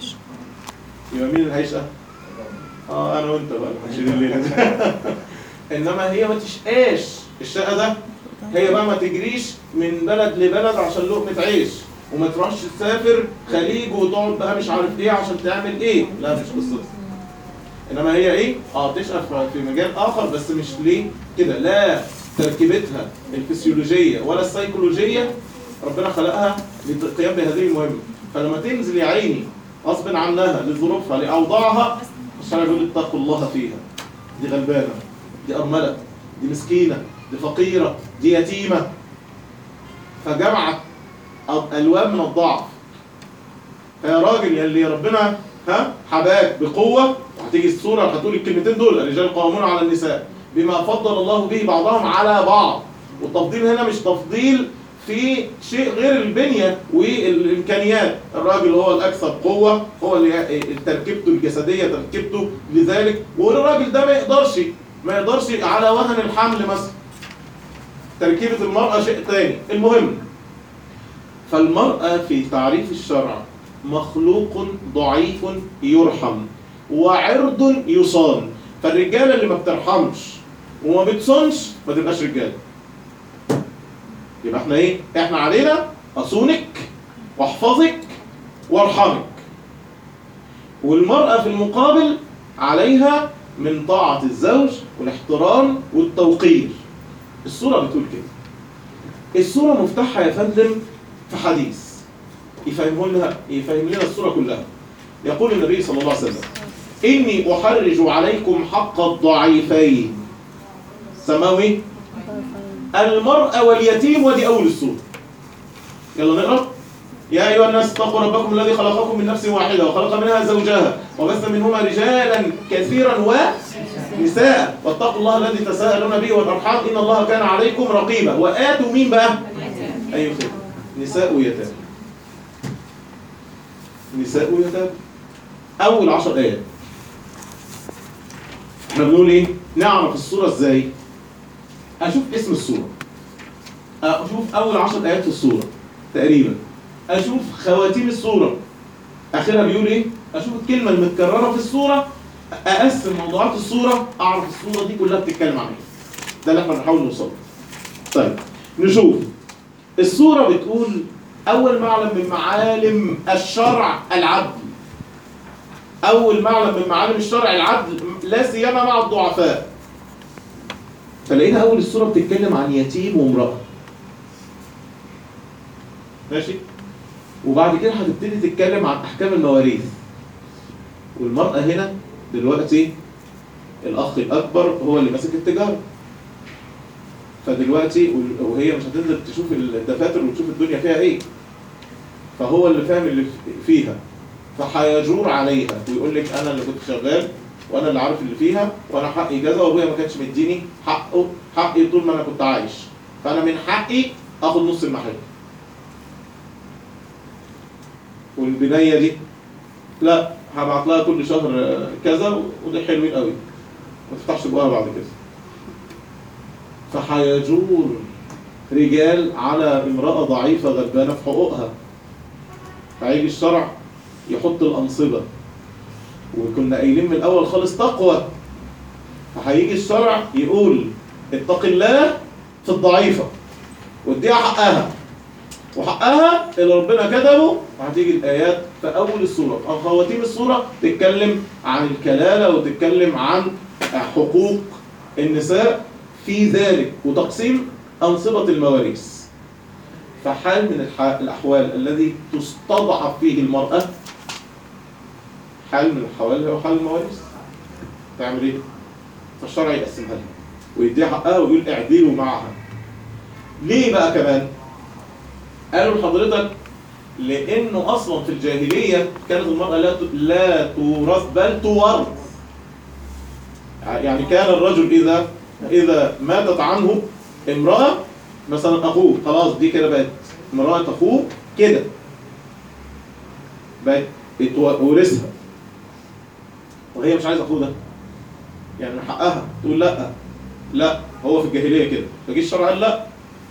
يبقى مين اللي هيشقى اه انا وانت بقى هنشيل الليله دي انما هي ما تشقاش الشقه ده هي بقى ما تجريش من بلد لبلد عشان لقمه عيش وما تروحش تسافر خليج وتقعد بقى مش عارف ايه عشان تعمل ايه لا مش قصتها انما هي ايه اه تشقى في- في مجال اخر بس مش ليه كده لا تركيبتها الفسيولوجيه ولا السيكولوجيه ربنا خلقها للقيام بهذه المهمه فلما تنزل يا عيني غصب عنها لظروفها لاوضاعها الشرع بيقول اتقوا الله فيها دي غلبانه دي ارمله دي مسكينه دي فقيره دي يتيمه فجمعت أ- الوان من الضعف فيا راجل يا اللي ربنا ها حباك بقوه وهتيجي الصوره هتقول الكلمتين دول الرجال قوامون على النساء بما فضل الله به بعضهم على بعض والتفضيل هنا مش تفضيل في شيء غير البنية والإمكانيات الراجل هو الأكثر قوة هو اللي تركيبته الجسدية تركيبته لذلك والراجل ده ما يقدرش ما يقدرش على وهن الحمل مثلا تركيبة المرأة شيء تاني المهم فالمرأة في تعريف الشرع مخلوق ضعيف يرحم وعرض يصان فالرجالة اللي ما بترحمش وما بتصونش ما تبقاش رجالة يبقى احنا ايه؟ احنا علينا اصونك واحفظك وارحمك والمرأة في المقابل عليها من طاعة الزوج والاحترام والتوقير الصورة بتقول كده الصورة مفتاحها يا فندم في حديث يفهمه لنا يفهم لنا الصورة كلها يقول النبي صلى الله عليه وسلم إني أحرج عليكم حق الضعيفين سماوي ايه؟ المرأة واليتيم ودي أول السورة يلا نقرأ يا أيها الناس اتقوا ربكم الذي خلقكم من نفس واحدة وخلق منها زوجها وبث منهما رجالا كثيرا ونساء واتقوا الله الذي تساءلون به والأرحام إن الله كان عليكم رقيبا وآتوا مين بقى؟ أيوة خير نساء ويتامى نساء ويتامى أول عشر آيات احنا بنقول ايه؟ نعرف الصورة ازاي؟ اشوف اسم الصورة اشوف اول عشر ايات في الصورة تقريبا اشوف خواتيم الصورة اخرها بيقول ايه اشوف الكلمة المتكررة في الصورة اقسم موضوعات الصورة اعرف الصورة دي كلها بتتكلم عن ايه ده اللي احنا بنحاول نوصله طيب نشوف الصورة بتقول اول معلم من معالم الشرع العدل اول معلم من معالم الشرع العدل لا سيما مع الضعفاء فلقينا اول السوره بتتكلم عن يتيم وامراه ماشي وبعد كده هتبتدي تتكلم عن احكام المواريث والمراه هنا دلوقتي الاخ الاكبر هو اللي ماسك التجاره فدلوقتي وهي مش هتنزل تشوف الدفاتر وتشوف الدنيا فيها ايه فهو اللي فاهم اللي فيها فهيجور عليها ويقول لك انا اللي كنت شغال وانا اللي عارف اللي فيها وانا حقي كذا وابويا ما كانش مديني حقه حقي طول ما انا كنت عايش فانا من حقي اخد نص المحل والبنايه دي لا هبعت لها كل شهر كذا وده حلوين قوي ما تفتحش بقها بعد كده فهيجور رجال على امرأة ضعيفة غلبانة في حقوقها فهيجي الشرع يحط الأنصبة وكنا قايلين من الأول خالص تقوى فهيجي الشرع يقول اتق الله في الضعيفة واديها حقها وحقها اللي ربنا كتبه وهتيجي الآيات في أول السورة أو خواتيم السورة تتكلم عن الكلالة وتتكلم عن حقوق النساء في ذلك وتقسيم أنصبة المواريث فحال من الح... الأحوال الذي تستضعف فيه المرأة حال من الحوال هو حال المواريث تعمل ايه؟ فالشرع يقسمها لها ويديها حقها ويقول اعدلوا معها ليه بقى كمان؟ قالوا لحضرتك لانه اصلا في الجاهليه كانت المراه لا ت- لا تورث بل تورث يعني كان الرجل اذا اذا ماتت عنه امراه مثلا اخوه خلاص دي كده بقت امراه اخوه كده بقت ورثها وهي مش عايزه اخوه ده يعني من حقها تقول لا لا هو في الجاهليه كده فجي الشرع قال لا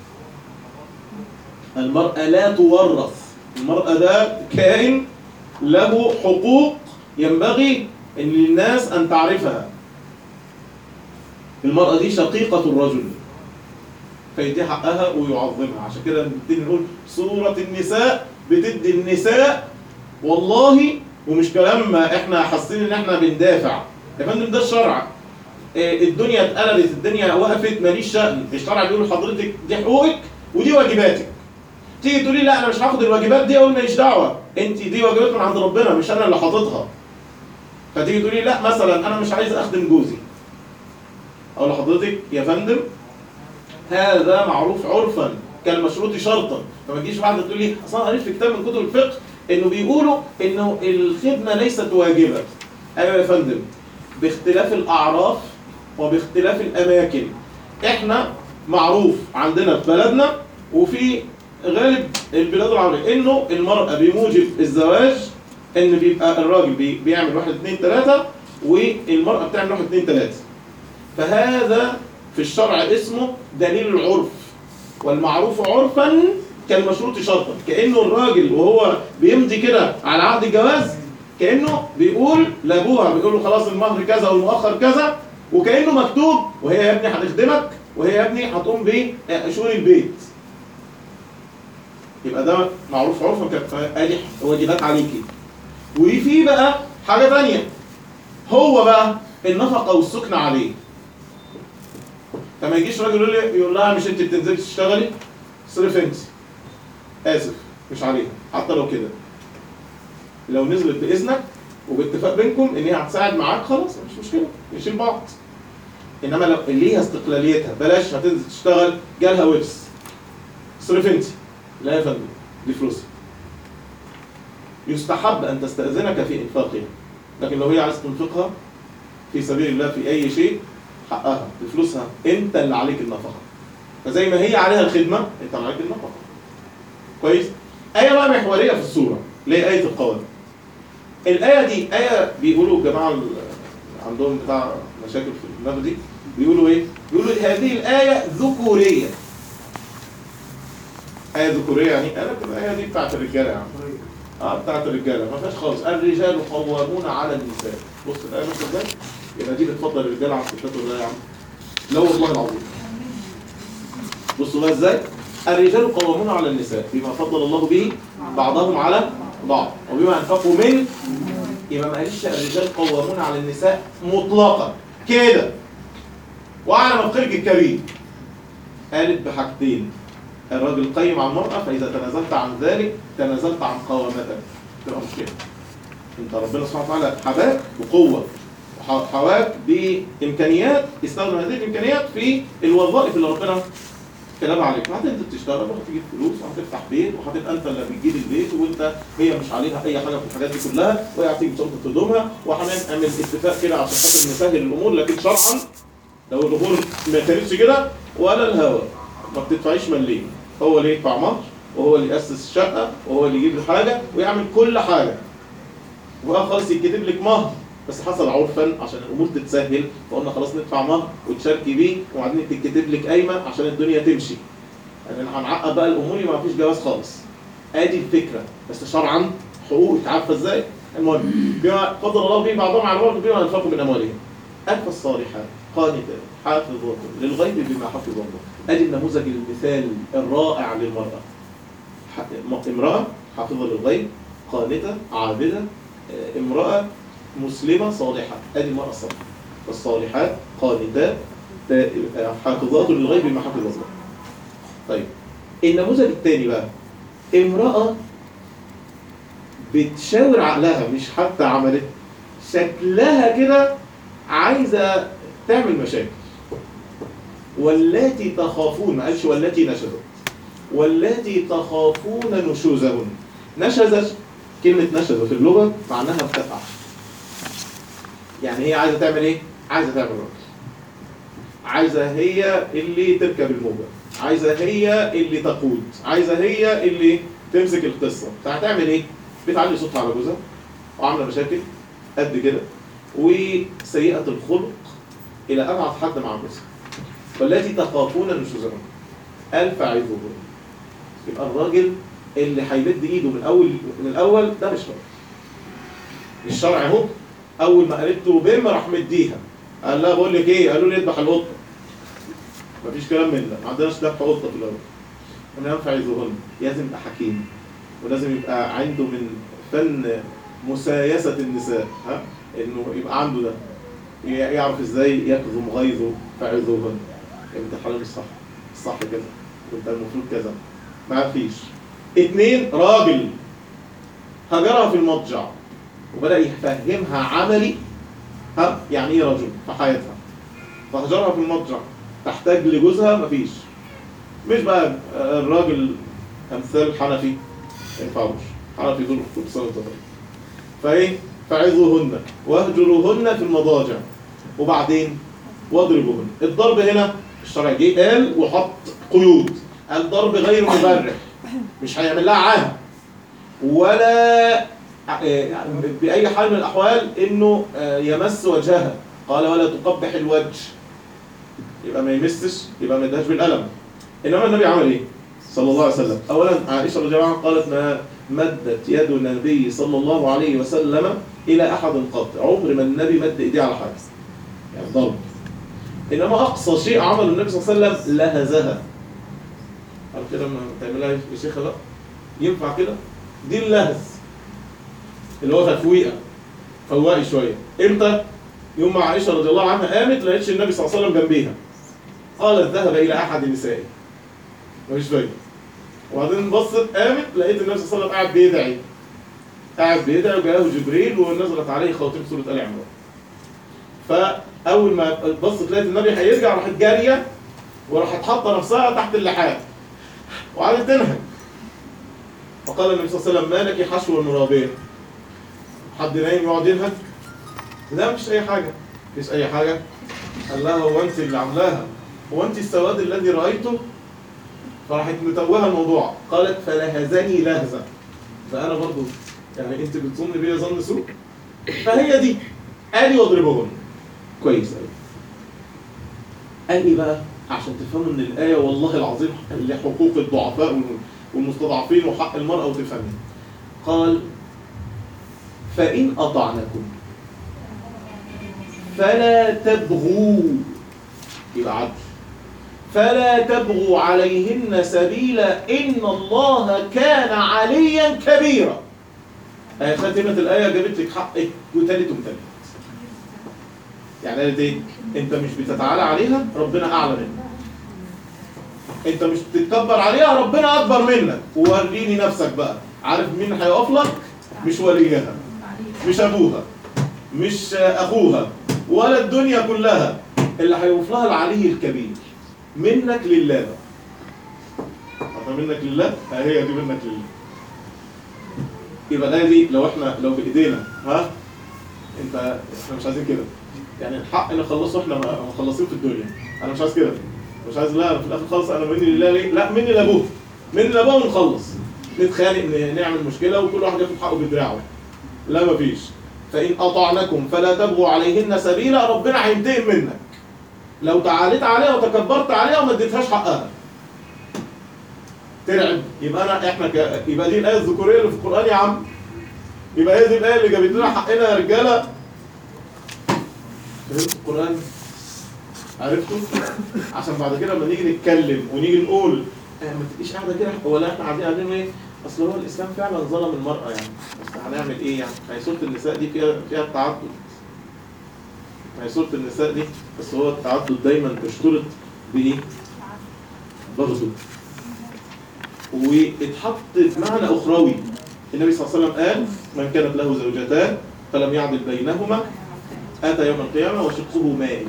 المرأة لا تورث المرأة ده كائن له حقوق ينبغي ان للناس ان تعرفها المرأة دي شقيقة الرجل فيدي حقها ويعظمها عشان كده بنبتدي نقول سورة النساء بتدي النساء والله ومش كلام ما احنا حاسين ان احنا بندافع يا فندم ده الشرع إيه، الدنيا اتقلبت الدنيا وقفت ماليش شأن الشرع بيقول لحضرتك دي حقوقك ودي واجباتك تيجي تقولي لا انا مش هاخد الواجبات دي اقول ماليش دعوه انت دي واجبات من عند ربنا مش انا اللي حاططها فتيجي تقولي لا مثلا انا مش عايز اخدم جوزي اقول لحضرتك يا فندم هذا معروف عرفا كالمشروط شرطا فما تجيش واحده تقول لي اصل انا قريت في كتاب من كتب الفقه انه بيقولوا انه الخدمه ليست واجبه ايوه يا فندم باختلاف الاعراف وباختلاف الاماكن احنا معروف عندنا في بلدنا وفي غالب البلاد العربية انه المرأة بموجب الزواج ان بيبقى الراجل بي بيعمل واحد اتنين تلاتة والمرأة بتعمل واحد اتنين تلاتة فهذا في الشرع اسمه دليل العرف والمعروف عرفا كالمشروط شرطا كأنه الراجل وهو بيمضي كده على عقد الجواز كأنه بيقول لأبوها بيقول له خلاص المهر كذا والمؤخر كذا وكأنه مكتوب وهي يا ابني هتخدمك وهي يا ابني هتقوم بشؤون البيت يبقى ده معروف عرفا ك- ادي واجبات عليكي وفي بقى حاجة تانية هو بقى النفقة والسكن عليه فما يجيش راجل يقول لي يقول لها مش انت بتنزلي تشتغلي صرف انت اسف مش عليها حتى لو كده لو نزلت باذنك وباتفاق بينكم ان هي هتساعد معاك خلاص مش مشكله نشيل بعض انما لو اللي ليها استقلاليتها بلاش هتنزل تشتغل جالها ورث صرف انت لا يا فندم دي فلوسها يستحب ان تستاذنك في انفاقها لكن لو هي عايز تنفقها في سبيل الله في اي شيء حقها بفلوسها انت اللي عليك النفقه فزي ما هي عليها الخدمه انت عليك النفقه كويس ايه بقى محوريه في السوره اللي هي ايه القوانين الايه دي ايه بيقولوا الجماعه ال- عندهم بتاع مشاكل في الدماغ دي بيقولوا ايه بيقولوا هذه الايه ذكوريه ايه ذكوريه يعني انا كده الايه دي بتاعت الرجاله يا عم اه بتاعت الرجاله ما فيهاش خالص الرجال قوامون على النساء بص الايه ماشيه ازاي يبقى دي بتفضل الرجاله عن الستات ولا يا عم لا والله العظيم بصوا بقى ازاي الرجال قوامون على النساء بما فضل الله به بعضهم على بعض وبما انفقوا من يبقى ما قالش الرجال قوامون على النساء مطلقا كده وعلى مفخرك الكريم قالت بحاجتين الراجل قيم على المرأة فإذا تنازلت عن ذلك تنازلت عن قوامتك تبقى مشكلة انت ربنا سبحانه وتعالى حباك بقوة وحواك بإمكانيات استخدم هذه الإمكانيات في الوظائف اللي ربنا كتبها عليك هتنزل تشتغل وهتجيب فلوس وهتفتح بيت وهتبقى انت اللي بتجيب البيت وانت هي مش عليها اي حاجه في الحاجات دي كلها وهي هتيجي بشنطه هدومها وهنعمل اتفاق كده عشان خاطر نسهل الامور لكن شرعا لو الامور ما كانتش كده ولا الهوى ما بتدفعيش مليم هو اللي يدفع مهر وهو اللي يأسس الشقة وهو اللي يجيب الحاجة ويعمل كل حاجة وبقى خلاص يتكتب لك مهر بس حصل عرفا عشان الامور تتسهل فقلنا خلاص ندفع مهر وتشاركي بيه وبعدين تتكتب لك قايمه عشان الدنيا تمشي يعني هنعقد بقى الامور يبقى مفيش جواز خالص ادي الفكره بس شرعا حقوقك عارفه ازاي المهم بما فضل الله به بعضهم على بعض بما انفقوا من اموالهم الف الصالحات قانتات حافظات للغيب بما حفظ الله ادي النموذج المثال الرائع للمراه ح- امراه حافظه للغيب قانته عابده آه، امراه مسلمه صالحه ادي المراه الصالحه والصالحات قانتات تا- آه، حافظات للغيب بما حفظ الله طيب النموذج الثاني بقى امرأة بتشاور عقلها مش حتى عملت شكلها كده عايزة تعمل مشاكل واللاتي تخافون ما قالش واللاتي نشزت واللاتي تخافون نشوزهن نشزت كلمة نشز في اللغة معناها ارتفع يعني هي عايزة تعمل ايه؟ عايزة تعمل رأس عايزة هي اللي تركب الموجة عايزة هي اللي تقود عايزة هي اللي تمسك القصة فهتعمل ايه؟ بتعلي صوتها على جوزها وعاملة مشاكل قد كده وسيئة الخلق إلى أبعد حد مع جوزها والتي تخافون نشوزهن قال فعظوهن يبقى الراجل اللي هيمد ايده من اول من الاول ده مش راجل الشرع اهو اول ما قالت له بم راح مديها قال لها بقول لك ايه قالوا لي اذبح القطه مفيش كلام من ده ما عندناش ذبح قطه في الاول انا ينفع يذهن لازم يبقى حكيم ولازم يبقى عنده من فن مسايسه النساء ها انه يبقى عنده ده ي- يعرف ازاي يكظم غيظه فعظوهن انت الحلال مش صح الصح كذا وانت المفروض كذا ما فيش اتنين راجل هجرها في المضجع وبدأ يفهمها عملي ها يعني ايه رجل في حياتها فهجرها في المضجع تحتاج لجوزها مفيش مش بقى الراجل امثال حنفي ما ينفعوش حنفي دول كل سنه وانت طيب فايه فعظوهن واهجروهن في المضاجع وبعدين واضربوهن الضرب هنا الشرع جه قال وحط قيود الضرب غير مبرح مش هيعمل لها عاهه ولا آه، باي حال من الاحوال انه آه، يمس وجهها قال ولا تقبح الوجه يبقى ما يمسش يبقى ما يدهش بالقلم انما النبي عمل ايه صلى الله عليه وسلم اولا عائشه رضي الله عنها قالت ما مدت يد النبي صلى الله عليه وسلم الى احد قط عمر ما النبي مد ايديه على حاجه يعني ضرب انما اقصى شيء عمله النبي صلى الله عليه وسلم لهزها عارف كده لما تعملها يا شيخه بقى ينفع كده دي اللهز اللي هو تفويقه فوقي شويه امتى يوم ما عائشه رضي الله عنها قامت لقيتش النبي صلى الله عليه وسلم جنبيها قالت ذهب الى احد نسائه مفيش فايده وبعدين بصت قامت لقيت النبي صلى الله عليه وسلم قاعد بيدعي قاعد بيدعي وجاءه جبريل ونزلت عليه خواتيم سوره ال عمران فاول ما بصت لقيت النبي هيرجع راحت جاريه وراحت حاطه نفسها تحت اللحاف وقعدت تنهج فقال النبي صلى الله عليه وسلم ما لك حشو مرابين حد نايم يقعد ينهج لا مفيش اي حاجه مفيش اي حاجه قال لها هو انت اللي عاملاها هو انت السواد الذي رايته فراحت متوهه الموضوع قالت فلهزني لهزه فانا برضو يعني انت بتظن بيا ظن سوء فهي دي قالي واضربهن كويس قوي قال لي بقى عشان تفهموا ان الايه والله العظيم لحقوق الضعفاء والمستضعفين وحق المراه وتفهمها قال فان اطعنكم فلا تبغوا يبقى عدل فلا تبغوا عليهن سبيلا إن الله كان عليا كبيرا آية خاتمة الآية جابت لك حقك وتالت ومتالت يعني قالت ايه؟ انت مش بتتعالى عليها ربنا اعلى منك انت مش بتتكبر عليها ربنا اكبر منك ووريني نفسك بقى عارف مين هيقف لك مش وليها مش ابوها مش اخوها ولا الدنيا كلها اللي هيوقف لها العلي الكبير منك لله بقى عارفة منك لله ها هي دي منك لله يبقى الآية دي لو احنا لو بإيدينا ها انت احنا مش عايزين كده يعني الحق نخلصه احنا م- مخلصين في الدنيا انا مش عايز كده مش عايز لا أنا في الاخر خالص انا مني لله ليه لا مني لابوه مني لابوه ونخلص نتخانق ن- نعمل مشكله وكل واحد ياخد حقه بدراعه لا مفيش فان اطعنكم فلا تبغوا عليهن سبيلا ربنا هينتقم منك لو تعاليت عليها وتكبرت عليها وما اديتهاش حقها ترعب يبقى انا احنا ك... يبقى دي الايه الذكوريه اللي في القران يا عم يبقى هي دي الايه اللي جابت لنا حقنا يا رجاله فهمت القران عرفتوا عشان بعد كده لما نيجي نتكلم ونيجي نقول آه ما تبقيش قاعده كده ولا احنا قاعدين قاعدين ايه اصل هو الاسلام فعلا ظلم المراه يعني بس هنعمل ايه يعني هي سوره النساء دي فيها فيها التعدد هي سورة النساء دي بس هو التعدد دايما تشترط بإيه؟ برضه واتحط بمعنى أخروي النبي صلى الله عليه وسلم قال من كانت له زوجتان فلم يعدل بينهما أتى يوم القيامة وشقه مائل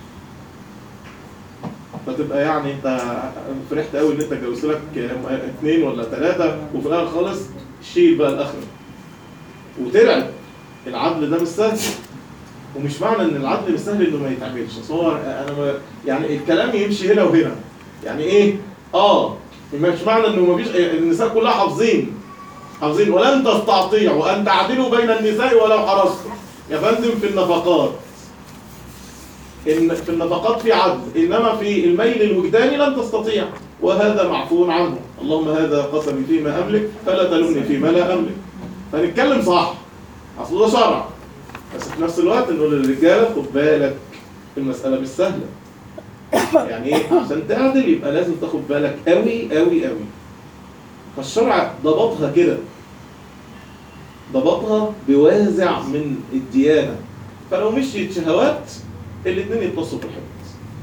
فتبقى يعني انت فرحت قوي ان انت جوزت لك اثنين ولا ثلاثه وفي الاخر خالص شيل بقى الاخر وترعب العدل ده مش سهل ومش معنى ان العدل مش سهل انه ما يتعملش اصل هو انا ما يعني الكلام يمشي هنا وهنا يعني ايه اه مش معنى انه ما فيش النساء كلها حافظين حافظين ولن تستطيعوا ان تعدلوا بين النساء ولو حرصتم يا فندم في النفقات إن في النفقات في عدل إنما في الميل الوجداني لن تستطيع وهذا معفو عنه اللهم هذا قسمي فيما أملك فلا تلومني فيما لا أملك فنتكلم صح أصل ده شرع بس في نفس الوقت نقول للرجالة خد بالك المسألة مش سهلة يعني ايه عشان تعدل يبقى لازم تاخد بالك قوي قوي قوي فالشرع ضبطها كده ضبطها بوازع من الديانة فلو مشيت شهوات الاثنين يتصلوا في الحب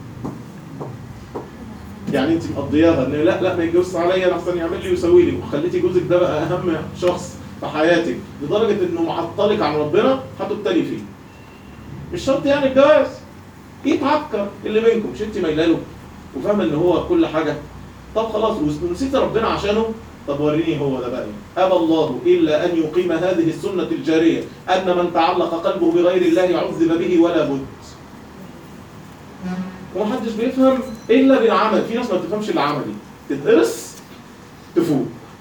يعني انت مقضياها ان لا لا ما يتجوزش عليا انا احسن يعمل لي ويسوي لي وخليتي جوزك ده بقى اهم شخص في حياتك لدرجه انه معطلك عن ربنا هتبتلي فيه مش شرط يعني الجواز يتعكر اللي بينكم مش انت مايله له وفاهمه ان هو كل حاجه طب خلاص ونسيت ربنا عشانه طب وريني هو ده بقى ايه ابى الله الا ان يقيم هذه السنه الجاريه ان من تعلق قلبه بغير الله عذب به ولا بد ومحدش بيفهم الا بالعمل في ناس ما بتفهمش الا عملي تتقرص تفوق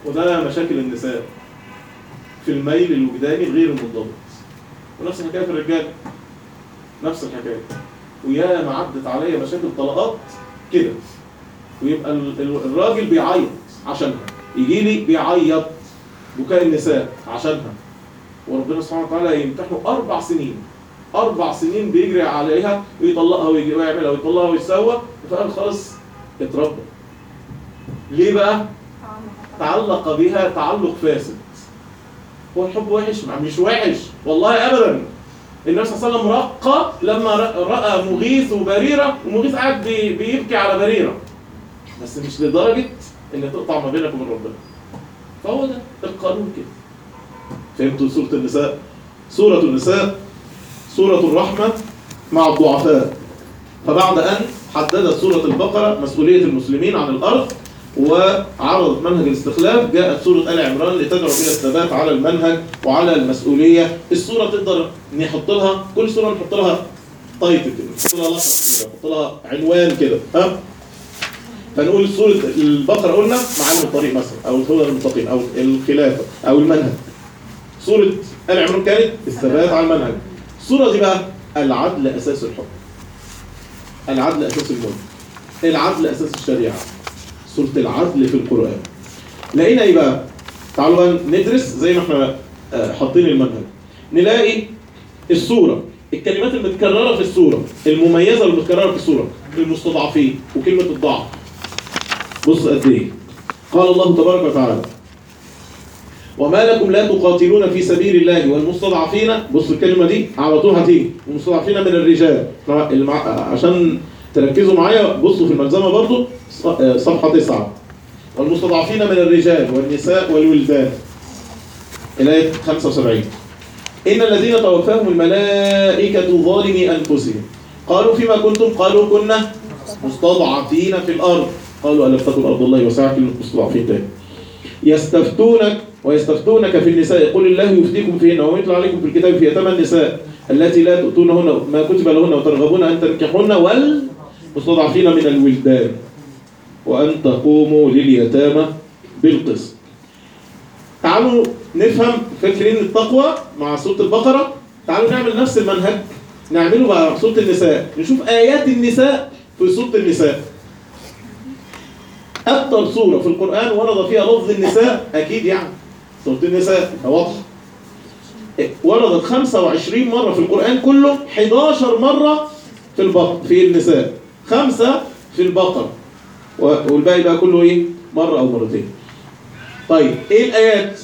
وده مشاكل النساء في الميل الوجداني غير المنضبط ونفس الحكايه في الرجال نفس الحكايه ويا ما عدت عليا مشاكل طلقات كده ويبقى ال- ال- الراجل بيعيط عشانها يجي لي بيعيط بكاء النساء عشانها وربنا سبحانه وتعالى يمتحنه اربع سنين اربع سنين بيجري عليها ويطلقها ويجي- ويعملها ويطلقها ويسوى وفي الاخر خالص اتربى ليه بقى؟ تعلق بها تعلق فاسد هو الحب وحش ما- مش وحش والله ابدا النبي صلى الله عليه وسلم رق لما ر- راى مغيث وبريره ومغيث قاعد بي- بيبكي على بريره بس مش لدرجه ان تقطع ما بينك وبين ربنا فهو ده القانون كده فهمتوا سوره النساء سوره النساء سوره الرحمه مع الضعفاء فبعد ان حددت سوره البقره مسؤوليه المسلمين عن الارض وعرضت منهج الاستخلاف جاءت سورة آل عمران لتدعو إلى الثبات على المنهج وعلى المسؤولية السورة تقدر نحط لها كل سورة نحط لها تايتل كده نحط لها لقب كده نحط لها عنوان كده ها فنقول سورة البقرة قلنا معالم الطريق مثلا أو الهدى المستقيم أو الخلافة أو المنهج سورة آل عمران كانت الثبات على المنهج السورة دي بقى العدل أساس الحكم العدل أساس الملك العدل أساس الشريعة سورة العدل في القرآن لقينا ايه بقى؟ تعالوا بقى ندرس زي ما احنا آه، حاطين المنهج نلاقي السورة الكلمات المتكررة في السورة المميزة والمتكررة في السورة المستضعفين وكلمة الضعف بص قد ايه قال الله تبارك وتعالى وما لكم لا تقاتلون في سبيل الله والمستضعفين بص الكلمة دي على طول هتيجي المستضعفين من الرجال طبعا اللي مع- عشان تركزوا معايا بصوا في الملزمة برضو ص- آه، صفحة تسعة والمستضعفين من الرجال والنساء والولدان الآية 75 إن الذين توفاهم الملائكة ظالمي أنفسهم قالوا فيما كنتم قالوا كنا مستضعفين في الأرض قالوا ألم تكن أرض الله وسعت للمستضعفين تاني يستفتونك ويستفتونك في النساء قل الله يفتيكم فيهن ويتلى عليكم في الكتاب في يتامى النساء التي لا تؤتونهن ما كتب لهن وترغبون أن تنكحن والمستضعفين من الولدان وأن تقوموا لليتامى بالقسط تعالوا نفهم فاكرين التقوى مع سورة البقرة تعالوا نعمل نفس المنهج نعمله بقى مع سورة النساء نشوف آيات النساء في سورة النساء أكتر سورة في القرآن ورد فيها لفظ النساء أكيد يعني سورة النساء واضح وردت 25 مرة في القرآن كله 11 مرة في البقرة في النساء خمسة في البقرة و- والباقي بقى كله ايه مرة او مرتين طيب ايه الايات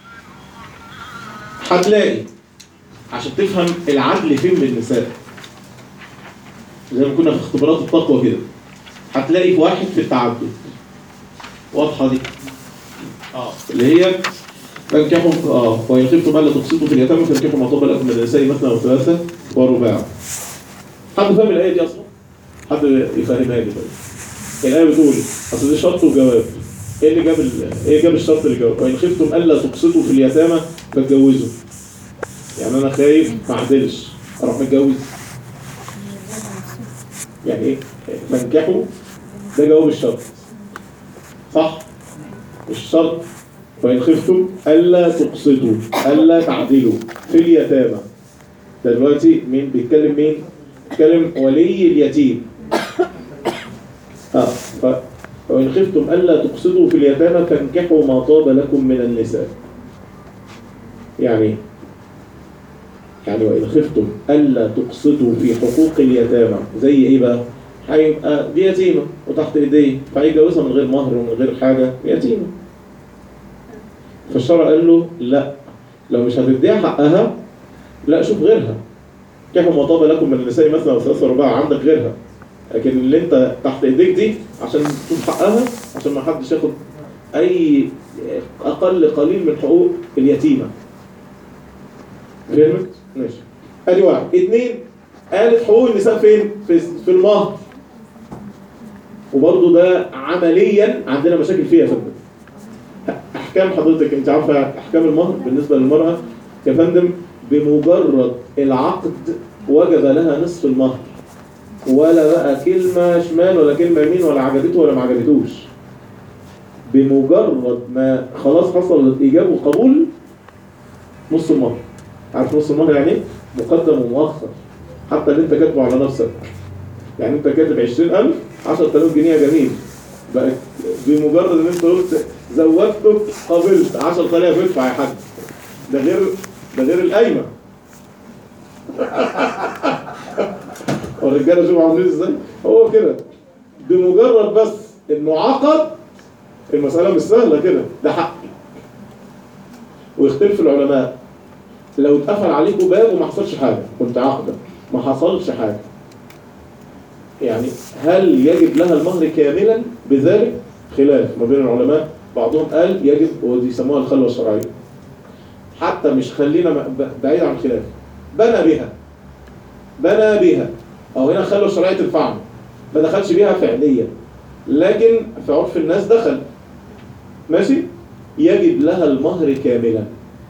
هتلاقي عشان تفهم العدل فين بالنساء زي ما كنا في اختبارات التقوى كده هتلاقي في واحد في التعدد واضحة دي اه اللي هي فانكحوا اه وإن خفتم ألا تقسطوا في اليتامى فانكحوا ما طاب لكم من النساء مثنى وثلاثة ورباع حد فاهم الآية دي أصلا؟ حد يفهمها لي طيب الآية بتقول أصل دي شرط وجواب إيه اللي جاب ال... إيه جاب الشرط اللي جواب؟ وإن خفتم ألا تقسطوا في اليتامى فاتجوزوا يعني أنا خايف ما أعدلش أروح متجوز يعني إيه؟ فانكحوا ده جواب الشرط صح؟ الشرط وإن خفتم ألا تقسطوا ألا تعدلوا في اليتامى ده دلوقتي مين بيتكلم مين؟ بيتكلم ولي اليتيم اه ف... وإن خفتم ألا تقسطوا في اليتامى فانكحوا ما طاب لكم من النساء يعني إيه؟ يعني وإن خفتم ألا تقسطوا في حقوق اليتامى زي إيه بقى؟ هيبقى دي يتيمة وتحت إيديه فهيجوزها من غير مهر ومن غير حاجة يتيمة فالشرع قال له لا لو مش هتديها حقها لا شوف غيرها كيف ما طاب لكم من النساء مثلا وثلاثة ورباع عندك غيرها لكن اللي انت تحت ايديك دي عشان تشوف حقها عشان ما حدش ياخد اي اقل قليل من حقوق اليتيمه فهمت؟ ماشي ادي واحد اتنين قالت حقوق النساء فين؟ في في المهر وبرضه ده عمليا عندنا مشاكل فيها يا فندم احكام حضرتك انت عارفه احكام المهر بالنسبه للمراه يا فندم بمجرد العقد وجب لها نصف المهر ولا بقى كلمه شمال ولا كلمه يمين ولا عجبته ولا ما عجبتوش بمجرد ما خلاص حصل الإيجاب والقبول نص المهر عارف نص المهر يعني ايه؟ مقدم ومؤخر حتى اللي انت كاتبه على نفسك يعني انت كاتب 20000 10000 جنيه يا جميل بقت بمجرد ان انت قلت زودتك قبلت 10000 ادفع يا حاج ده غير ده غير القايمه والرجاله شوفوا عاملين ازاي هو كده بمجرد بس انه عقد المساله مش سهله كده ده حقي ويختلف العلماء لو اتقفل عليكم باب وما حصلش حاجه كنت عاقده ما حصلش حاجه يعني هل يجب لها المهر كاملا بذلك خلاف ما بين العلماء بعضهم قال يجب ودي يسموها الخلوه الشرعيه حتى مش خلينا ب- بعيد عن الخلاف بنى بها بنى بها او هنا الخلوه الشرعيه تنفعنا ما دخلش بيها فعليا لكن في عرف الناس دخل ماشي يجب لها المهر كاملا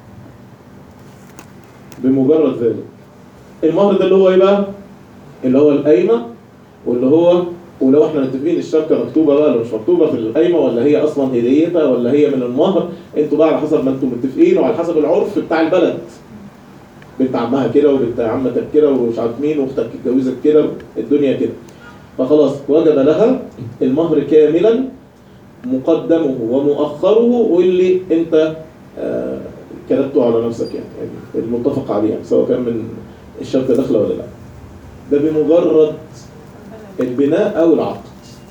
بمجرد ذلك المهر ده اللي هو ايه بقى اللي هو القايمه واللي هو ولو احنا متفقين الشبكه مكتوبه بقى ولا مش مكتوبه في القايمه ولا هي اصلا هديتها ولا هي من المهر انتوا بقى على حسب ما انتوا متفقين وعلى حسب العرف بتاع البلد بنت عمها كده وبنت عمتك كده ومش عارف مين واختك اتجوزت كده الدنيا كده فخلاص وجب لها المهر كاملا مقدمه ومؤخره واللي انت آه، كتبته على نفسك يعني, يعني المتفق عليه يعني سواء كان من الشبكه داخله ولا لا ده بمجرد البناء او العقد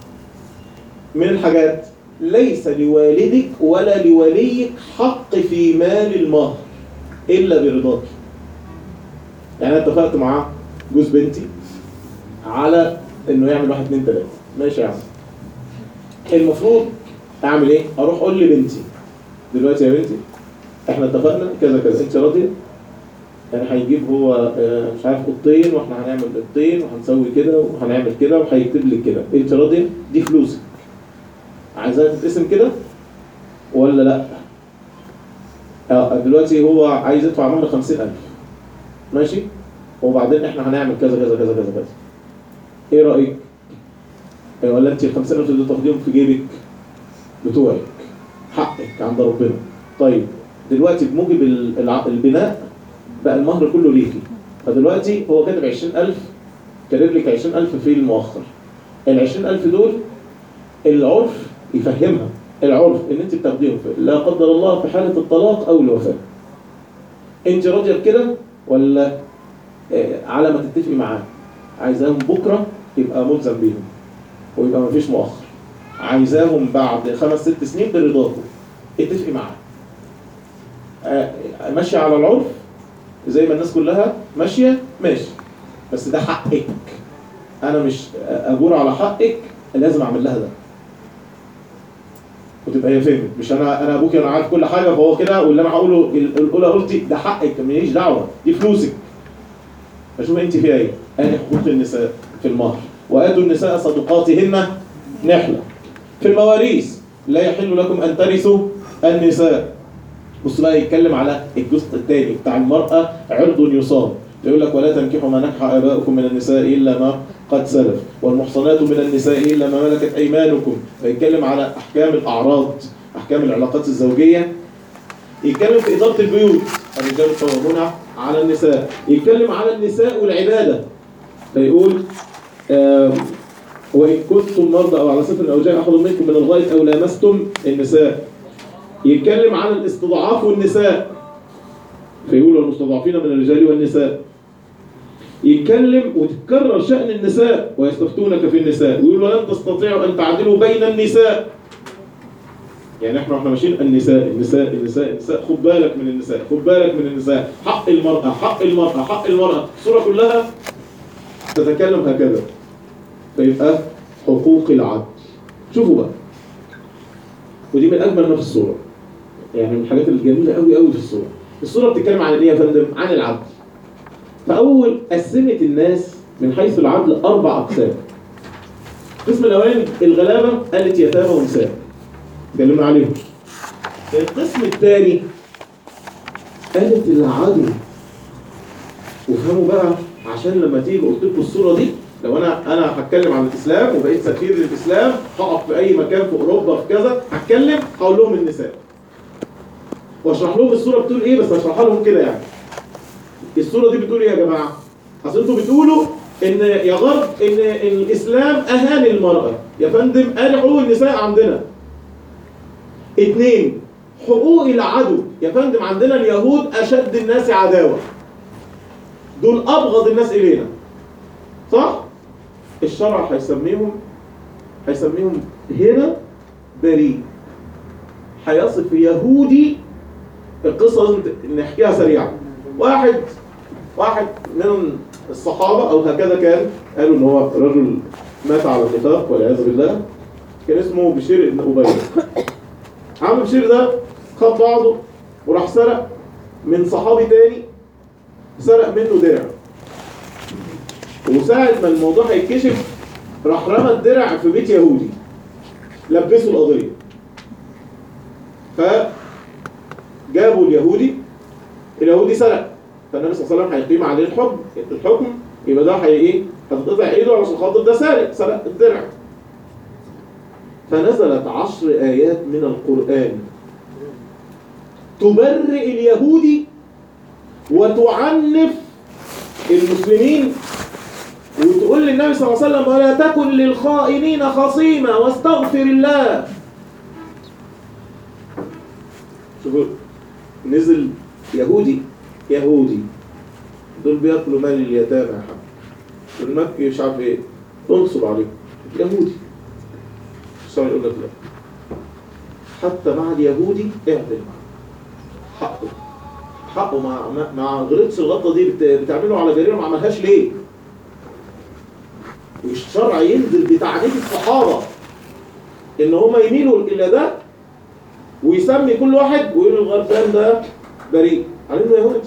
من الحاجات ليس لوالدك ولا لوليك حق في مال المهر الا برضاك يعني انا اتفقت مع جوز بنتي على انه يعمل واحد اتنين تلاته ماشي يا عم المفروض اعمل ايه؟ اروح اقول لبنتي دلوقتي يا بنتي احنا اتفقنا كذا كذا انت راضيه؟ يعني هيجيب هو آه، مش عارف اوضتين واحنا هنعمل اوضتين وهنسوي كده وهنعمل كده وهيكتب لك كده انت راضيه؟ دي فلوسك عايزاها تتقسم كده ولا لا؟ اه دلوقتي هو عايز يدفع مهر 50000 ماشي؟ وبعدين احنا هنعمل كذا كذا كذا كذا كذا ايه رايك؟ إيه ولا انت ال 50000 دول تاخديهم في جيبك بتوعك حقك عند ربنا طيب دلوقتي بموجب ال- الع- البناء بقى المهر كله ليكي فدلوقتي هو كاتب 20000 كاتب لك 20000 في المؤخر ال 20000 دول العرف يفهمها العرف ان انت بتاخديهم في لا قدر الله في حاله الطلاق او الوفاه انت راضيه بكده ولا آه، على ما تتفقي معاه عايزاهم بكره يبقى ملزم بيهم ويبقى مفيش مؤخر عايزاهم بعد خمس ست سنين برضاكم اتفقي معاه آه، ماشية على العرف زي ما الناس كلها ماشية ماشي بس ده حقك انا مش اجور على حقك لازم اعمل لها ده وتبقى هي فهمت مش انا انا ابوكي انا عارف كل حاجه فهو كده واللي انا هقوله ال- الاولى قلتي ده حقك ماليش دعوه دي فلوسك اشوف انت فيها ايه ادي حقوق النساء في المهر واتوا النساء صدقاتهن نحله في المواريث لا يحل لكم ان ترثوا النساء بص بقى يتكلم على الجزء الثاني بتاع المرأة عرض يصاب يقول لك ولا تنكحوا ما نكح آباؤكم من النساء إلا ما قد سلف والمحصنات من النساء إلا ما ملكت أيمانكم فيتكلم على أحكام الأعراض أحكام العلاقات الزوجية يتكلم في إدارة البيوت الرجال قوامون على النساء يتكلم على النساء والعبادة فيقول آم، وإن كنتم مرضى أو على سفر أو جاء أحد منكم من الغائط أو لامستم النساء يتكلم عن الاستضعاف والنساء فيقول المستضعفين من الرجال والنساء يتكلم وتتكرر شأن النساء ويستفتونك في النساء ويقول ولن تستطيعوا أن تعدلوا بين النساء يعني احنا واحنا ماشيين النساء النساء النساء النساء خد بالك من النساء خد بالك من النساء حق المرأة حق المرأة حق المرأة الصورة كلها تتكلم هكذا فيبقى حقوق العدل شوفوا بقى ودي من اجمل ما في الصوره يعني من الحاجات الجميله قوي قوي في الصوره الصوره بتتكلم عن ايه يا فندم عن العدل فاول قسمت الناس من حيث العدل اربع اقسام القسم الاولاني الغلابه قالت يتامى ونساء اتكلمنا عليهم القسم الثاني قالت العدل وافهموا بقى عشان لما تيجي قلت لكم الصوره دي لو انا انا هتكلم عن الاسلام وبقيت سفير للاسلام هقف في اي مكان في اوروبا في كذا هتكلم هقول لهم النساء واشرح لهم الصوره بتقول ايه بس هشرحها لهم كده يعني الصوره دي بتقول ايه يا جماعه اصل انتوا بتقولوا ان يا غرب ان الاسلام اهان المراه يا فندم قال حقوق النساء عندنا اتنين حقوق العدو يا فندم عندنا اليهود اشد الناس عداوه دول ابغض الناس الينا صح الشرع هيسميهم هيسميهم هنا بريء هيصف يهودي القصه لازم نحكيها سريعا واحد واحد من الصحابه او هكذا كان قالوا ان هو رجل مات على النفاق والعياذ بالله كان اسمه بشير بن ابي عم بشير ده خد بعضه وراح سرق من صحابي تاني سرق منه درع وساعة ما الموضوع هيتكشف راح رمى الدرع في بيت يهودي لبسوا القضية فجابوا اليهودي اليهودي سرق فالنبي صلى الله عليه وسلم هيقيم عليه الحكم الحكم يبقى ده هي ايه؟ هتتقطع ايده علشان خاطر ده سارق سرق الدرع فنزلت عشر آيات من القرآن تبرئ اليهودي وتعنف المسلمين وتقول للنبي صلى الله عليه وسلم ولا تكن للخائنين خصيما واستغفر الله شوفوا نزل يهودي يهودي دول بياكلوا مال اليتامى يا حبيبي والمكي مش عارف ايه تنصب عليهم يهودي الشرع يقول لك لا حتى مع اليهودي اعدل معاه حقه حقه ما ما- ما غلطش الغلطه دي بت- بتعمله على جريمه ما عملهاش ليه؟ والشرع ينزل بتعنيف الصحابه ان هم يميلوا الى ده ويسمي كل واحد ويقول الغربان ده بريء على انه يهودي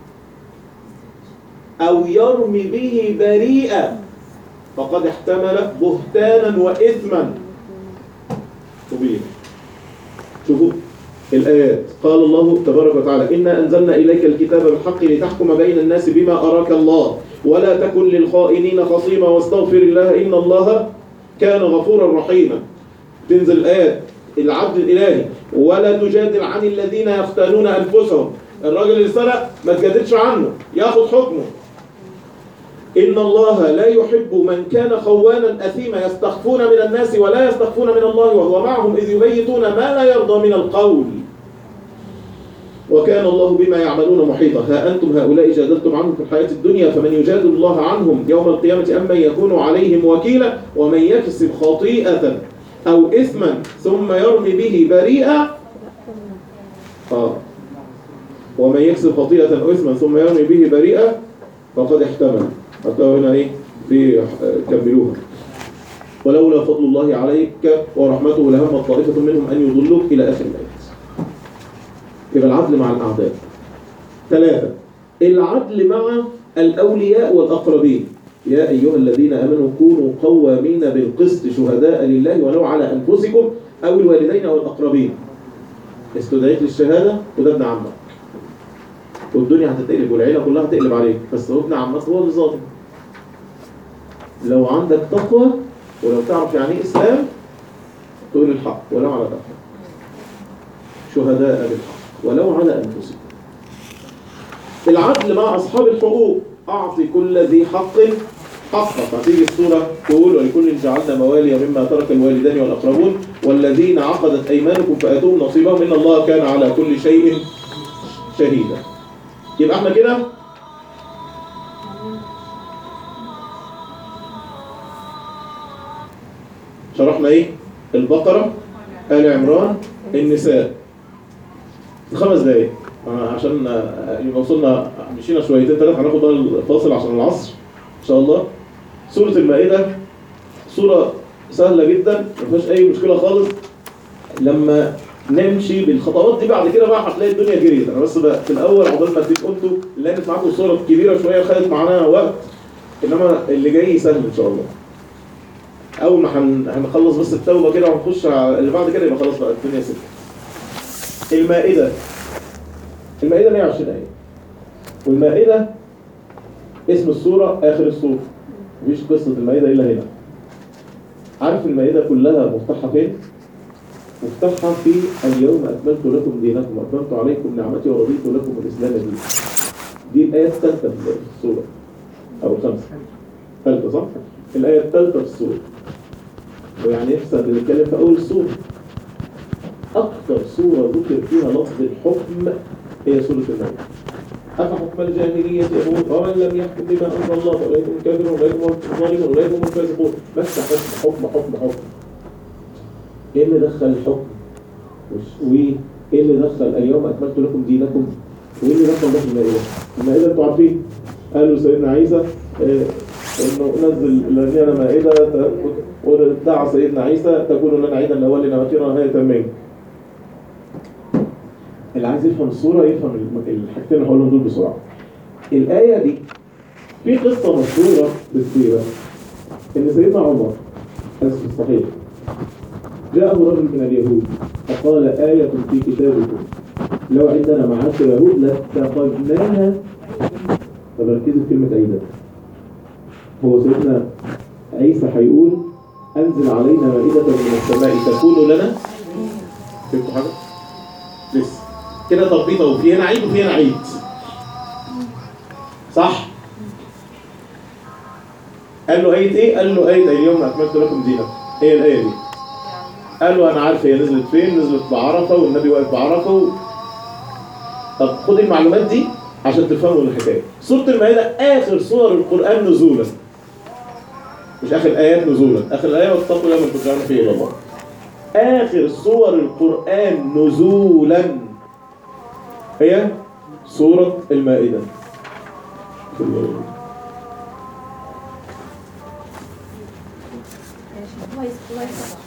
او يرمي به بريئا فقد احتمل بهتانا واثما مبين شوفوا الآيات قال الله تبارك وتعالى إنا أنزلنا إليك الكتاب بالحق لتحكم بين الناس بما أراك الله ولا تكن للخائنين خصيما واستغفر الله إن الله كان غفورا رحيما تنزل الآيات العبد الإلهي ولا تجادل عن الذين يختانون أنفسهم الراجل اللي سرق ما تجادلش عنه ياخد حكمه إن الله لا يحب من كان خوانا أثيما يستخفون من الناس ولا يستخفون من الله وهو معهم إذ يبيتون ما لا يرضى من القول وكان الله بما يعملون محيطا ها أنتم هؤلاء جادلتم عنهم في الحياة الدنيا فمن يجادل الله عنهم يوم القيامة أم من يكون عليهم وكيلا ومن يكسب خطيئة أو إثما ثم يرمي به بريئا آه. ومن يكسب خطيئة أو إثما ثم يرمي به بريئا فقد احتمل حتى هنا ايه في كملوها ولولا فضل الله عليك ورحمته لهم طائفة منهم أن يضلوك إلى آخر الآيات يبقى العدل مع الأعداء ثلاثة العدل مع الأولياء والأقربين يا أيها الذين آمنوا كونوا قوامين بالقسط شهداء لله ولو على أنفسكم أو الوالدين أو الأقربين استدعيت للشهادة وده ابن عمك والدنيا هتتقلب والعيلة كلها هتقلب عليك بس هو ابن عمك هو اللي ظالم لو عندك تقوى ولو تعرف يعني ايه اسلام تقول الحق ولو على تقوى شهداء بالحق ولو على انفسكم العدل مع اصحاب الحقوق اعطي كل ذي حق حقه فتيجي السوره تقول ولكل جعلنا موالي مما ترك الوالدان والاقربون والذين عقدت ايمانكم فاتوهم نصيبهم ان الله كان على كل شيء شهيدا يبقى احنا كده شرحنا ايه البقرة آل عمران النساء خمس دقايق آه، عشان آه، يبقى وصلنا مشينا شويتين ثلاثة هناخد بقى الفاصل عشان العصر ان شاء الله سورة المائدة سورة سهلة جدا ما فيهاش أي مشكلة خالص لما نمشي بالخطوات دي بعد كده بقى هتلاقي الدنيا جريت انا بس بقى في الاول عقبال ما تيجي قلتوا لقيت معاكم صورة كبيرة شوية خدت معانا وقت انما اللي جاي سهل ان شاء الله اول ما هن- هنخلص بس التوبه كده ونخش على اللي بعد كده يبقى خلاص بقى الدنيا سكه المائده المائده 120 ايه والمائده اسم السوره اخر السوره مفيش قصة المائدة إلا هنا عارف المائدة كلها مفتاحها فين؟ مفتاحها في اليوم أكملت لكم دينكم وأتممت عليكم نعمتي ورضيت لكم الإسلام دينا دي الآية الثالثة في السورة أو الخامسة ثالثة صح؟ الآية الثالثة في السورة ويعني يحسن بنتكلم في أول السورة أكثر سورة ذكر فيها لفظ الحكم هي سورة المائدة أفحكم الجاهلية يبغون ومن لم يحكم بما أنزل الله فأولئك هم الكافرون وأولئك هم الظالمون وأولئك هم الفاسقون بس بس حكم حكم حكم إيه اللي دخل الحكم؟ وش- وإيه اللي دخل اليوم أكملت لكم دينكم؟ وإيه اللي دخل ده في المائدة؟ المائدة أنتوا عارفين قالوا سيدنا عيسى آه، إنه نزل لنا مائدة ت- ودعا سيدنا عيسى تكون لنا عيدا لأولنا وأخيرا ونهاية منك اللي عايز يفهم الصورة يفهم الم- الحاجتين اللي هقولهم دول بسرعة. الآية دي في قصة مشهورة بالسيرة إن سيدنا عمر حديث في الصحيح جاءه رجل من اليهود فقال آية في كتابكم لو عندنا معاشر يهود لاتخذناها طب ركزوا في كلمة عيدا هو سيدنا عيسى هيقول أنزل علينا مائدة من السماء تكون لنا فهمتوا حاجة؟ لسه كده تربيطه وفي هنا عيد وفي هنا عيد صح قال له آية إيه؟ قال له آية اليوم أكملت لكم دينكم هي الآية دي قال له أنا عارف هي نزلت فين نزلت بعرفة والنبي واقف بعرفة و... طب خد المعلومات دي عشان تفهموا الحكاية سورة المائدة آخر سور القرآن نزولا مش آخر آيات نزولا آخر الآية واتقوا يوم ترجعون فيه إلى الله آخر سور القرآن نزولا هي سورة المائدة الله يس- الله يسامحك.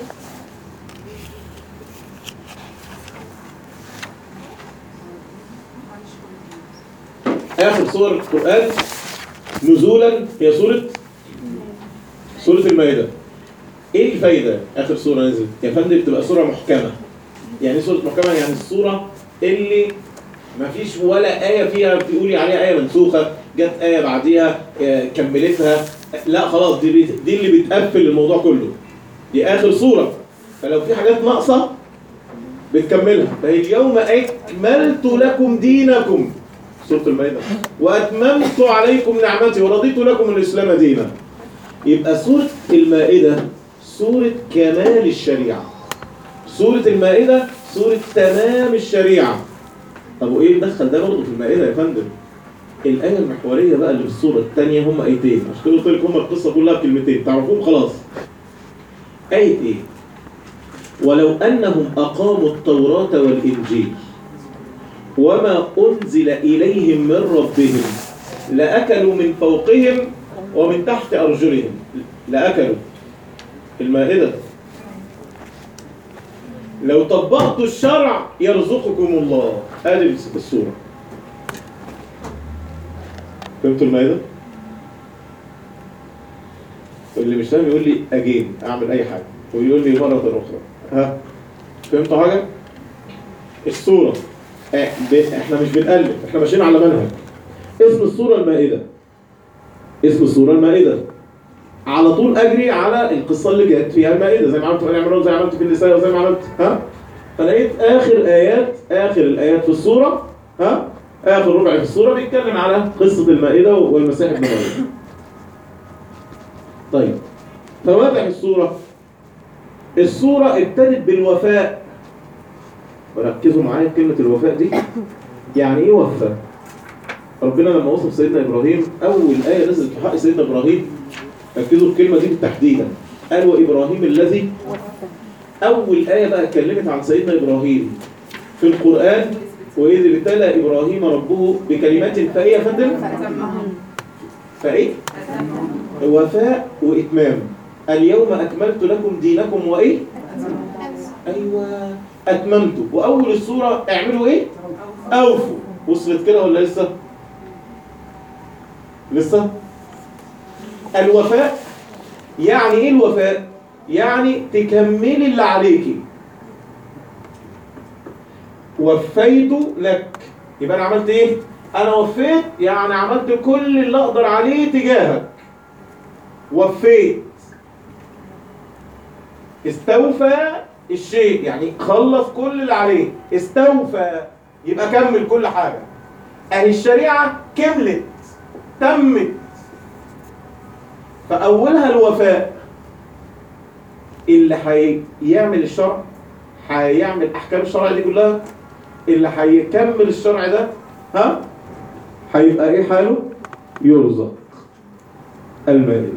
آخر سور القرآن نزولا هي سورة سورة المائدة إيه الفايدة آخر سورة نزلت؟ يا فندم بتبقى سورة محكمة يعني إيه سورة محكمة يعني السورة اللي ما فيش ولا آية فيها بتقولي عليها آية منسوخة جت آية بعديها آه، كملتها لا خلاص دي بت- دي اللي بتقفل الموضوع كله دي آخر سورة فلو في حاجات ناقصة بتكملها فهي اليوم أكملت لكم دينكم سورة المائدة وأتممت عليكم نعمتي ورضيت لكم الإسلام دينا يبقى سورة المائدة سورة كمال الشريعة سورة المائدة سورة تمام الشريعة طب وإيه دخل ده برضه في المائدة يا فندم الآية المحورية بقى اللي في السورة الثانية هم آيتين عشان كده قلت لك هم القصة كلها بكلمتين تعرفوهم خلاص آية إيه؟ ولو أنهم أقاموا التوراة والإنجيل وما أنزل إليهم من ربهم لأكلوا من فوقهم ومن تحت أرجلهم لأكلوا المائدة لو طبقتوا الشرع يرزقكم الله هذه السورة فهمتوا المائدة؟ اللي مش فاهم يقول لي أجين أعمل أي حاجة ويقول لي مرة أخرى ها فهمتوا حاجة؟ السورة آه، ب- احنا مش بنألف احنا ماشيين على منهج اسم السورة المائدة اسم السورة المائدة على طول اجري على القصة اللي جت فيها المائدة زي ما عملت في آل عمران وزي ما عملت في النساء وزي ما عملت ها فلقيت اخر ايات اخر الايات في السورة ها اخر ربع في السورة بيتكلم على قصة المائدة والمسيح ابن مريم طيب فواتح السورة السورة ابتدت بالوفاء وركزوا معايا في كلمة الوفاء دي يعني ايه وفاء؟ ربنا لما وصف سيدنا ابراهيم اول آية نزلت في حق سيدنا ابراهيم ركزوا الكلمة دي تحديدا قال وابراهيم الذي اول آية بقى اتكلمت عن سيدنا ابراهيم في القرآن وإذ ابتلى إبراهيم ربه بكلمات فإيه يا فندم؟ فإيه؟ وفاء وإتمام اليوم أكملت لكم دينكم وإيه؟ أيوة أتممت وأول السورة اعملوا إيه؟ أوفوا وصلت كده ولا لسه؟ لسه؟ الوفاء يعني إيه الوفاء؟ يعني تكملي اللي عليكي وفيت لك يبقى أنا عملت إيه؟ أنا وفيت يعني عملت كل اللي أقدر عليه تجاهك وفيت استوفى الشيء يعني خلص كل اللي عليه استوفى يبقى كمل كل حاجة اهي الشريعة كملت تمت فأولها الوفاء اللي هيعمل الشرع هيعمل أحكام الشرع دي كلها اللي هيكمل الشرع ده ها هيبقى ايه حاله يرزق المائدة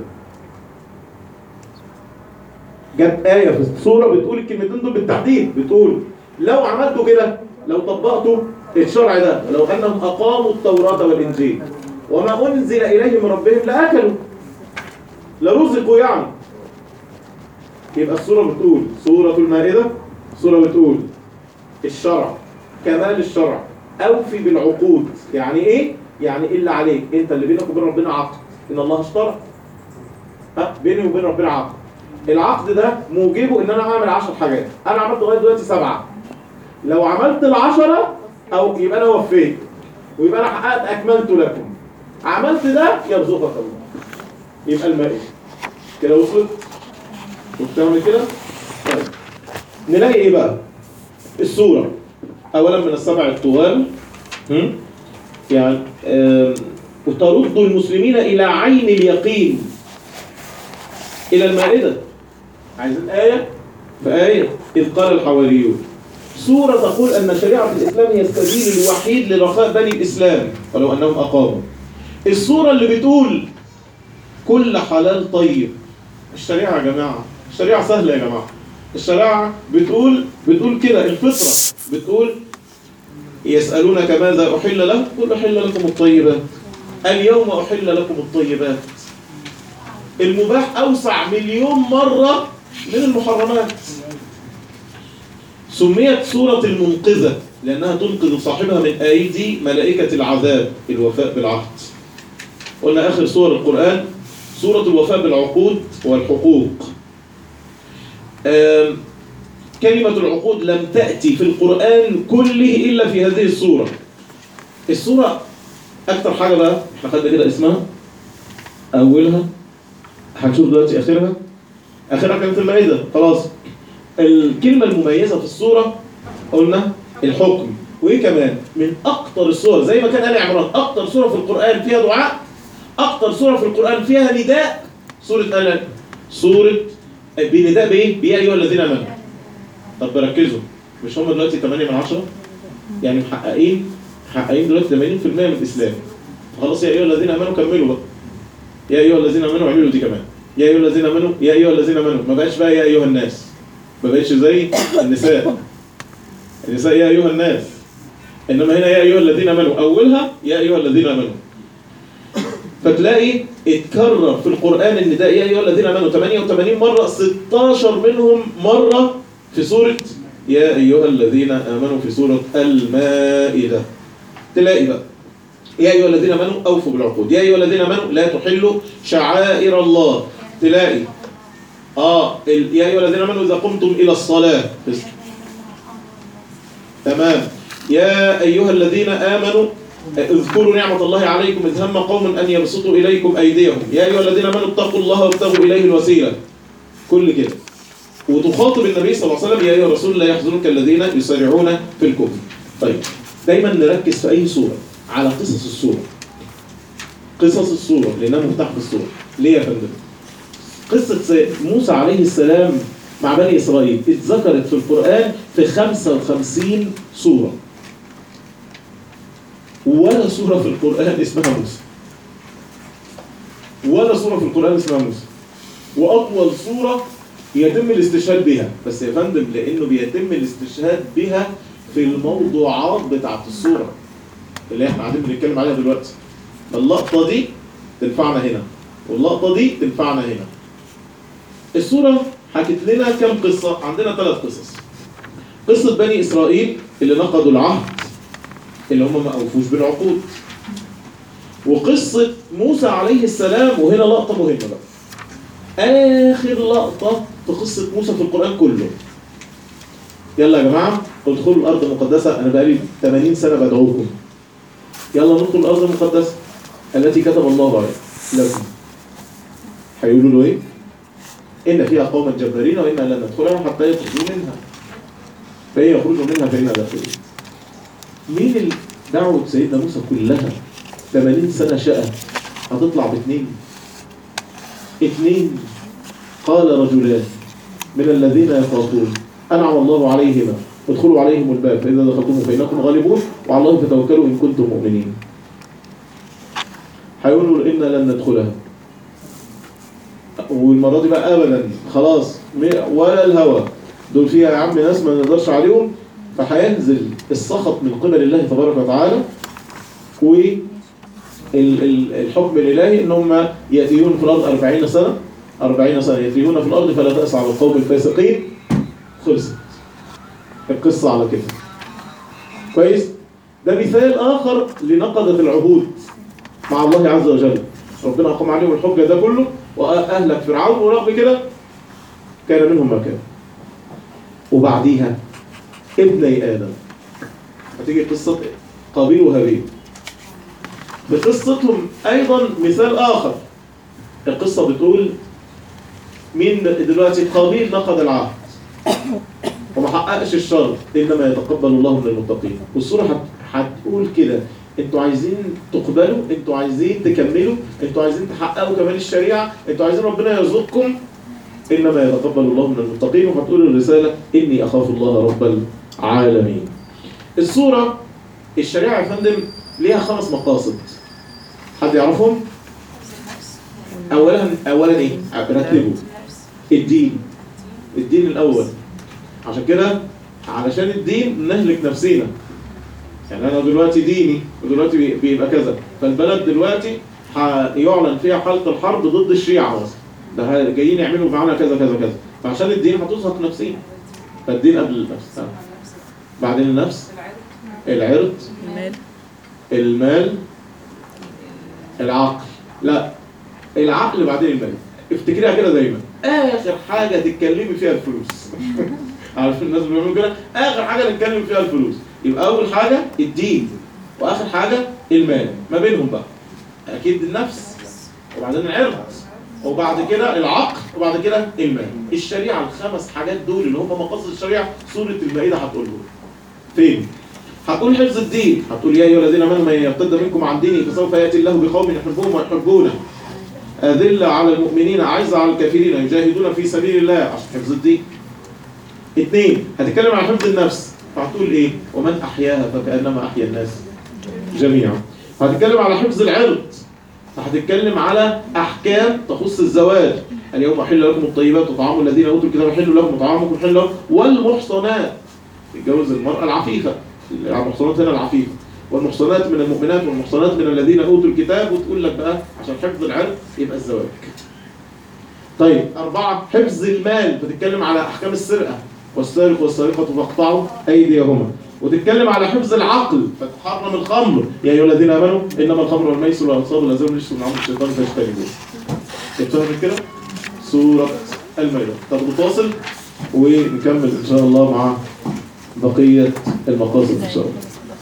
جت آية في السورة بتقول الكلمتين دول بالتحديد بتقول لو عملتوا كده لو طبقتوا الشرع ده لو أنهم أقاموا التوراة والإنجيل وما أنزل إليهم من ربهم لأكلوا لرزقوا يعني يبقى السورة بتقول سورة المائدة سورة بتقول الشرع كمال الشرع أوفي بالعقود يعني إيه؟ يعني إيه اللي عليك أنت اللي بينك وبين ربنا عقد إن الله اشترى ها بيني وبين ربنا عقد العقد ده موجبه ان انا اعمل 10 حاجات انا عملت لغايه دلوقتي سبعه لو عملت العشرة او يبقى انا وفيت ويبقى انا حققت اكملت لكم عملت ده يرزقك الله يبقى المائده كده وصلت وبتعمل كده طيب نلاقي ايه بقى الصوره اولا من السبع الطوال هم؟ يعني آم، وترد المسلمين الى عين اليقين إلى المائدة عايزين آية فآية إذ قال الحواريون سورة تقول أن شريعة الإسلام هي السبيل الوحيد لرخاء بني الإسلام ولو أنهم أقاموا السورة اللي بتقول كل حلال طيب الشريعة يا جماعة الشريعة سهلة يا جماعة الشريعة بتقول بتقول كده الفطرة بتقول يسألونك ماذا أحل لهم قل أحل لكم الطيبات اليوم أحل لكم الطيبات المباح أوسع مليون مرة من المحرمات سميت سورة المنقذة لأنها تنقذ صاحبها من أيدي ملائكة العذاب الوفاء بالعهد قلنا آخر سور القرآن سورة الوفاء بالعقود والحقوق آم، كلمة العقود لم تأتي في القرآن كله إلا في هذه السورة السورة أكتر حاجة بقى احنا خدنا كده اسمها أولها هنشوف دلوقتي اخرها اخرها كانت المائده خلاص الكلمه المميزه في السوره قلنا الحكم وايه كمان من اكتر السور زي ما كان ال عمران اكتر سوره في القران فيها دعاء اكتر سوره في القران فيها نداء سوره ال سوره بنداء بايه يا ايها الذين امنوا طب بركزوا مش هم دلوقتي 8 من 10 يعني محققين محققين دلوقتي 80% من الاسلام خلاص يا ايها الذين امنوا كملوا بقى يا ايها الذين امنوا اعملوا دي كمان يا ايها الذين امنوا يا ايها الذين امنوا ما بقاش بقى يا ايها الناس ما بقتش زي النساء النساء يا ايها الناس انما هنا يا ايها الذين امنوا اولها يا ايها الذين امنوا فتلاقي اتكرر في القران النداء يا ايها الذين امنوا 88 مره 16 منهم مره في سوره يا ايها الذين امنوا في سوره المائده تلاقي بقى يا أيها الذين آمنوا أوفوا بالعقود يا أيها الذين آمنوا لا تحلوا شعائر الله تلاقي آه ال- يا أيها الذين آمنوا إذا قمتم إلى الصلاة بس. تمام يا أيها الذين آمنوا اذكروا نعمة الله عليكم إذ هم قوم أن يبسطوا إليكم أيديهم يا أيها الذين آمنوا اتقوا الله وابتغوا إليه الوسيلة كل كده وتخاطب النبي صلى الله عليه وسلم يا أيها الرسول لا يحزنك الذين يسارعون في الكفر طيب دايما نركز في أي سورة على قصص السورة قصص السورة لأنها مفتاح في السورة ليه يا فندم؟ قصة سي- موسى عليه السلام مع بني إسرائيل اتذكرت في القرآن في 55 سورة ولا سورة في القرآن اسمها موسى ولا سورة في القرآن اسمها موسى وأطول سورة يتم الاستشهاد بها بس يا فندم لأنه بيتم الاستشهاد بها في الموضوعات بتاعت السورة اللي احنا قاعدين بنتكلم عليها دلوقتي اللقطة دي تنفعنا هنا واللقطة دي تنفعنا هنا السورة حكت لنا كم قصة عندنا ثلاث قصص قصة بني إسرائيل اللي نقضوا العهد اللي هم ما أوفوش بالعقود وقصة موسى عليه السلام وهنا لقطة مهمة بقى آخر لقطة في قصة موسى في القرآن كله يلا يا جماعة ادخلوا الأرض المقدسة أنا بقالي 80 سنة بدعوكم يلا ندخل الأرض المقدسة التي كتب الله عليها لكم هيقولوا له ايه؟ ان فيها قوما جبارين وانا لن ندخلها حتى يخرجوا منها فإن يخرجوا منها فإنا داخلون مين ال- دعوة سيدنا موسى كلها 80 سنة شقة هتطلع باثنين اثنين قال رجلان من الذين يخافون أنعم الله عليهما ادخلوا عليهم الباب فإذا دخلتم فإنكم غالبون وعلى الله فتوكلوا إن كنتم مؤمنين هيقولوا إنا لن ندخلها والمرة دي بقى أبدا خلاص م- ولا الهوى دول فيها يا عم ناس ما نقدرش عليهم فهينزل السخط من قبل الله تبارك وتعالى والحكم الإلهي إن هم يأتيون في الأرض 40 سنة 40 سنة يأتيون في الأرض فلا تأس على القوم الفاسقين خلصت القصة على كده كويس ده مثال آخر لنقضة العهود مع الله عز وجل ربنا أقام عليهم الحجة ده كله وأهلك فرعون ورغم كده كان منهم ما كان وبعديها ابني آدم هتيجي قصة قابيل وهابيل بقصتهم أيضا مثال آخر القصة بتقول مين دلوقتي قابيل نقض العهد وما حققش الشرط إنما يتقبل الله من المتقين والسورة هت- هتقول كده انتوا عايزين تقبلوا انتوا عايزين تكملوا انتوا عايزين تحققوا كمال الشريعة انتوا عايزين ربنا يرزقكم إنما يتقبل الله من المتقين وهتقول الرسالة إني أخاف الله رب العالمين السورة الشريعة يا فندم ليها خمس مقاصد حد يعرفهم؟ أولا أولا إيه؟ رتبوا الدين الدين الأول عشان كده علشان الدين نهلك نفسينا يعني أنا دلوقتي ديني ودلوقتي بي- بيبقى كذا فالبلد دلوقتي هيعلن فيها حالة الحرب ضد الشيعة مثلا ده ه- جايين يعملوا معانا كذا كذا كذا فعشان الدين هتزهق نفسيا فالدين قبل النفس آه. بعدين النفس العرض المال المال العقل لا العقل بعدين المال افتكريها كده دايما اخر حاجه تتكلمي فيها الفلوس عارف الناس اللي بيعملوا كده اخر حاجه نتكلم فيها الفلوس يبقى اول حاجه الدين واخر حاجه المال ما بينهم بقى اكيد النفس وبعدين العرض وبعد كده العقل وبعد كده المال الشريعه الخمس حاجات دول اللي هم مقاصد الشريعه سوره المائده هتقولهم فين هتقول حفظ الدين هتقول يا ايها الذين امنوا من يرتد منكم عن دينه فسوف ياتي الله بقوم يحبهم ويحبونه أذلة على المؤمنين أعزة على الكافرين يجاهدون في سبيل الله عشان حفظ الدين اثنين هتتكلم عن حفظ النفس فهتقول ايه ومن احياها فكانما احيا الناس جميعا هتتكلم على حفظ العرض هتتكلم على احكام تخص الزواج اليوم احل لكم الطيبات وطعام الذين اوتوا الكتاب حل لكم وطعامكم حل لهم والمحصنات يتجوز المراه العفيفه المحصنات هنا العفيفه والمحصنات من المؤمنات والمحصنات من الذين اوتوا الكتاب وتقول لك بقى عشان حفظ العرض يبقى الزواج طيب أربعة حفظ المال بتتكلم على أحكام السرقة والسارق والسارقة فاقطعوا أيديهما وتتكلم على حفظ العقل فتحرم الخمر يا أيها الذين آمنوا إنما الخمر والميسر والأنصاب والأزلام رجس من عمل الشيطان فاجتنبوه اتفهم كده؟ سورة المائدة طب نفاصل ونكمل إن شاء الله مع بقية المقاصد إن شاء الله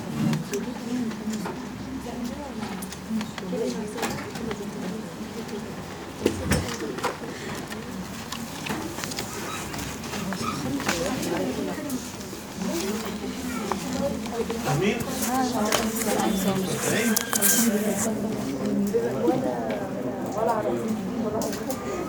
أمين ولا على